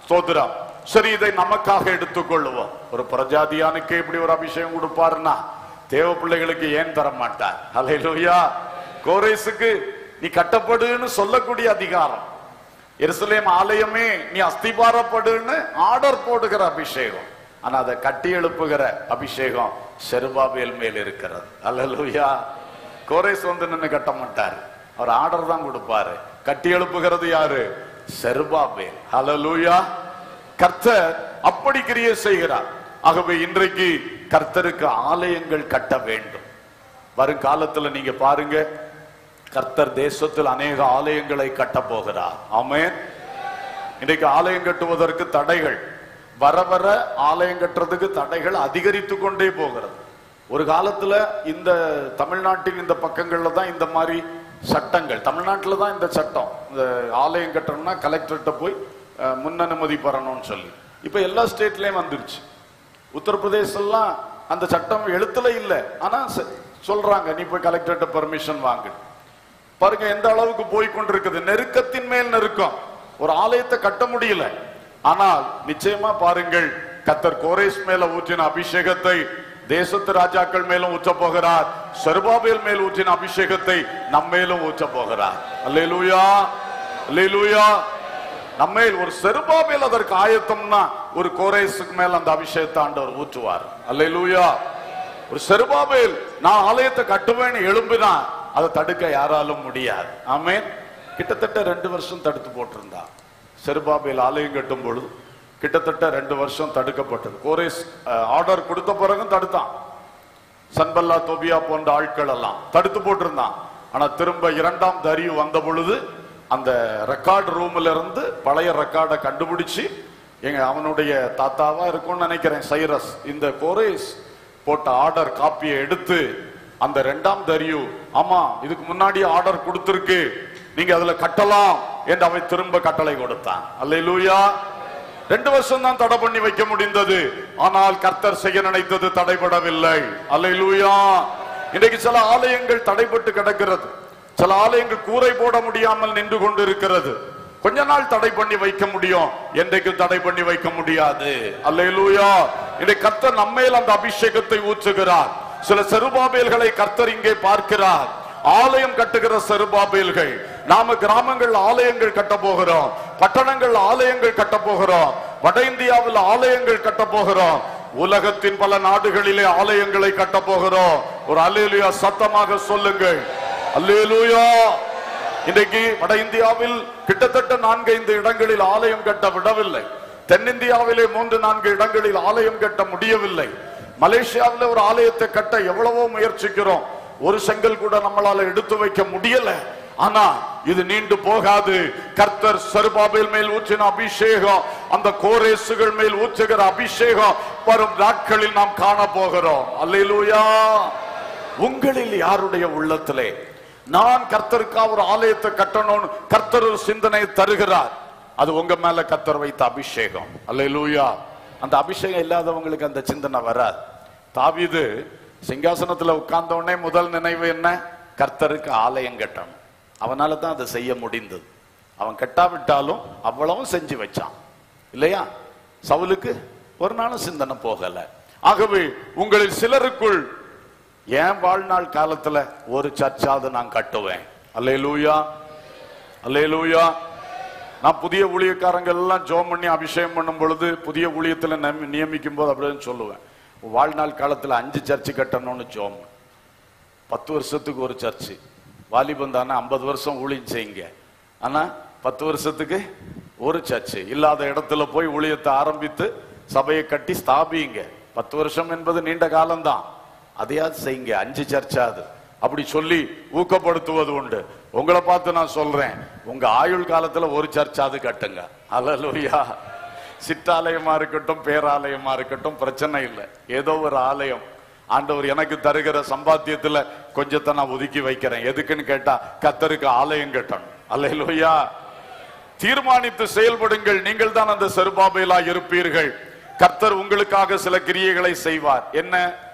ஸ்தோத்திரம் சரி இதை நமக்காக எடுத்துக்கொள்ளுவோம் ஒரு பிரஜாதியானுக்கு இப்படி ஒரு அபிஷேகம் கொடுப்பாருன்னா தேவ பிள்ளைகளுக்கு ஏன் தர மாட்டார் ஹalleluya கோரேசுக்கு நீ கட்டப்படுன்னு சொல்லக்கூடிய அதிகாரம் எருசலேம் ஆலயமே நீ அஸ்திபாரப்படுன்னு ஆர்டர் போடுகிற அபிஷேகம் ஆனா அதை கட்டி எழுப்புகிற அபிஷேகம் செருபாபேல் மேல் இருக்கிறது அல்லேலூயா கோரேஸ் வந்து நின்னு கட்ட மாட்டார் அவர் ஆர்டர் தான் கொடுப்பாரு கட்டி எழுப்புகிறது யாரு செருபாபேல் ஹalleluya கர்த்தர் அப்படி கிரியை செய்கிறார் ஆகவே இன்றைக்கு கர்த்தருக்கு ஆலயங்கள் கட்ட வேண்டும் வருங்காலத்துல நீங்க பாருங்க கர்த்தர் தேசத்தில் அநேக ஆலயங்களை கட்ட போகிறார் ஆமென் இன்றைக்கு ஆலயம் கட்டுவதற்கு தடைகள் வர வர ஆலயம் கட்டுறதுக்கு தடைகள் அதிகரித்து கொண்டே போகிறது ஒரு காலத்துல இந்த தமிழ்நாட்டின் இந்த பக்கங்கள்ல தான் இந்த மாதிரி சட்டங்கள் தமிழ்நாட்டில் தான் இந்த சட்டம் இந்த ஆலயம் கட்டணும்னா கலெக்டர்கிட்ட போய் அஹ், முன் அனுமதி பெறணும்னு சொல்லி இப்ப எல்லா ஸ்டேட்லயும் வந்துருச்சு உத்தரப்பிரதேசெல்லாம் அந்த சட்டம் எழுத்துல இல்ல ஆனா ச- சொல்றாங்க நீ போய் கலெக்டர்கிட்ட பெர்மிஷன் வாங்கு பாருங்க எந்த அளவுக்கு போய் கொண்டிருக்குது நெருக்கத்தின் மேல் நெருக்கம் ஒரு ஆலயத்தை கட்ட முடியல ஆனால் நிச்சயமா பாருங்கள் கத்தர் கோரேஸ் மேல ஊற்றின அபிஷேகத்தை தேசத்து ராஜாக்கள் மேலும் ஊற்ற போகிறார் செருபாபேல் மேல் ஊற்றின அபிஷேகத்தை நம்ம மேலும் ஊற்ற போகிறார் அல்லேலூயா அல்லேலூயா நம்மேல் ஒரு செருபாபேல் அதற்கு ஆயத்தம்னா ஒரு கோரேசுக்கு மேல் அந்த அபிஷேகத்தை ஆண்டவர் ஊற்றுவார் அல்லேலூயா ஒரு செருபாபேல் நான் ஆலயத்தை கட்டுவேன்னு எழும்பினா அதை தடுக்க யாராலும் முடியாது ஆமென் கிட்டத்தட்ட ரெண்டு வருஷம் தடுத்து போட்டிருந்தா செருபாபேல் ஆலயம் கட்டும் பொழுது கிட்டத்தட்ட ரெண்டு வருஷம் தடுக்கப்பட்டது கோரேஸ் ஆர்டர் கொடுத்த பிறகும் தடுத்தான் சன்பல்லா தோபியா போன்ற ஆட்கள் எல்லாம் தடுத்து போட்டிருந்தான் ஆனா திரும்ப இரண்டாம் தரியு வந்த பொழுது அந்த ரெக்கார்ட் ரூம்ல இருந்து பழைய ரெக்கார்டை கண்டுபிடிச்சு எங்க அவனுடைய தாத்தாவா இருக்கும்னு நினைக்கிறேன் சைரஸ் இந்த கோரேஸ் போட்ட ஆர்டர் காப்பியை எடுத்து அந்த ரெண்டாம் தரியு ஆமா இதுக்கு முன்னாடி ஆர்டர் கொடுத்திருக்கு நீங்க அதுல கட்டலாம் என்று அவன் திரும்ப கட்டளை கொடுத்தான் அல்லேலூயா ரெண்டு வருஷம் தான் தடை பண்ணி வைக்க முடிந்தது ஆனால் கர்த்தர் செய்ய நினைத்தது தடைபடவில்லை அல்லேலூயா இன்றைக்கு சில ஆலயங்கள் தடைபட்டு கிடக்கிறது சில ஆலயங்கள் கூரை போட முடியாமல் நின்று கொண்டு இருக்கிறது கொஞ்ச நாள் தடை பண்ணி வைக்க முடியும் என்றைக்கு தடை பண்ணி வைக்க முடியாது அல்லேலூயா இன்றைக்கு கர்த்தர் நம்மேல் அந்த அபிஷேகத்தை ஊற்றுகிறார் சில செருபாபேல்களை கர்த்தர் இங்கே பார்க்கிறார் ஆலயம் கட்டுகிற செருபாபேல்கள் நாம கிராமங்கள் ஆலயங்கள் கட்ட போகிறோம் பட்டணங்கள் ஆலயங்கள் கட்ட போகிறோம் வட இந்தியாவில் ஆலயங்கள் கட்ட போகிறோம் உலகத்தின் பல நாடுகளிலே ஆலயங்களை கட்ட போகிறோம் ஒரு அல்லேலூயா சத்தமாக சொல்லுங்கள் அல்லேலூயா இன்றைக்கு வட இந்தியாவில் கிட்டத்தட்ட நான்கு ஐந்து இடங்களில் ஆலயம் கட்ட விடவில்லை தென்னிந்தியாவிலே மூன்று நான்கு இடங்களில் ஆலயம் கட்ட முடியவில்லை மலேசியாவில் ஒரு ஆலயத்தை கட்ட எவ்வளவோ முயற்சிக்கிறோம் ஒரு செங்கல் கூட நம்மளால எடுத்து வைக்க முடியல ஆனா இது நீண்டு போகாது கர்த்தர் சருபாபேல் மேல் ஊற்றின அபிஷேகம் அந்த கோரேசுகள் மேல் ஊற்றுகிற அபிஷேகம் வரும் நாட்களில் நாம் காண போகிறோம் அல்லேலூயா உங்களில் யாருடைய உள்ளத்திலே நான் கர்த்தருக்காக ஒரு ஆலயத்தை கட்டணும்னு கர்த்தர் ஒரு சிந்தனை தருகிறார் அது உங்க மேல கர்த்தர் வைத்த அபிஷேகம் அல்லேலூயா அந்த அபிஷேகம் இல்லாதவங்களுக்கு அந்த சிந்தனை வராது தாவீது சிங்காசனத்துல உட்கார்ந்த உடனே முதல் நினைவு என்ன கர்த்தருக்கு ஆலயம் கட்டணும் அவனால தான் அதை செய்ய முடிந்தது அவன் கட்டாவிட்டாலும் அவ்வளவும் செஞ்சு வச்சான் இல்லையா சவுலுக்கு ஒரு நாளும் சிந்தனை போகல ஆகவே உங்களில் சிலருக்குள் என் வாழ்நாள் காலத்துல ஒரு சர்ச்சாவது நான் கட்டுவேன் அல்லேலூயா அல்லேலூயா நான் புதிய ஊழியக்காரங்க எல்லாம் ஜோம் பண்ணி அபிஷேகம் பண்ணும் பொழுது புதிய ஊழியத்துல நியமி- நியமிக்கும் போது அப்படின்னு சொல்லுவேன் உன் வாழ்நாள் காலத்துல அஞ்சு சர்ச்சு கட்டணும்னு ஜோம் பத்து வருஷத்துக்கு ஒரு சர்ச்சு வாலிபம் தானே ஐம்பது வருஷம் ஊழியம் செய்யுங்க ஆனா பத்து வருஷத்துக்கு ஒரு சர்ச்சு இல்லாத இடத்துல போய் ஊழியத்தை ஆரம்பித்து சபையை கட்டி ஸ்தாபியுங்க பத்து வருஷம் என்பது நீண்ட காலம்தான் அதையாவது செய்யுங்க அஞ்சு சர்ச்சாது அப்படி சொல்லி ஊக்கப்படுத்துவது உண்டு உங்களை பார்த்து நான் சொல்றேன் உங்க ஆயுள் காலத்துல ஒரு சர்ச்சாவது கட்டுங்க அல்லேலூயா சிற்றாலயமா இருக்கட்டும் பேராலயமா இருக்கட்டும் பிரச்சனை இல்லை ஏதோ ஒரு ஆலயம் ஆண்டவர் எனக்கு தருகிற சம்பாத்தியத்துல கொஞ்சத்தை நான் ஒதுக்கி வைக்கிறேன் எதுக்குன்னு கேட்டா கத்தருக்கு ஆலயம் கட்டணும் அல்லேலூயா தீர்மானித்து செயல்படுங்கள் நீங்கள் தான் அந்த செருபாபைலா இருப்பீர்கள் கர்த்தர் உங்களுக்காக சில கிரியைகளை செய்வார் என்ன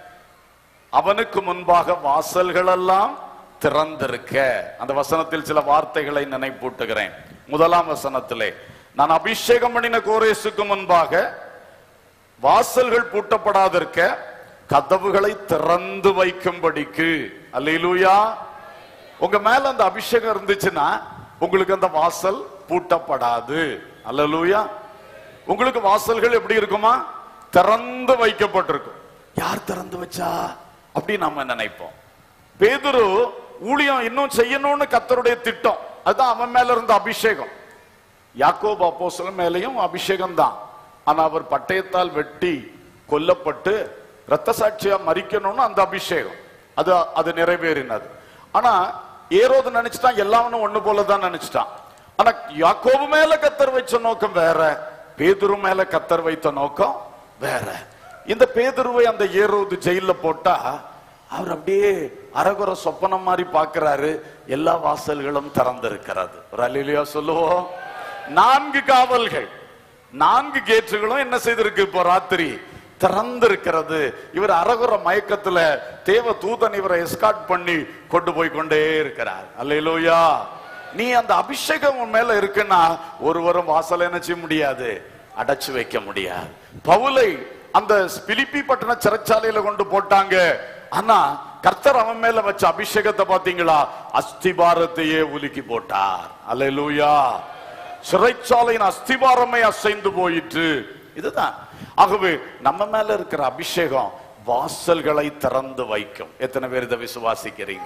அவனுக்கு முன்பாக வாசல்கள் எல்லாம் திறந்திருக்க அந்த வசனத்தில் சில வார்த்தைகளை நினைப்பூட்டுகிறேன் முதலாம் வசனத்திலே நான் அபிஷேகம் பண்ணின கோரேசுக்கு முன்பாக வாசல்கள் பூட்டப்படாதிருக்க கதவுகளை திறந்து வைக்கும்படிக்கு அல்லேலூயா உங்க மேல அந்த அபிஷேகம் இருந்துச்சுன்னா உங்களுக்கு அந்த வாசல் பூட்டப்படாது அல்லேலூயா உங்களுக்கு வாசல்கள் எப்படி இருக்குமா திறந்து வைக்கப்பட்டிருக்கும் யார் திறந்து வச்சா அப்படி நாம நினைப்போம் பேதுரு ஊழியம் இன்னும் செய்யணும்னு கத்தருடைய திட்டம் அதுதான் அவன் மேல இருந்த அபிஷேகம் யாக்கோப் அப்போஸ்தலன் மேலேயும் அபிஷேகம் தான் ஆனா அவர் பட்டயத்தால் வெட்டி கொல்லப்பட்டு இரத்த சாட்சியா மறிக்கணும்னு அந்த அபிஷேகம் அது அது நிறைவேறினது ஆனா ஏரோது நினைச்சிட்டான் எல்லாவனும் ஒண்ணு போலதான் நினைச்சிட்டான் ஆனா யாக்கோபு மேல கத்தர் வச்ச நோக்கம் வேற பேதுரு மேல கத்தர் வைத்த நோக்கம் வேற இந்த பேதுருவை அந்த ஏரோது ஜெயில போட்டா அவர் அப்படியே அரகுர சொப்பனம் மாதிரி பார்க்கிறாரு எல்லா வாசல்களும் திறந்திருக்கிறது ஒரு அல்லையா சொல்லுவோம் நான்கு காவல்கள் நான்கு கேட்டுகளும் என்ன செய்திருக்கு இப்போ ராத்திரி திறந்திருக்கிறது இவர் அரகுர மயக்கத்துல தேவ தூதன் இவரை எஸ்காட் பண்ணி கொண்டு போய் கொண்டே இருக்கிறார் அல்லையிலோயா நீ அந்த அபிஷேகம் உன் மேல இருக்குன்னா ஒருவரும் வாசல் என்ன செய்ய முடியாது அடைச்சு வைக்க முடியாது பவுலை அந்த பிலிப்பி பட்டண சிறைச்சாலையில கொண்டு போட்டாங்க ஆனா கர்த்தர் அவன் மேல வச்ச அபிஷேகத்தை பாத்தீங்களா அஸ்திபாரத்தையே உலுக்கி போட்டார் அல்லேலூயா சிறைச்சாலையின் அஸ்திபாரமே அசைந்து போயிற்று இதுதான் ஆகவே நம்ம மேல இருக்கிற அபிஷேகம் வாசல்களை திறந்து வைக்கும் எத்தனை பேர் இதை விசுவாசிக்கிறீங்க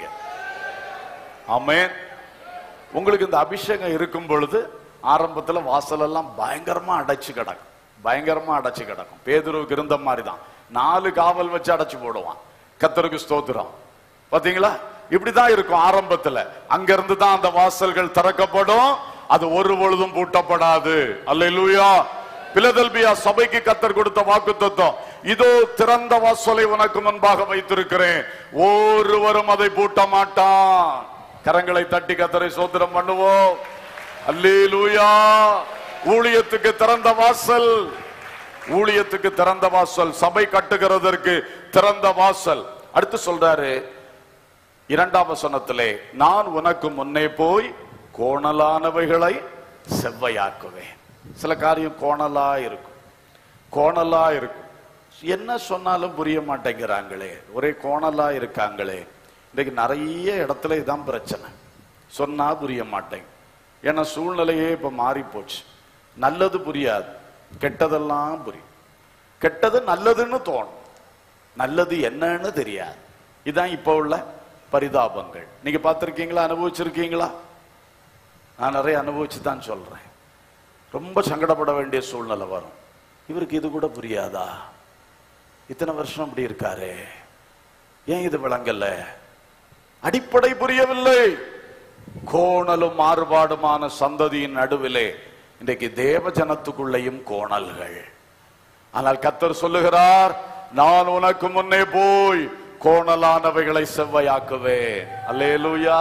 ஆமென் உங்களுக்கு இந்த அபிஷேகம் இருக்கும் பொழுது ஆரம்பத்துல வாசல் எல்லாம் பயங்கரமா அடைச்சு கிடக்கும் பயங்கரமா அடைச்சு கிடக்கும் பேதுருவுக்கு இருந்த மாதிரி தான் நாலு காவல் வச்சு அடைச்சு போடுவான் கத்தருக்கு ஸ்தோத்திரம் பாத்தீங்களா இப்படிதான் இருக்கும் ஆரம்பத்துல அங்க இருந்து தான் அந்த வாசல்கள் திறக்கப்படும் அது ஒரு பொழுதும் பூட்டப்படாது அல்லேலூயா பிலதெல்பியா சபைக்கு கத்தர் கொடுத்த வாக்கு தத்துவம் இதோ திறந்த வாசலை உனக்கு முன்பாக வைத்திருக்கிறேன் ஒருவரும் அதை பூட்ட மாட்டான் கரங்களை தட்டி கத்தரை சோத்திரம் பண்ணுவோம் அல்லேலூயா ஊழியத்துக்கு திறந்த வாசல் ஊழியத்துக்கு திறந்த வாசல் சபை கட்டுகிறதற்கு திறந்த வாசல் அடுத்து சொல்றாரு இரண்டாம் வசனத்திலே நான் உனக்கு முன்னே போய் கோணலானவைகளை செவ்வையாக்குவேன் சில காரியம் கோணலா இருக்கும் கோணலா இருக்கும் என்ன சொன்னாலும் புரிய மாட்டேங்கிறாங்களே ஒரே கோணலா இருக்காங்களே இன்னைக்கு நிறைய இடத்துல இதான் பிரச்சனை சொன்னா புரிய மாட்டேங்க ஏன்னா சூழ்நிலையே இப்ப மாறி போச்சு நல்லது புரியாது கெட்டதெல்லாம் புரியும் கெட்டது நல்லதுன்னு தோணும் நல்லது என்னன்னு தெரியாது இதான் இப்ப உள்ள பரிதாபங்கள் நீங்க பார்த்திருக்கீங்களா அனுபவிச்சிருக்கீங்களா நான் நிறைய அனுபவிச்சு தான் சொல்றேன் ரொம்ப சங்கடப்பட வேண்டிய சூழ்நிலை வரும் இவருக்கு இது கூட புரியாதா இத்தனை வருஷம் அப்படி இருக்காரு ஏன் இது விளங்கல அடிப்படை புரியவில்லை கோணலும் மாறுபாடுமான சந்ததியின் நடுவிலே இன்றைக்கு தேவ ஜனத்துக்குள்ளேயும் கோணல்கள் ஆனால் கத்தர் சொல்லுகிறார் நான் உனக்கு முன்னே போய் கோணலானவைகளை செவ்வையாக்குவேன் அல்லேலூயா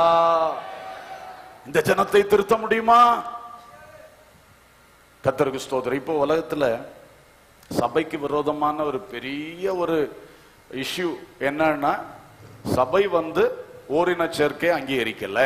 இந்த ஜனத்தை திருத்த முடியுமா கத்தருக்கு ஸ்தோத்திரம் இப்போ உலகத்துல சபைக்கு விரோதமான ஒரு பெரிய ஒரு இஷ்யூ என்னன்னா சபை வந்து ஓரின சேர்க்கை அங்கீகரிக்கல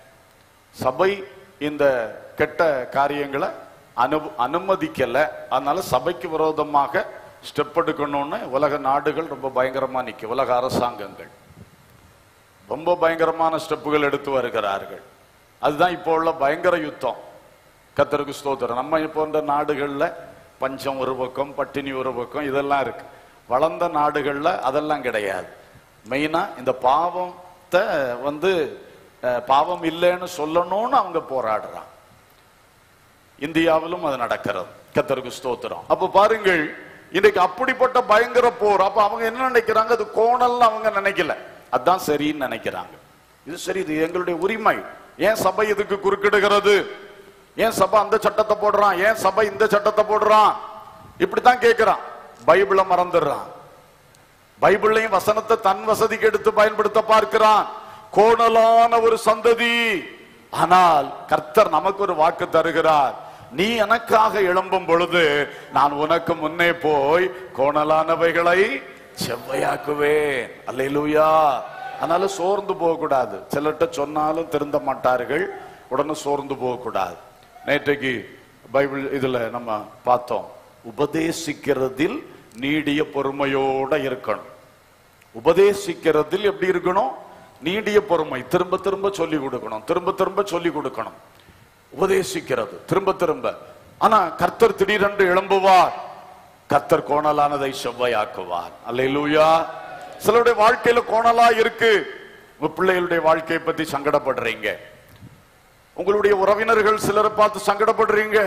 சபை இந்த கெட்ட காரியங்களை அனு அனுமதிக்கல அதனால சபைக்கு விரோதமாக ஸ்டெப் எடுக்கணும்னு உலக நாடுகள் ரொம்ப பயங்கரமா நிக்க உலக அரசாங்கங்கள் ரொம்ப பயங்கரமான ஸ்டெப்புகள் எடுத்து வருகிறார்கள் அதுதான் இப்போ உள்ள பயங்கர யுத்தம் கத்தருக்கு ஸ்தோத்திரம் நம்ம போன்ற நாடுகள்ல பஞ்சம் ஒரு பக்கம் பட்டினி ஒரு பக்கம் இதெல்லாம் இருக்கு வளர்ந்த நாடுகள்ல அதெல்லாம் கிடையாது மெயினா இந்த பாவத்தை வந்து அஹ், பாவம் இல்லைன்னு சொல்லணும்னு அவங்க போராடுறாங்க இந்தியாவிலும் அது நடக்கிறது கத்தருக்கு ஸ்தோத்திரம் அப்ப பாருங்கள் இன்னைக்கு அப்படிப்பட்ட பயங்கர போர் அப்ப அவங்க என்ன நினைக்கிறாங்க அது கோணல்னு அவங்க நினைக்கல அதான் சரின்னு நினைக்கிறாங்க இது சரி இது எங்களுடைய உரிமை ஏன் சபை இதுக்கு குறுக்கிடுகிறது ஏன் சபை அந்த சட்டத்தை போடுறான் ஏன் சபை இந்த சட்டத்தை போடுறான் இப்படித்தான் கேட்கிறான் பைபிளை மறந்துடுறான் பைபிளையும் வசனத்தை தன் வசதிக்கு எடுத்து பயன்படுத்த பார்க்கிறான் கோணலான ஒரு சந்ததி ஆனால் கர்த்தர் நமக்கு ஒரு வாக்கு தருகிறார் நீ எனக்காக எழும்பும் பொழுது நான் உனக்கு முன்னே போய் கோணலானவைகளை செவ்வையாக்குவேன் அல்லேலூயா அதனால சோர்ந்து போக கூடாது சிலர்கிட்ட சொன்னாலும் திருந்த மாட்டார்கள் உடனே சோர்ந்து போக கூடாது நேற்றைக்கு பைபிள் இதுல நம்ம பார்த்தோம் உபதேசிக்கிறதில் நீடிய பொறுமையோட இருக்கணும் உபதேசிக்கிறதில் எப்படி இருக்கணும் நீடிய பொறுமை திரும்ப திரும்ப சொல்லி கொடுக்கணும் திரும்ப திரும்ப சொல்லி கொடுக்கணும் உபதேசிக்கிறது திரும்ப திரும்ப ஆனா கர்த்தர் திடீரென்று எழும்புவார் கர்த்தர் கோணலானதை செவ்வாயாக்குவார் அல்லேலூயா சிலருடைய வாழ்க்கையில கோணலா இருக்கு உங்க பிள்ளைகளுடைய வாழ்க்கையை பத்தி சங்கடப்படுறீங்க உங்களுடைய உறவினர்கள் சிலரை பார்த்து சங்கடப்படுறீங்க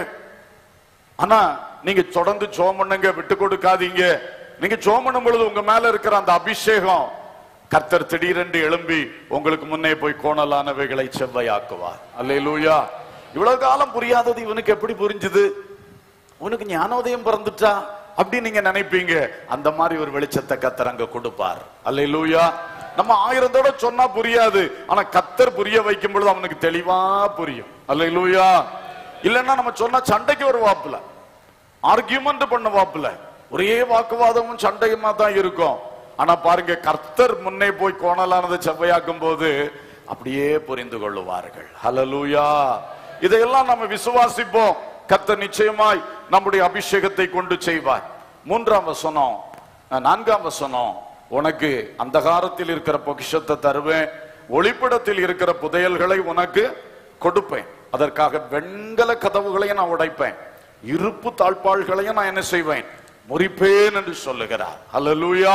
ஆனா நீங்க தொடர்ந்து ஜோம் பண்ணுங்க விட்டு கொடுக்காதீங்க நீங்க ஜோம் பண்ணும் பொழுது உங்க மேல இருக்கிற அந்த அபிஷேகம் கர்த்தர் திடீரென்று எழும்பி உங்களுக்கு முன்னே போய் கோணலானவைகளை செவ்வையாக்குவார் அல்லேலூயா இவ்வளவு காலம் புரியாதது இவனுக்கு எப்படி புரிஞ்சுது உனக்கு ஞானோதயம் பிறந்துட்டா அப்படி நீங்க நினைப்பீங்க அந்த மாதிரி ஒரு வெளிச்சத்தை கத்தர் அங்க கொடுப்பார் அல்லேலூயா நம்ம ஆயிரம் தடவை சொன்னா புரியாது ஆனா கத்தர் புரிய வைக்கும் பொழுது அவனுக்கு தெளிவா புரியும் அல்லேலூயா இல்லைன்னா நம்ம சொன்னா சண்டைக்கு வருவாப்புல ஆர்கியூமெண்ட் பண்ணுவாப்புல ஒரே வாக்குவாதமும் சண்டையுமா தான் இருக்கும் ஆனா பாருங்க கர்த்தர் முன்னே போய் கோணலானதை செவ்வையாக்கும் போது அப்படியே புரிந்து கொள்ளுவார்கள் ஹalleluya இதையெல்லாம் நம்ம விசுவாசிப்போம் கர்த்தர் நிச்சயமாய் நம்முடைய அபிஷேகத்தை கொண்டு செய்வார் மூன்றாம் வசனம் அஹ், நான்காம் வசனம் உனக்கு அந்தகாரத்தில் இருக்கிற பொக்கிஷத்தை தருவேன் ஒளிப்படத்தில் இருக்கிற புதையல்களை உனக்கு கொடுப்பேன் அதற்காக வெண்கல கதவுகளையும் நான் உடைப்பேன் இருப்பு தாழ்பாள்களையும் நான் என்ன செய்வேன் முறிப்பேன் என்று சொல்லுகிறார் அல்லேலூயா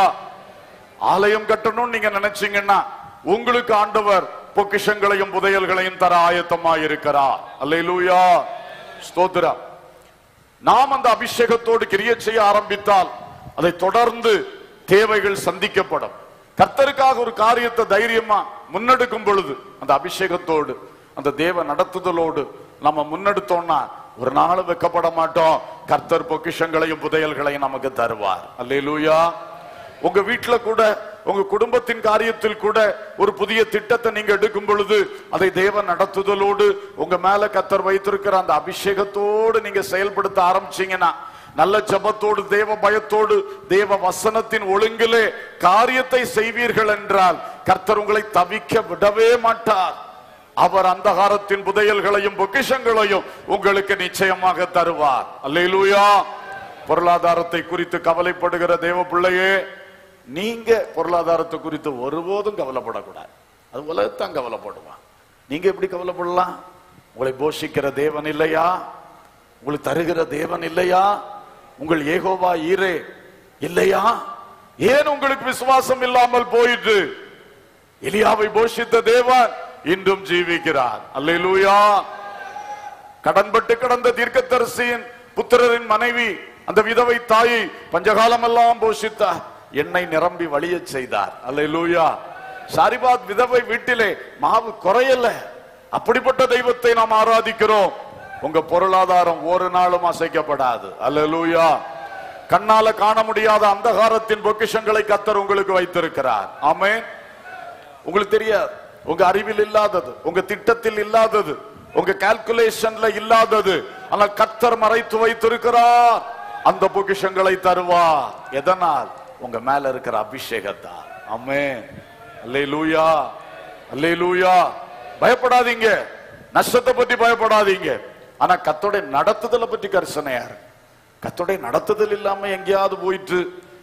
ஆலயம் கட்டணும்னு நீங்க நினைச்சீங்கன்னா உங்களுக்கு ஆண்டவர் பொக்கிஷங்களையும் புதையல்களையும் தர ஆயத்தமாய் இருக்கிறார் அல்லேலூயா ஸ்தோத்திரம் நாம் அந்த அபிஷேகத்தோடு கிரிய செய்ய ஆரம்பித்தால் அதை தொடர்ந்து தேவைகள் சந்திக்கப்படும் கர்த்தருக்காக ஒரு காரியத்தை தைரியமா முன்னெடுக்கும் பொழுது அந்த அபிஷேகத்தோடு அந்த தேவ நடத்துதலோடு நம்ம முன்னெடுத்தோம்னா ஒரு நாள் வெக்கப்பட மாட்டோம் கர்த்தர் பொக்கிஷங்களையும் புதையல்களையும் நமக்கு தருவார் அல்லேலூயா உங்க வீட்டுல கூட உங்க குடும்பத்தின் காரியத்தில் கூட ஒரு புதிய திட்டத்தை நீங்க எடுக்கும் பொழுது அதை தேவ நடத்துதலோடு உங்க மேல கத்தர் வைத்திருக்கிற அந்த அபிஷேகத்தோடு நீங்க செயல்படுத்த ஆரம்பிச்சீங்கன்னா நல்ல ஜபத்தோடு தேவ பயத்தோடு தேவ வசனத்தின் ஒழுங்கிலே காரியத்தை செய்வீர்கள் என்றால் கர்த்தர் உங்களை தவிக்க விடவே மாட்டார் அவர் அந்தகாரத்தின் புதையல்களையும் பொக்கிஷங்களையும் உங்களுக்கு நிச்சயமாக தருவார் அல்லேலூயா பொருளாதாரத்தை குறித்து கவலைப்படுகிற தேவ பிள்ளையே நீங்க பொருளாதாரத்தை குறித்து ஒருபோதும் கவலைப்படக்கூடாது அது உலகத்தான் கவலைப்படுவான் நீங்க எப்படி கவலைப்படலாம் உங்களை போஷிக்கிற தேவன் இல்லையா உங்களுக்கு தருகிற தேவன் இல்லையா உங்கள் ஏகோவா ஈரே இல்லையா ஏன் உங்களுக்கு விசுவாசம் இல்லாமல் போயிட்டு எலியாவை போஷித்த தேவன் இன்றும் ஜீவிக்கிறார் அல்லேலூயா கடன்பட்டு கிடந்த தீர்க்கதரிசியின் புத்திரரின் மனைவி அந்த விதவை தாயை பஞ்சகாலம் எல்லாம் போஷித்தார் எண்ணெய் நிரம்பி வழியச் செய்தார் அல்லேலூயா சாரிபாத் விதவை வீட்டிலே மாவு குறையல அப்படிப்பட்ட தெய்வத்தை நாம் ஆராதிக்கிறோம் உங்க பொருளாதாரம் ஒரு நாளும் அசைக்கப்படாது அல்லேலூயா கண்ணால காண முடியாத அந்தகாரத்தின் பொக்கிஷங்களை கத்தர் உங்களுக்கு வைத்திருக்கிறார் ஆமென் உங்களுக்கு தெரியாது உங்க அறிவில் இல்லாதது உங்க திட்டத்தில் இல்லாதது உங்க கால்குலேஷன்ல இல்லாதது ஆனா கத்தர் மறைத்து வைத்திருக்கிறார் அந்த பொக்கிஷங்களை தருவார் எதனால் உங்க மேல இருக்கிற அபிஷேகத்தால் அம்மே அல்லேலூயா அல்லேலூயா பயப்படாதீங்க நஷ்டத்தை பத்தி பயப்படாதீங்க ஆனா கத்தோட நடத்துதலை பற்றி கரிசனையா இருக்கு கத்தோடைய நடத்துதல் இல்லாம எங்கேயாவது போயிட்டு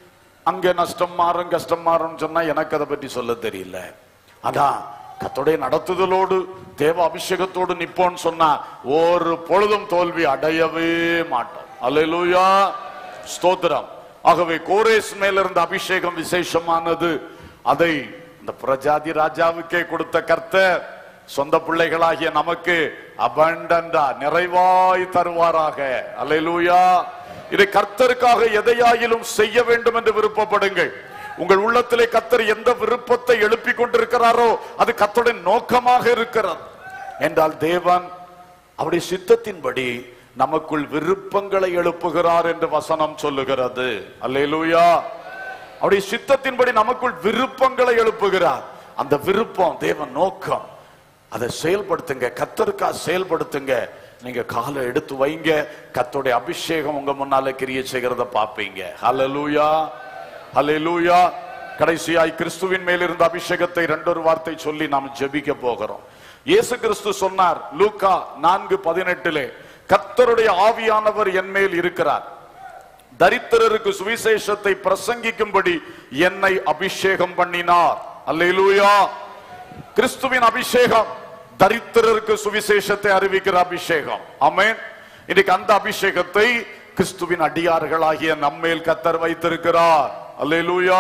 அங்க நஷ்டம் மாறும் கஷ்டம் மாறும் சொன்னா எனக்கு அதை பற்றி சொல்ல தெரியல அதான் கத்தோடைய நடத்துதலோடு தேவ அபிஷேகத்தோடு நிப்போன்னு சொன்னா ஒரு பொழுதும் தோல்வி அடையவே மாட்டோம் அல்லேலூயா ஸ்தோத்திரம் ஆகவே கோரேஸ் மேல இருந்த அபிஷேகம் விசேஷமானது அதை இந்த பிரஜாதி ராஜாவுக்கே கொடுத்த கர்த்தர் சொந்த பிள்ளைகளாகிய நமக்கு அபண்டண்டா நிறைவாய் தருவாராக அல்லேலூயா இதை கர்த்தருக்காக எதையாயிலும் செய்ய வேண்டும் என்று விருப்பப்படுங்கள் உங்கள் உள்ளத்திலே கர்த்தர் எந்த விருப்பத்தை எழுப்பிக் கொண்டிருக்கிறாரோ அது கர்த்தருடைய நோக்கமாக இருக்கிறது என்றால் தேவன் அவருடைய சித்தத்தின்படி நமக்குள் விருப்பங்களை எழுப்புகிறார் என்று வசனம் சொல்லுகிறது அல்லேலூயா அவருடைய சித்தத்தின்படி நமக்குள் விருப்பங்களை எழுப்புகிறார் அந்த விருப்பம் தேவன் நோக்கம் அதை செயல்படுத்துங்க கத்தருக்கா செயல்படுத்துங்க நீங்க காலை எடுத்து வைங்க கத்தோடைய அபிஷேகம் உங்க முன்னால கிரிய செய்கிறத பாப்பீங்க ஹalleluya ஹalleluya கடைசியாய் கிறிஸ்துவின் மேல் இருந்த அபிஷேகத்தை ரெண்டொரு வார்த்தை சொல்லி நாம் ஜெபிக்க போகிறோம் இயேசு கிறிஸ்து சொன்னார் லூக்கா நான்கு பதினெட்டிலே கர்த்தருடைய ஆவியானவர் என் மேல் இருக்கிறார் தரித்திரருக்கு சுவிசேஷத்தை பிரசங்கிக்கும்படி என்னை அபிஷேகம் பண்ணினார் அல்லேலூயா கிறிஸ்துவின் அபிஷேகம் தரித்திரருக்கு சுவிசேஷத்தை அறிவிக்கிற அபிஷேகம் ஆமென் இன்னைக்கு அந்த அபிஷேகத்தை கிறிஸ்துவின் அடியார்களாகிய நம்மேல் கத்தர் வைத்திருக்கிறார் அல்லேலூயா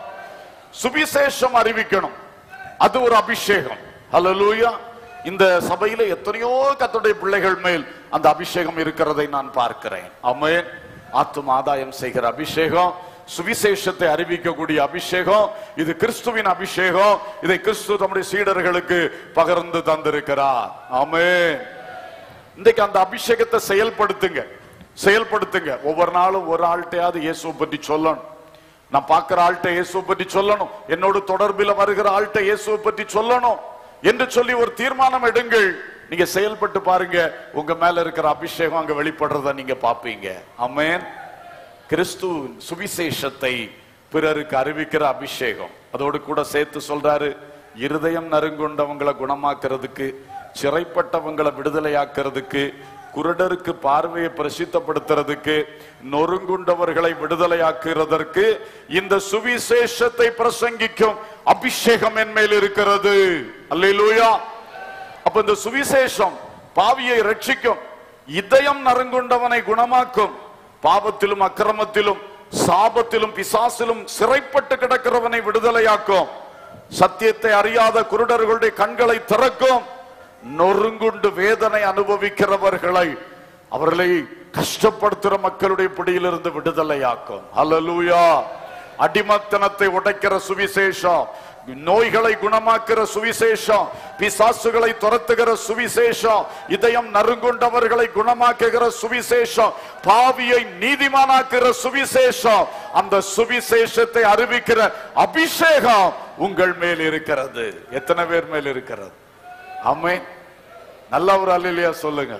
சுவிசேஷம் அறிவிக்கணும் அது ஒரு அபிஷேகம் அல்லேலூயா இந்த சபையில எத்தனையோ கத்தருடைய பிள்ளைகள் மேல் அந்த அபிஷேகம் இருக்கிறதை நான் பார்க்கிறேன் ஆமென் ஆத்தும ஆதாயம் செய்கிற அபிஷேகம் சுவிசேஷத்தை அறிவிக்கக்கூடிய அபிஷேகம் இது கிறிஸ்துவின் அபிஷேகம் இதை கிறிஸ்து தம்முடைய சீடர்களுக்கு பகிர்ந்து தந்திருக்கிறார் ஆமென் இன்றைக்கு அந்த அபிஷேகத்தை செயல்படுத்துங்க செயல்படுத்துங்க ஒவ்வொரு நாளும் ஒரு ஆள்கிட்டயாவது இயேசுவை பற்றி சொல்லணும் நான் பார்க்கிற ஆள்கிட்ட இயேசுவை பற்றி சொல்லணும் என்னோடு தொடர்பில் வருகிற ஆள்கிட்ட இயேசுவை பற்றி சொல்லணும் என்று சொல்லி ஒரு தீர்மானம் எடுங்கள் நீங்க செயல்பட்டு பாருங்க உங்க மேல இருக்கிற அபிஷேகம் அங்க வெளிப்படுறத நீங்க பாப்பீங்க ஆமென் கிறிஸ்து சுவிசேஷத்தை பிறருக்கு அறிவிக்கிற அபிஷேகம் அதோடு கூட சேர்த்து சொல்றாரு இருதயம் நறுங்குண்டவங்களை குணமாக்குறதுக்கு சிறைப்பட்டவங்களை விடுதலையாக்குறதுக்கு குருடருக்கு பார்வையை பிரசித்தப்படுத்துறதுக்கு நொறுங்குண்டவர்களை விடுதலையாக்குறதற்கு இந்த சுவிசேஷத்தை பிரசங்கிக்கும் அபிஷேகம் என் மேல் இருக்கிறது அல்லேலூயா அப்ப இந்த சுவிசேஷம் பாவியை ரட்சிக்கும் இதயம் நறுங்குண்டவனை குணமாக்கும் பாவத்திலும் அக்கிரமத்திலும் சாபத்திலும் பிசாசிலும் சிறைப்பட்டு கிடக்கிறவனை விடுதலையாக்கும் சத்தியத்தை அறியாத குருடர்களுடைய கண்களை திறக்கும் நொறுங்குண்டு வேதனை அனுபவிக்கிறவர்களை அவர்களை கஷ்டப்படுத்துற மக்களுடைய பிடியிலிருந்து விடுதலையாக்கும் அல்லேலூயா அடிமத்தனத்தை உடைக்கிற சுவிசேஷம் நோய்களை குணமாக்குற சுவிசேஷம் பிசாசுகளை துரத்துகிற சுவிசேஷம் இதயம் நறுங்குண்டவர்களை குணமாக்குகிற சுவிசேஷம் பாவியை நீதிமானாக்குகிற சுவிசேஷம் அந்த சுவிசேஷத்தை அறிவிக்கிற அபிஷேகம் உங்கள் மேல் இருக்கிறது எத்தனை பேர் மேல் இருக்கிறது ஆமே நல்ல ஒரு அல்லையா சொல்லுங்க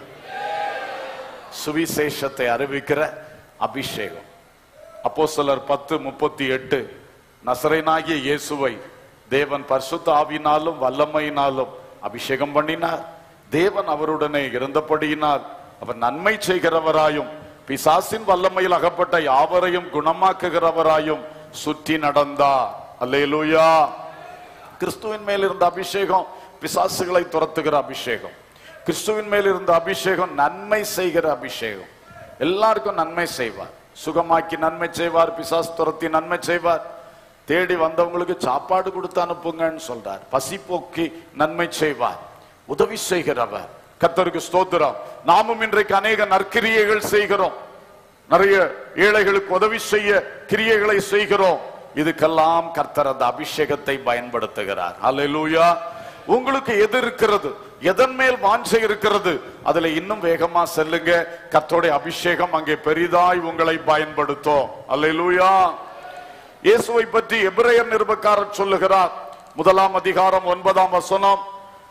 சுவிசேஷத்தை அறிவிக்கிற அபிஷேகம் அப்போஸ்தலர் பத்து முப்பத்தி எட்டு நசரேனாகிய இயேசுவை தேவன் பரிசுத்த ஆவியினாலும் வல்லமையினாலும் அபிஷேகம் பண்ணினார் தேவன் அவருடனே இருந்தபடியினால் அவர் நன்மை செய்கிறவராயும் பிசாசின் வல்லமையில் அகப்பட்ட யாவரையும் குணமாக்குகிறவராயும் சுற்றி நடந்தார் அல்லேலூயா கிறிஸ்துவின் மேல் இருந்த அபிஷேகம் பிசாசுகளை துரத்துகிற அபிஷேகம் கிறிஸ்துவின் மேல் இருந்த அபிஷேகம் நன்மை செய்கிற அபிஷேகம் எல்லாருக்கும் நன்மை செய்வார் சுகமாக்கி நன்மை செய்வார் பிசாசு துரத்தி நன்மை செய்வார் தேடி வந்தவங்களுக்கு சாப்பாடு கொடுத்து அனுப்புங்கன்னு சொல்றார் பசி போக்கி நன்மை செய்வார் உதவி செய்கிறவர் கர்த்தருக்கு ஸ்தோத்திரம் நாமும் இன்றைக்கு அநேக நற்கிரியைகள் செய்கிறோம் நிறைய ஏழைகளுக்கு உதவி செய்ய கிரியைகளை செய்கிறோம் இதுக்கெல்லாம் கர்த்தர் அந்த அபிஷேகத்தை பயன்படுத்துகிறார் அல்லேலூயா உங்களுக்கு எது இருக்கிறது எதன் மேல் வாஞ்சை இருக்கிறது அதுல இன்னும் வேகமா செல்லுங்க கர்த்தருடைய அபிஷேகம் அங்கே பெரிதாய் உங்களை பயன்படுத்தும் அல்லேலூயா இயேசுவை பற்றி எபிரேயர் நிருபக்காரர் சொல்லுகிறார் முதலாம் அதிகாரம் ஒன்பதாம் வசனம்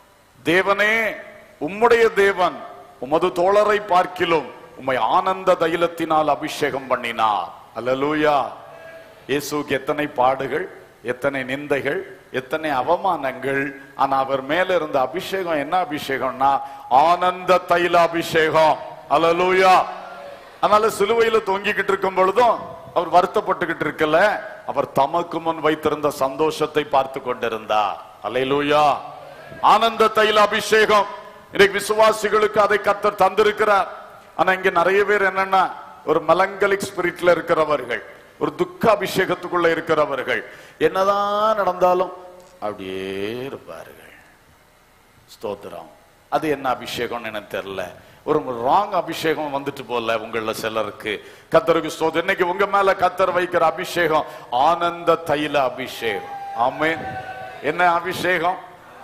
தேவனே உம்முடைய தேவன் உமது தோழரை பார்க்கிலும் உம்மை ஆனந்த தைலத்தினால் அபிஷேகம் பண்ணினார் அல்லேலூயா இயேசுவுக்கு எத்தனை பாடுகள் எத்தனை நிந்தைகள் எத்தனை அவமானங்கள் ஆனா அவர் மேல இருந்த அபிஷேகம் என்ன அபிஷேகம்னா ஆனந்த தைல அபிஷேகம் அல்லேலூயா அதனால சிலுவையில தொங்கிக்கிட்டு இருக்கும் பொழுதும் அவர் வருத்தப்பட்டுக்கிட்டு இருக்கல அவர் தமக்கு முன் வைத்திருந்த சந்தோஷத்தை பார்த்து கொண்டிருந்தார் அல்லேலூயா ஆனந்த தைல அபிஷேகம் இன்னைக்கு விசுவாசிகளுக்கு அதை கத்தர் தந்திருக்கிறார் ஆனா இங்க நிறைய பேர் என்னன்னா ஒரு மெலங்கலிக் ஸ்பிரிட்ல இருக்கிறவர்கள் ஒரு துக்க அபிஷேகத்துக்குள்ள இருக்கிறவர்கள் என்னதான் நடந்தாலும் அப்படியே இருப்பார்கள் ஸ்தோத்திரம் அது என்ன அபிஷேகம்னு எனக்கு தெரியல ஒரு ராங் அபிஷேகம் வந்துட்டு போல உங்கள சிலருக்கு கத்தருக்கு ஸ்தோத்திரம் இன்னைக்கு உங்க மேல கத்தர் வைக்கிற அபிஷேகம் ஆனந்த தைல அபிஷேகம் ஆமென் என்ன அபிஷேகம்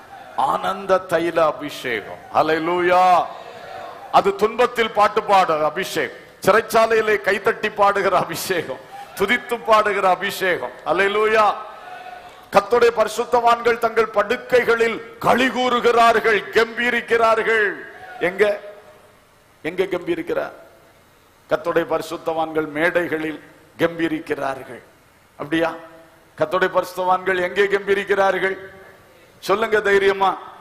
ஆனந்த தைல அபிஷேகம் ஹalleluya அது துன்பத்தில் பாட்டு பாடுற அபிஷேகம் சிறைச்சாலையிலே கைத்தட்டி பாடுகிற அபிஷேகம் துதித்து பாடுகிற அபிஷேகம் அல்லேலூயா கர்த்தருடைய பரிசுத்தவான்கள் தங்கள் படுக்கைகளில் களி கூறுகிறார்கள் கம்பீரிக்கிறார்கள் எங்க எங்க கம்பீரிக்கிறார் கர்த்தருடைய பரிசுத்தவான்கள் மேடைகளில் கம்பீரிக்கிறார்கள் அப்படியா கர்த்தருடைய பரிசுத்தவான்கள் எங்கே கம்பீரிக்கிறார்கள் சொல்லுங்க தைரியமா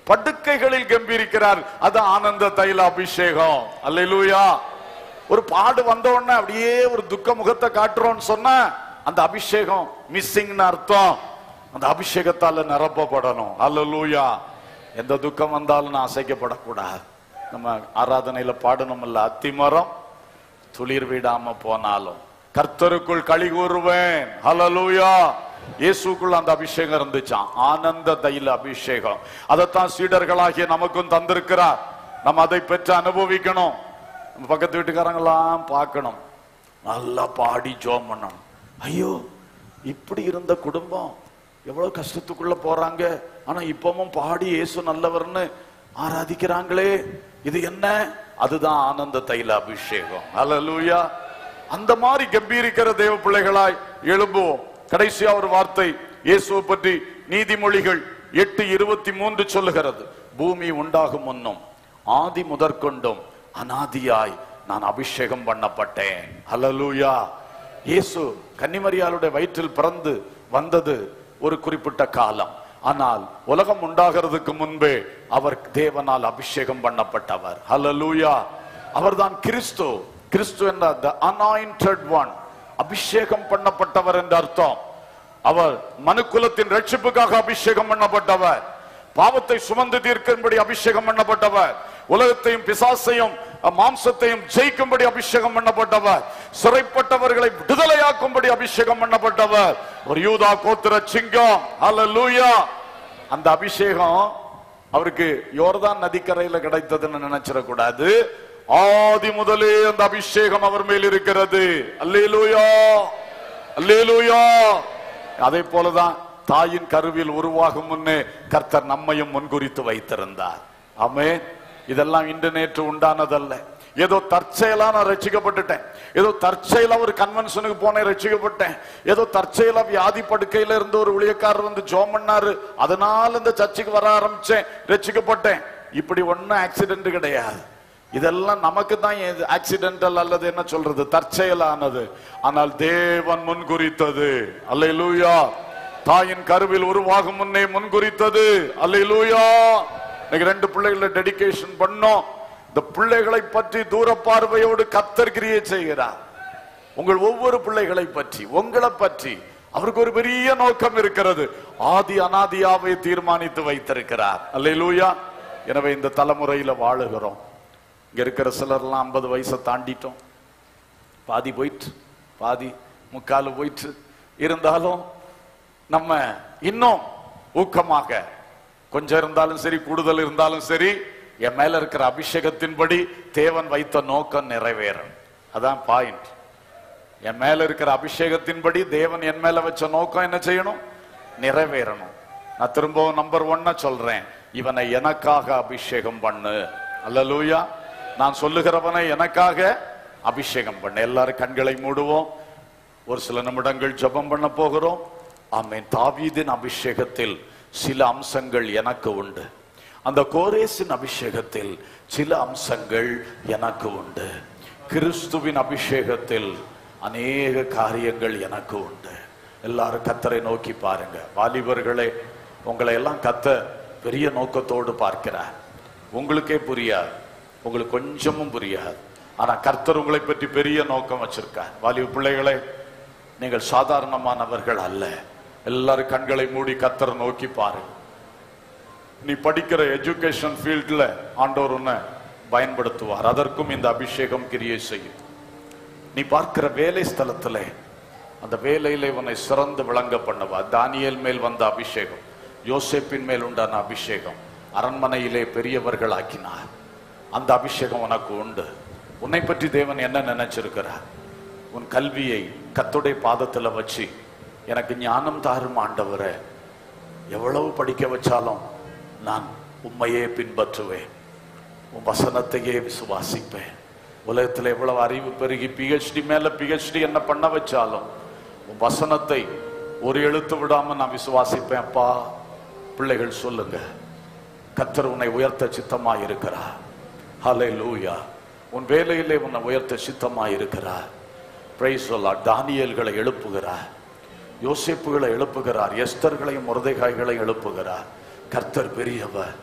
படுக்கைகளில் கம்பீரிக்கிறார் அது ஆனந்த தைல அபிஷேகம் அல்லேலூயா ஒரு பாடு வந்த உடனே அப்படியே ஒரு துக்க முகத்தை காட்டுறோம்னு சொன்னா அந்த அபிஷேகம் மிஸ்ஸிங்னு அர்த்தம் அந்த அபிஷேகத்தால நிரப்பப்படணும் அல்லேலூயா எந்த துக்கம் வந்தாலும் நான் அசைக்கப்படக்கூடாது நம்ம ஆராதனையில பாடணும்ல அத்திமரம் துளிர் விடாம போனாலும் கர்த்தருக்குள் களி கூறுவேன் ஹalleluya இயேசுக்குள்ள அந்த அபிஷேகம் இருந்துச்சாம் ஆனந்த தைல அபிஷேகம் அதைத்தான் சீடர்களாகிய நமக்கும் தந்திருக்கிறார் நம்ம அதை பெற்று அனுபவிக்கணும் நம்ம பக்கத்து வீட்டுக்காரங்களாம் பார்க்கணும் நல்லா பாடி ஜோம் பண்ணணும் ஐயோ இப்படி இருந்த குடும்பம் எவ்வளவு கஷ்டத்துக்குள்ள போறாங்க ஆனா இப்பவும் பாடி இயேசு நல்லவர்னு ஆராதிக்கிறாங்களே இது என்ன அதுதான் ஆனந்த தைல அபிஷேகம் அல்லேலூயா அந்த மாதிரி கம்பீரிக்கிற தேவ பிள்ளைகளாய் எழும்புவோம் கடைசியா ஒரு வார்த்தை இயேசுவை பற்றி நீதிமொழிகள் எட்டு இருபத்தி மூன்று சொல்லுகிறது பூமி உண்டாகும் முன்னும் ஆதி முதற்கொண்டும் அனாதியாய் நான் அபிஷேகம் பண்ணப்பட்டேன் அல்லேலூயா இயேசு கன்னிமரியாளுடைய வயிற்றில் பிறந்து வந்தது ஒரு குறிப்பிட்ட காலம் ஆனால் உலகம் உண்டாகிறதுக்கு முன்பே அவர் தேவனால் அபிஷேகம் பண்ணப்பட்டவர் ஹalleluya அவர்தான் கிறிஸ்து கிறிஸ்து என்ற the anointed one அபிஷேகம் பண்ணப்பட்டவர் என்ற அர்த்தம் அவர் மனுக்குலத்தின் ரட்சிப்புக்காக அபிஷேகம் பண்ணப்பட்டவர் பாவத்தை சுமந்து தீர்க்கும்படி அபிஷேகம் பண்ணப்பட்டவர் உலகத்தையும் பிசாசையும் மாம்சத்தையும் ஜெயிக்கும்படி அபிஷேகம் பண்ணப்பட்டவர் சிறைப்பட்டவர்களை விடுதலையாக்கும்படி அபிஷேகம் பண்ணப்பட்டவர் ஒரு யூதா கோத்திர சிங்கம் ஹalleluya அந்த அபிஷேகம் அவருக்கு யோர்தான் நதிக்கரையில கிடைத்ததுன்னு நினைச்சிடக்கூடாது ஆதி முதலே அந்த அபிஷேகம் அவர் மேல் இருக்கிறது அல்லேலூயா அல்லேலூயா அதே போலதான் தாயின் கருவில் உருவாகும் முன்னே கர்த்தர் நம்மையும் முன்குறித்து வைத்திருந்தார் ஆமே இதெல்லாம் இன்று நேற்று உண்டானதல்ல ஏதோ தற்செயலா நான் ரட்சிக்கப்பட்டுட்டேன் ஏதோ தற்செயலா ஒரு கன்வென்ஷனுக்கு போனேன் ரட்சிக்கப்பட்டேன் ஏதோ தற்செயலா வியாதி படுக்கையில இருந்து ஒரு ஊழியக்காரர் வந்து ஜோம் பண்ணாரு அதனால இந்த சர்ச்சுக்கு வர ஆரம்பிச்சேன் ரட்சிக்கப்பட்டேன் இப்படி ஒண்ணும் ஆக்சிடென்ட் கிடையாது இதெல்லாம் நமக்கு தான் ஆக்சிடென்டல் அல்லது என்ன சொல்றது தற்செயலானது ஆனால் தேவன் முன்குறித்தது அல்லேலூயா தாயின் கருவில் உருவாகும் முன்னே முன்குறித்தது அல்லேலூயா இன்னைக்கு ரெண்டு பிள்ளைகளை டெடிகேஷன் பண்ணோம் இந்த பிள்ளைகளை பற்றி தூர பார்வையோடு கத்தர் கிரியை செய்கிறார் உங்கள் ஒவ்வொரு பிள்ளைகளை பற்றி உங்களை பற்றி அவருக்கு ஒரு பெரிய நோக்கம் இருக்கிறது ஆதி அனாதியாவை தீர்மானித்து வைத்திருக்கிறார் அல்லேலூயா எனவே இந்த தலைமுறையில வாழுகிறோம் இங்க இருக்கிற சிலர்லாம் ஐம்பது வயசை தாண்டிட்டோம் பாதி போயிட்டு பாதி முக்கால் போயிட்டு இருந்தாலும் நம்ம இன்னும் ஊக்கமாக கொஞ்சம் இருந்தாலும் சரி கூடுதல் இருந்தாலும் சரி என் மேல இருக்கிற அபிஷேகத்தின்படி தேவன் வைத்த நோக்கம் நிறைவேறும் அதான் பாயிண்ட் என் மேல இருக்கிற அபிஷேகத்தின்படி தேவன் என் மேல வச்ச நோக்கம் என்ன செய்யணும் நிறைவேறணும் நான் திரும்பவும் நம்பர் ஒன்ன சொல்றேன் இவனை எனக்காக அபிஷேகம் பண்ணு அல்லலூயா நான் சொல்லுகிறவனை எனக்காக அபிஷேகம் பண்ணு எல்லாரும் கண்களை மூடுவோம் ஒரு சில நிமிடங்கள் ஜெபம் பண்ண போகிறோம் ஆமென் தாவீதின் அபிஷேகத்தில் சில அம்சங்கள் எனக்கு உண்டு அந்த கோரேசின் அபிஷேகத்தில் சில அம்சங்கள் எனக்கு உண்டு கிறிஸ்துவின் அபிஷேகத்தில் அநேக காரியங்கள் எனக்கு உண்டு எல்லாரும் கத்தரை நோக்கி பாருங்க வாலிபர்களே உங்களை எல்லாம் கத்த பெரிய நோக்கத்தோடு பார்க்கிறார் உங்களுக்கே புரியாது உங்களுக்கு கொஞ்சமும் புரியாது ஆனா கர்த்தர் உங்களை பற்றி பெரிய நோக்கம் வச்சிருக்கார் வாலிப பிள்ளைகளே நீங்கள் சாதாரணமானவர்கள் அல்ல எல்லாரும் கண்களை மூடி கத்தரை நோக்கி பாருங்க நீ படிக்கிற எஜுகேஷன் ஃபீல்ட்ல ஆண்டவர் உன்னை பயன்படுத்துவார் அதற்கும் இந்த அபிஷேகம் கிரியை செய்யும் நீ பார்க்கிற வேலை ஸ்தலத்துல அந்த வேலையிலே உன்னை சிறந்து விளங்க பண்ணுவார் தானியேல் மேல் வந்த அபிஷேகம் யோசேப்பின் மேல் உண்டான அபிஷேகம் அரண்மனையிலே பெரியவர்கள் ஆக்கினார் அந்த அபிஷேகம் உனக்கு உண்டு உன்னை பற்றி தேவன் என்ன நினைச்சிருக்கிறார் உன் கல்வியை கத்துடைய பாதத்துல வச்சு எனக்கு ஞானம் தாரும் ஆண்டவரே எவ்வளவு படிக்க வச்சாலும் நான் உண்மையே பின்பற்றுவேன் உன் வசனத்தையே விசுவாசிப்பேன் உலகத்தில் எவ்வளவு அறிவு பெருகி பிஹெச்டி மேல பிஹெச்டி என்ன பண்ண வச்சாலும் உன் வசனத்தை ஒரு எழுத்து விடாம நான் விசுவாசிப்பேன் அப்பா பிள்ளைகள் சொல்லுங்க கத்தர் உன்னை உயர்த்த சித்தமா இருக்கிறார் ஹலே லூயா உன் வேலையிலே உன்னை உயர்த்த சித்தமா இருக்கிறார் பிரைஸ் சொல்லா தானியல்களை எழுப்புகிறார் யோசிப்புகளை எழுப்புகிறார் எஸ்தர்களையும் முருதைகாய்களையும் எழுப்புகிறார் கர்த்தர் பெரியவர்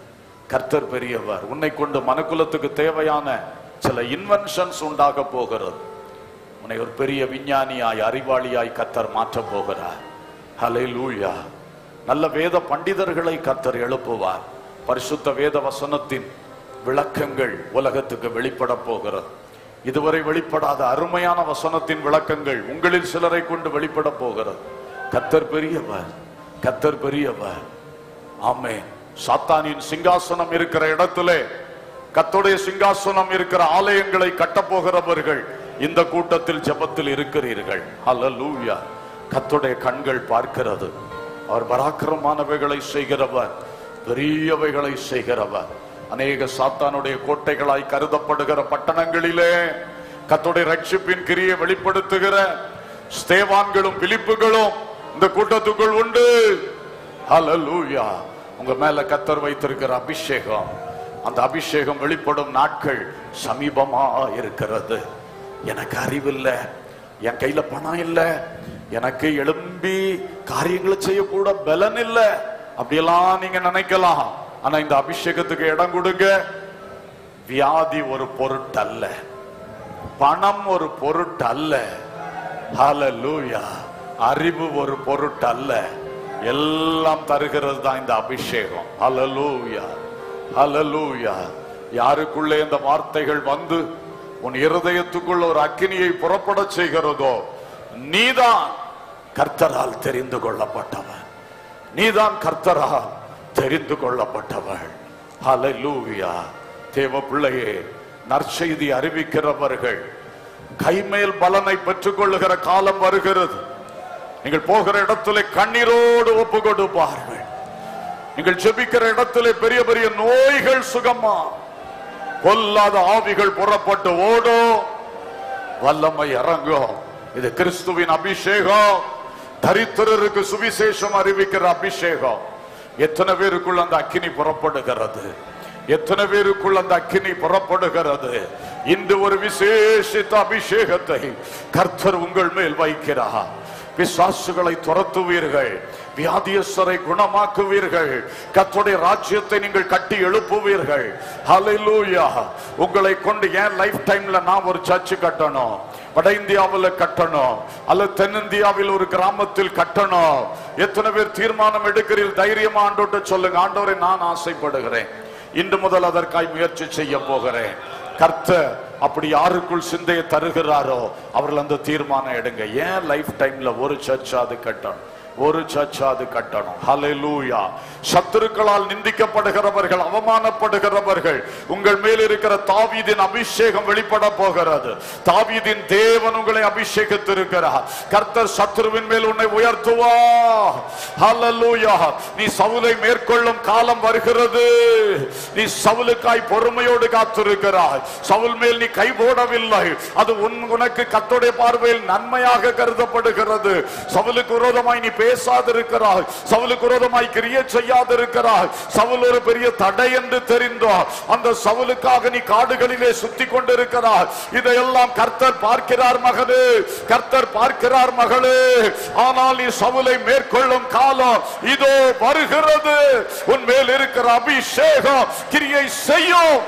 கர்த்தர் பெரியவர் உன்னை கொண்டு மனுக்குலத்துக்கு தேவையான சில இன்வென்ஷன்ஸ் உண்டாக போகிறது உன்னை ஒரு பெரிய விஞ்ஞானியாய் அறிவாளியாய் கர்த்தர் மாற்றப் போகிறார் ஹalleluya நல்ல வேத பண்டிதர்களை கர்த்தர் எழுப்புவார் பரிசுத்த வேத வசனத்தின் விளக்கங்கள் உலகத்துக்கு வெளிப்பட போகிறது இதுவரை வெளிப்படாத அருமையான வசனத்தின் விளக்கங்கள் உங்களில் சிலரை கொண்டு வெளிப்பட போகிறது கர்த்தர் பெரியவர் கர்த்தர் பெரியவர் ஆமென் சாத்தானின் சிங்காசனம் இருக்கிற இடத்திலே கர்த்தருடைய சிங்காசனம் இருக்கிற ஆலயங்களை கட்டப்போகிறவர்கள் இந்த கூட்டத்தில் ஜெபத்தில் இருக்கிறீர்கள் அல்லூயா கர்த்தருடைய கண்கள் பார்க்கிறது அவர் பராக்கிரமானவைகளை செய்கிறவர் பெரியவைகளை செய்கிறவர் அநேக சாத்தானுடைய கோட்டைகளாய் கருதப்படுகிற பட்டணங்களிலே கர்த்தருடைய ரட்சிப்பின் கிரியை வெளிப்படுத்துகிற ஸ்தேவான்களும் பிலிப்புகளும் இந்த கூட்டத்துக்குள் உண்டு ஹalleluya உங்க மேல கத்தர் வைத்திருக்கிற அபிஷேகம் அந்த அபிஷேகம் வெளிப்படும் நாட்கள் சமீபமா இருக்கிறது எனக்கு அறிவில்லை என் கையில பணம் இல்ல எனக்கு எழும்பி காரியங்களை செய்யக்கூட பலன் இல்ல அப்படியெல்லாம் நீங்க நினைக்கலாம் ஆனா இந்த அபிஷேகத்துக்கு இடம் கொடுங்க வியாதி ஒரு பொருட்டல்ல பணம் ஒரு பொருட்டல்ல ஹalleluya அறிவு ஒரு பொருட்டல்ல எல்லாம் தருகிறது தான் இந்த அபிஷேகம் ஹalleluya ஹalleluya யாருக்குள்ளே இந்த வார்த்தைகள் வந்து உன் இருதயத்துக்குள்ள ஒரு அக்கினியை புறப்பட செய்கிறதோ நீதான் கர்த்தரால் தெரிந்து கொள்ளப்பட்டவன் நீதான் கர்த்தரால் தெரிந்து கொள்ளப்பட்டவள் ஹalleluya தேவ பிள்ளையே நற்செய்தி அறிவிக்கிறவர்கள் கைமேல் பலனை பெற்றுக் கொள்ளுகிற காலம் வருகிறது நீங்கள் போகிற இடத்திலே கண்ணீரோடு ஒப்பு கொடுப்பார்கள் நீங்கள் ஜெபிக்கிற இடத்திலே பெரிய பெரிய நோய்கள் சுகமா பொல்லாத ஆவிகள் புறப்பட்டு ஓடும் வல்லமை இறங்கும் இது கிறிஸ்துவின் அபிஷேகம் தரித்திரருக்கு சுவிசேஷம் அறிவிக்கிற அபிஷேகம் எத்தனை பேருக்குள்ள அந்த அக்கினி புறப்படுகிறது எத்தனை பேருக்குள்ள அந்த அக்கினி புறப்படுகிறது இன்று ஒரு விசேஷித்த அபிஷேகத்தை கர்த்தர் உங்கள் மேல் வைக்கிறார் பிசாசுகளை துரத்துவீர்கள் வியாதியஸ்தரை குணமாக்குவீர்கள் கர்த்தருடைய ராஜ்யத்தை நீங்கள் கட்டி எழுப்புவீர்கள் ஹalleluya உங்களை கொண்டு ஏன் லைஃப் டைம்ல நான் ஒரு சர்ச் கட்டணும் வட இந்தியாவில் கட்டணும் அல்லது தென்னிந்தியாவில் ஒரு கிராமத்தில் கட்டணும் எத்தனை பேர் தீர்மானம் எடுக்கிறீர்கள் தைரியமா ஆண்டோட்ட சொல்லுங்க ஆண்டவரை நான் ஆசைப்படுகிறேன் இன்று முதல் அதற்காய் முயற்சி செய்ய போகிறேன் கர்த்தர் அப்படி யாருக்குள் சிந்தையை தருகிறாரோ அவர்கள் அந்த தீர்மானம் எடுங்க ஏன் லைஃப் டைம்ல ஒரு சர்ச் அது கட்டணும் ஒரு சர்ச் அது கட்டணும் ஹalleluya சத்துருக்களால் நிந்திக்கப்படுகிறவர்கள் அவமானப்படுகிறவர்கள் உங்கள் மேல் இருக்கிற தாவீதின் அபிஷேகம் வெளிப்பட போகிறது தாவீதின் தேவன் உங்களை அபிஷேகித்திருக்கிறார் கர்த்தர் சத்துருவின் மேல் உன்னை உயர்த்துவா ஹalleluya நீ சவுலை மேற்கொள்ளும் காலம் வருகிறது நீ சவுலுக்காய் பொறுமையோடு காத்திருக்கிறாய் சவுல் மேல் நீ கை போடவில்லை அது உன் உனக்கு கர்த்தருடைய பார்வையில் நன்மையாக கருதப்படுகிறது சவுலுக்கு விரோதமாய் நீ பேசாதிருக்கிறாய் சவுலுக்கு விரோதமாய் கிரிய செய்யாதிருக்கிறாய் சவுல் ஒரு பெரிய தடை என்று தெரிந்தோ அந்த சவுலுக்காக நீ காடுகளிலே சுத்தி கொண்டிருக்கிறாய் இதையெல்லாம் கர்த்தர் பார்க்கிறார் மகனே கர்த்தர் பார்க்கிறார் மகளே ஆனால் நீ சவுலை மேற்கொள்ளும் காலம் இதோ வருகிறது உன் மேல் இருக்கிற அபிஷேகம் கிரியை செய்யும்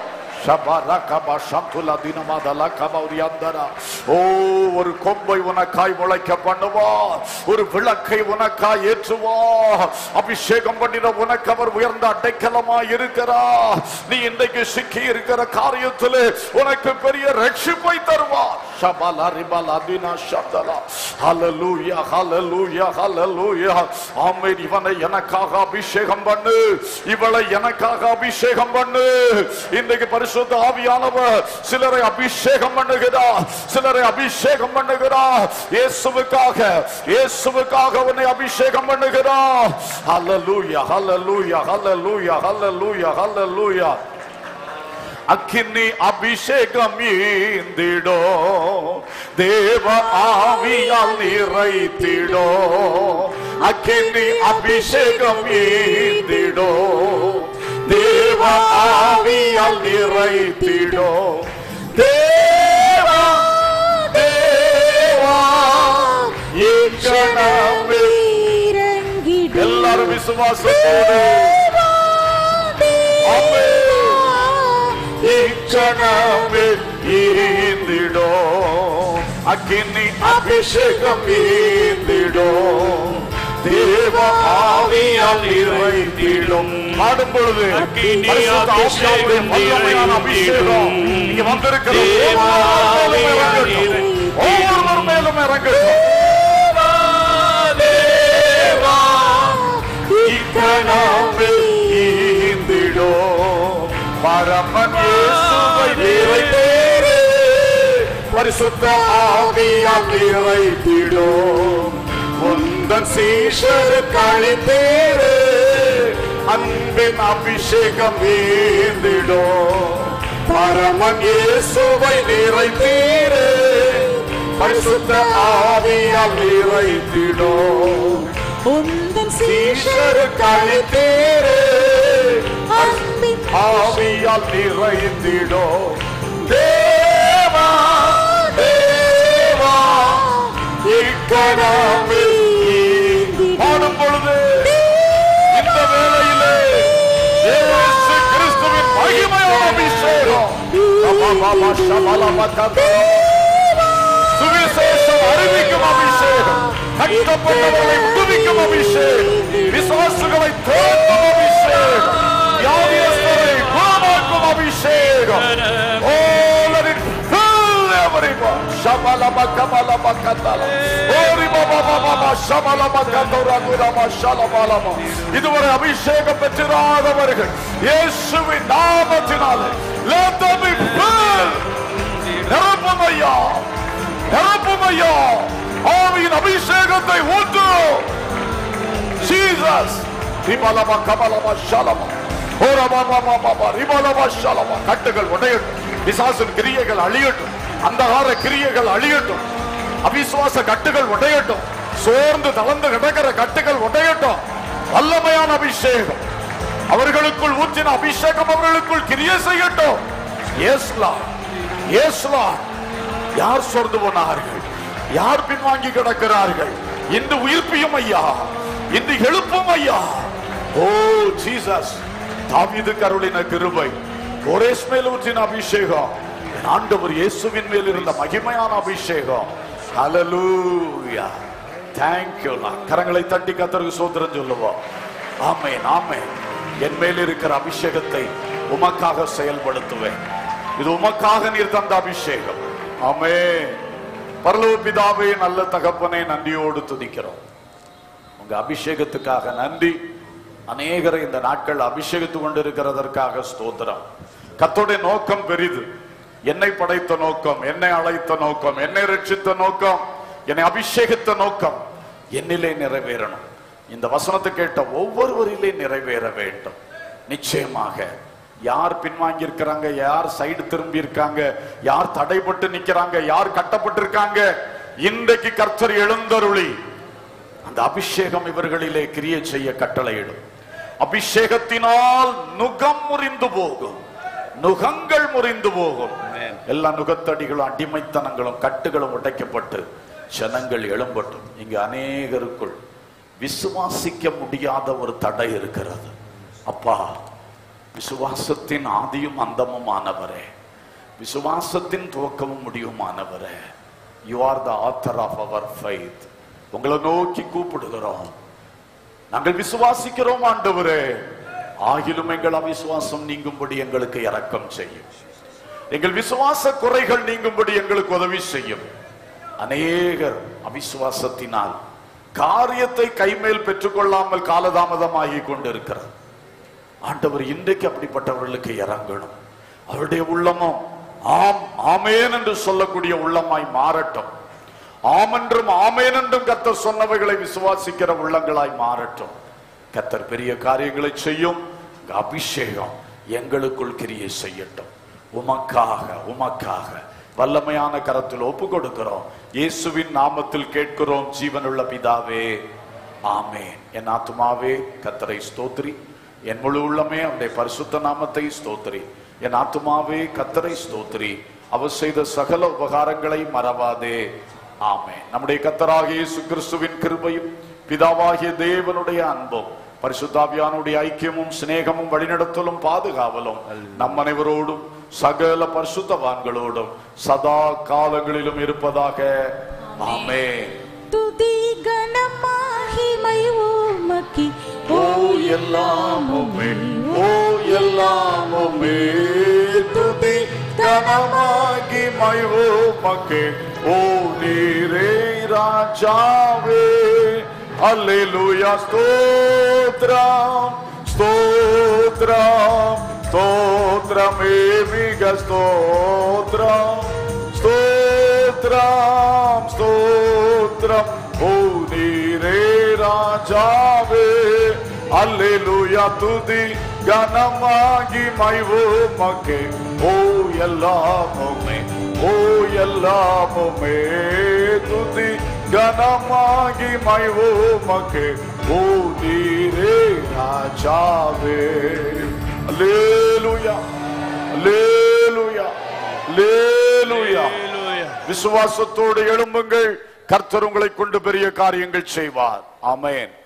ஷபரகப ஷந்துல தினமதல கபௌரியந்தரா. ஓ ஒரு கொம்பை உனக்காய் முளைக்க பண்ணுவா ஒரு விளக்கை உனக்காய் ஏற்றுவா அபிஷேகம் பண்ணின உனக்கு அவர் உயர்ந்த அடைக்கலமாய் இருக்கிறா நீ இன்றைக்கு சிக்கி இருக்கிற காரியத்திலே உனக்கு பெரிய ரட்சிப்பை தருவார் ஷபல ரிபல தின ஷப்தலா ஹalleluya ஹalleluya ஹalleluya ஆமென் இவனை எனக்காக அபிஷேகம் பண்ணு இவளை எனக்காக அபிஷேகம் பண்ணு இன்றைக்கு பரிசுத்த ஆவியானவர் சிலரை அபிஷேகம் பண்ணுகிறார் சிலரை அபிஷேகம் பண்ணுகிறார் இயேசுவுக்காக இயேசுவுக்காக உன்னை அபிஷேகம் பண்ணுகிறார் ஹalleluya ஹalleluya ஹalleluya ஹalleluya ஹalleluya அக்கினி அபிஷேகம் ஈந்திடோ தேவ ஆவியால் நிறைத்திடோ அக்கினி அபிஷேகம் ஈந்திடோ தேவ ஆவியால் நிறைத்திடோ தேவா தேவா இக்கணமே எல்லாரும் விசுவாசத்தோடு ஆமென் இக்கணமே ஈந்திடும் அக்கினி அபிஷேகம் ஈந்திடும் தேவ ஆவியால் நிறைந்திடும் பாடும் பொழுது அக்கினி பரிசுத்த ஆவியாருடைய அபிஷேகம் வல்லமையான அபிஷேகம் இங்க வந்திருக்கிற ஒவ்வொருவரும் மேலும் இறங்கட்டும். ஒவ்வொருவர் மேலும் இறங்கட்டும் தேவா இக்கணமே ஈந்திடும் பரமன் இயேசுவை நிறைவேறு பரிசுத்த ஆவியால் நிறைத்திடும் உந்தன் சீஷரு கழித்தேரு அன்பின் அபிஷேகம் வீந்திடும் பரமன் இயேசுவை நிறைத்தீரு பரிசுத்த ஆவியால் நிறைத்திடும் உந்தன் சீஷரு கழித்தேரு அன்பின் ஆவியால் நிறைந்திடும் தேவா தேவா இக்கணமே பாடும் பொழுது இந்த வேளையிலே இயேசு கிறிஸ்துவின் மகிமையான அபிஷேகம் அபாபாபா ஷபலபகதா. சுவிசேஷம் அறிவிக்கும் அபிஷேகம் கட்டப்பட்டவர்களை விடுவிக்கும் அபிஷேகம் விசுவாசுகளை தோற்கும் அபிஷேகம் வியாதியஸ்தரை குணமாக்கும் அபிஷேகம் Oh, let it fill everyone. ஷபலபகபலபகதல. ஓரிபபபபப ஷபலபகதொரகுரம ஷலபலம. இதுவரை அபிஷேகம் பெற்றிராதவர்கள் இயேசுவின் நாமத்தினாலே let them be filled. நிரப்பும் ஐயா நிரப்பும் ஐயா ஆவியின் அபிஷேகத்தை ஊற்று ஜீசஸ் ரிபலம கமலம ஷலம ஓரமமமமம ரிபலம ஷலம கட்டுகள் உடையட்டும் பிசாசின் கிரியைகள் அழியட்டும் அந்தகார கிரியைகள் அழியட்டும் அவிசுவாச கட்டுகள் உடையட்டும் சோர்ந்து தளர்ந்து கிடக்கிற கட்டுகள் உடையட்டும் வல்லமையான அபிஷேகம் அவர்களுக்குள் ஊற்றின அபிஷேகம் அவர்களுக்குள் கிரியை செய்யட்டும் ஏஸ்லா ஏஸ்லா யார் சோர்ந்து போனார்கள் யார் பின்வாங்கி கிடக்கிறார்கள் இன்று உயிர்ப்பியும் ஐயா இன்று எழுப்பும் ஐயா ஓ ஜீசஸ் தாவீது கருளின கிருபை கோரேஸ் மேல் ஊற்றின அபிஷேகம் என் ஆண்டவர் இயேசுவின் மேல் இருந்த மகிமையான அபிஷேகம் ஹalleluya thank you Lord. கரங்களை தட்டி கத்தருக்கு சோதரம் சொல்லுவோம் ஆமென் ஆமென் என் மேல் இருக்கிற அபிஷேகத்தை உமக்காக செயல்படுத்துவேன் இது உமக்காக நீர் தந்த அபிஷேகம் ஆமென் பரலோக பிதாவே நல்ல தகப்பனை நன்றியோடு துதிக்கிறோம் உங்க அபிஷேகத்துக்காக நன்றி அநேகரை இந்த நாட்கள் அபிஷேகித்து கொண்டிருக்கிறதற்காக ஸ்தோத்திரம் கத்தோடைய நோக்கம் பெரிது என்னை படைத்த நோக்கம் என்னை அழைத்த நோக்கம் என்னை ரட்சித்த நோக்கம் என்னை அபிஷேகித்த நோக்கம் என்னிலே நிறைவேறணும் இந்த வசனத்தை கேட்ட ஒவ்வொருவரிலே நிறைவேற வேண்டும் நிச்சயமாக யார் பின்வாங்கி இருக்கிறாங்க யார் சைடு திரும்பி இருக்காங்க யார் தடைப்பட்டு நிக்கிறாங்க யார் கட்டப்பட்டிருக்காங்க இன்றைக்கு கர்த்தர் எழுந்தருளி அந்த அபிஷேகம் இவர்களிலே கிரியை செய்ய கட்டளையிடும் அபிஷேகத்தினால் நுகம் முறிந்து போகும் நுகங்கள் முறிந்து போகும் எல்லா நுகத்தடிகளும் அடிமைத்தனங்களும் கட்டுகளும் உடைக்கப்பட்டு ஜனங்கள் எழும்பட்டும் இங்கு அநேகருக்குள் விசுவாசிக்க முடியாத ஒரு தடை இருக்கிறது அப்பா விசுவாசத்தின் ஆதியும் அந்தமுமானவரே விசுவாசத்தின் துவக்கமும் முடிவுமானவரே you are the author of our faith உங்களை நோக்கி கூப்பிடுகிறோம் நாங்கள் விசுவாசிக்கிறோம் ஆண்டவரே ஆகிலும் எங்கள் அவிசுவாசம் நீங்கும்படி எங்களுக்கு இரக்கம் செய்யும் எங்கள் விசுவாச குறைகள் நீங்கும்படி எங்களுக்கு உதவி செய்யும் அநேகர் அவிசுவாசத்தினால் காரியத்தை கைமேல் பெற்றுக்கொள்ளாமல் காலதாமதமாகி கொண்டிருக்கிறது ஆண்டவர் இன்றைக்கு அப்படிப்பட்டவர்களுக்கு இறங்கணும் அவருடைய உள்ளமும் ஆம் ஆமேன் என்று சொல்லக்கூடிய உள்ளமாய் மாறட்டும் ஆம் என்றும் ஆமேன் என்றும் கத்தர் சொன்னவைகளை விசுவாசிக்கிற உள்ளங்களாய் மாறட்டும் கத்தர் பெரிய காரியங்களை செய்யும் உங்க அபிஷேகம் எங்களுக்குள் கிரியை செய்யட்டும் உமக்காக உமக்காக வல்லமையான கரத்தில் ஒப்பு கொடுக்கிறோம் இயேசுவின் நாமத்தில் கேட்கிறோம் ஜீவனுள்ள பிதாவே ஆமென் என் ஆத்துமாவே கத்தரை ஸ்தோத்ரி என் முழு உள்ளமே அவருடைய பரிசுத்த நாமத்தை ஸ்தோத்ரி என் ஆத்துமாவே கத்தரை ஸ்தோத்ரி அவர் செய்த சகல உபகாரங்களை மறவாதே ஆமென் நம்முடைய கத்தராகிய இயேசு கிறிஸ்துவின் கிருபையும் பிதாவாகிய தேவனுடைய அன்பும் பரிசுத்தாவியானுடைய ஐக்கியமும் சிநேகமும் வழிநடத்தலும் பாதுகாவலும் நம் அனைவரோடும் சகல பரிசுத்தவான்களோடும் சதா காலங்களிலும் இருப்பதாக ஆமென் துதி கனமாகிமை உமக்கி ஓ எல்லாமுமே ஓ எல்லாமுமே துதி கனமாகி மயோ மக்கே ஓ நீரே ராஜாவே அல்லேலூயா ஸ்தோத்ரம் ஸ்தோத்ரம் ஸ்தோத்ரமே மிக ஸ்தோத்ரம் ஸ்தோத்ரம் ஸ்தோத்ரம் ஓ நீரே ராஜாவே அல்லேலூயா துதி கனமாகி மைவோ மகே ஓ எல்லாமுமே ஓ எல்லாமுமே துதி கனமாகி மைவோ மகே ஓ நீரே ராஜாவே அல்லேலூயா அல்லேலூயா அல்லேலூயா விசுவாசத்தோடு எழும்புங்கள் கர்த்தர் உங்களை கொண்டு பெரிய காரியங்கள் செய்வார் ஆமென்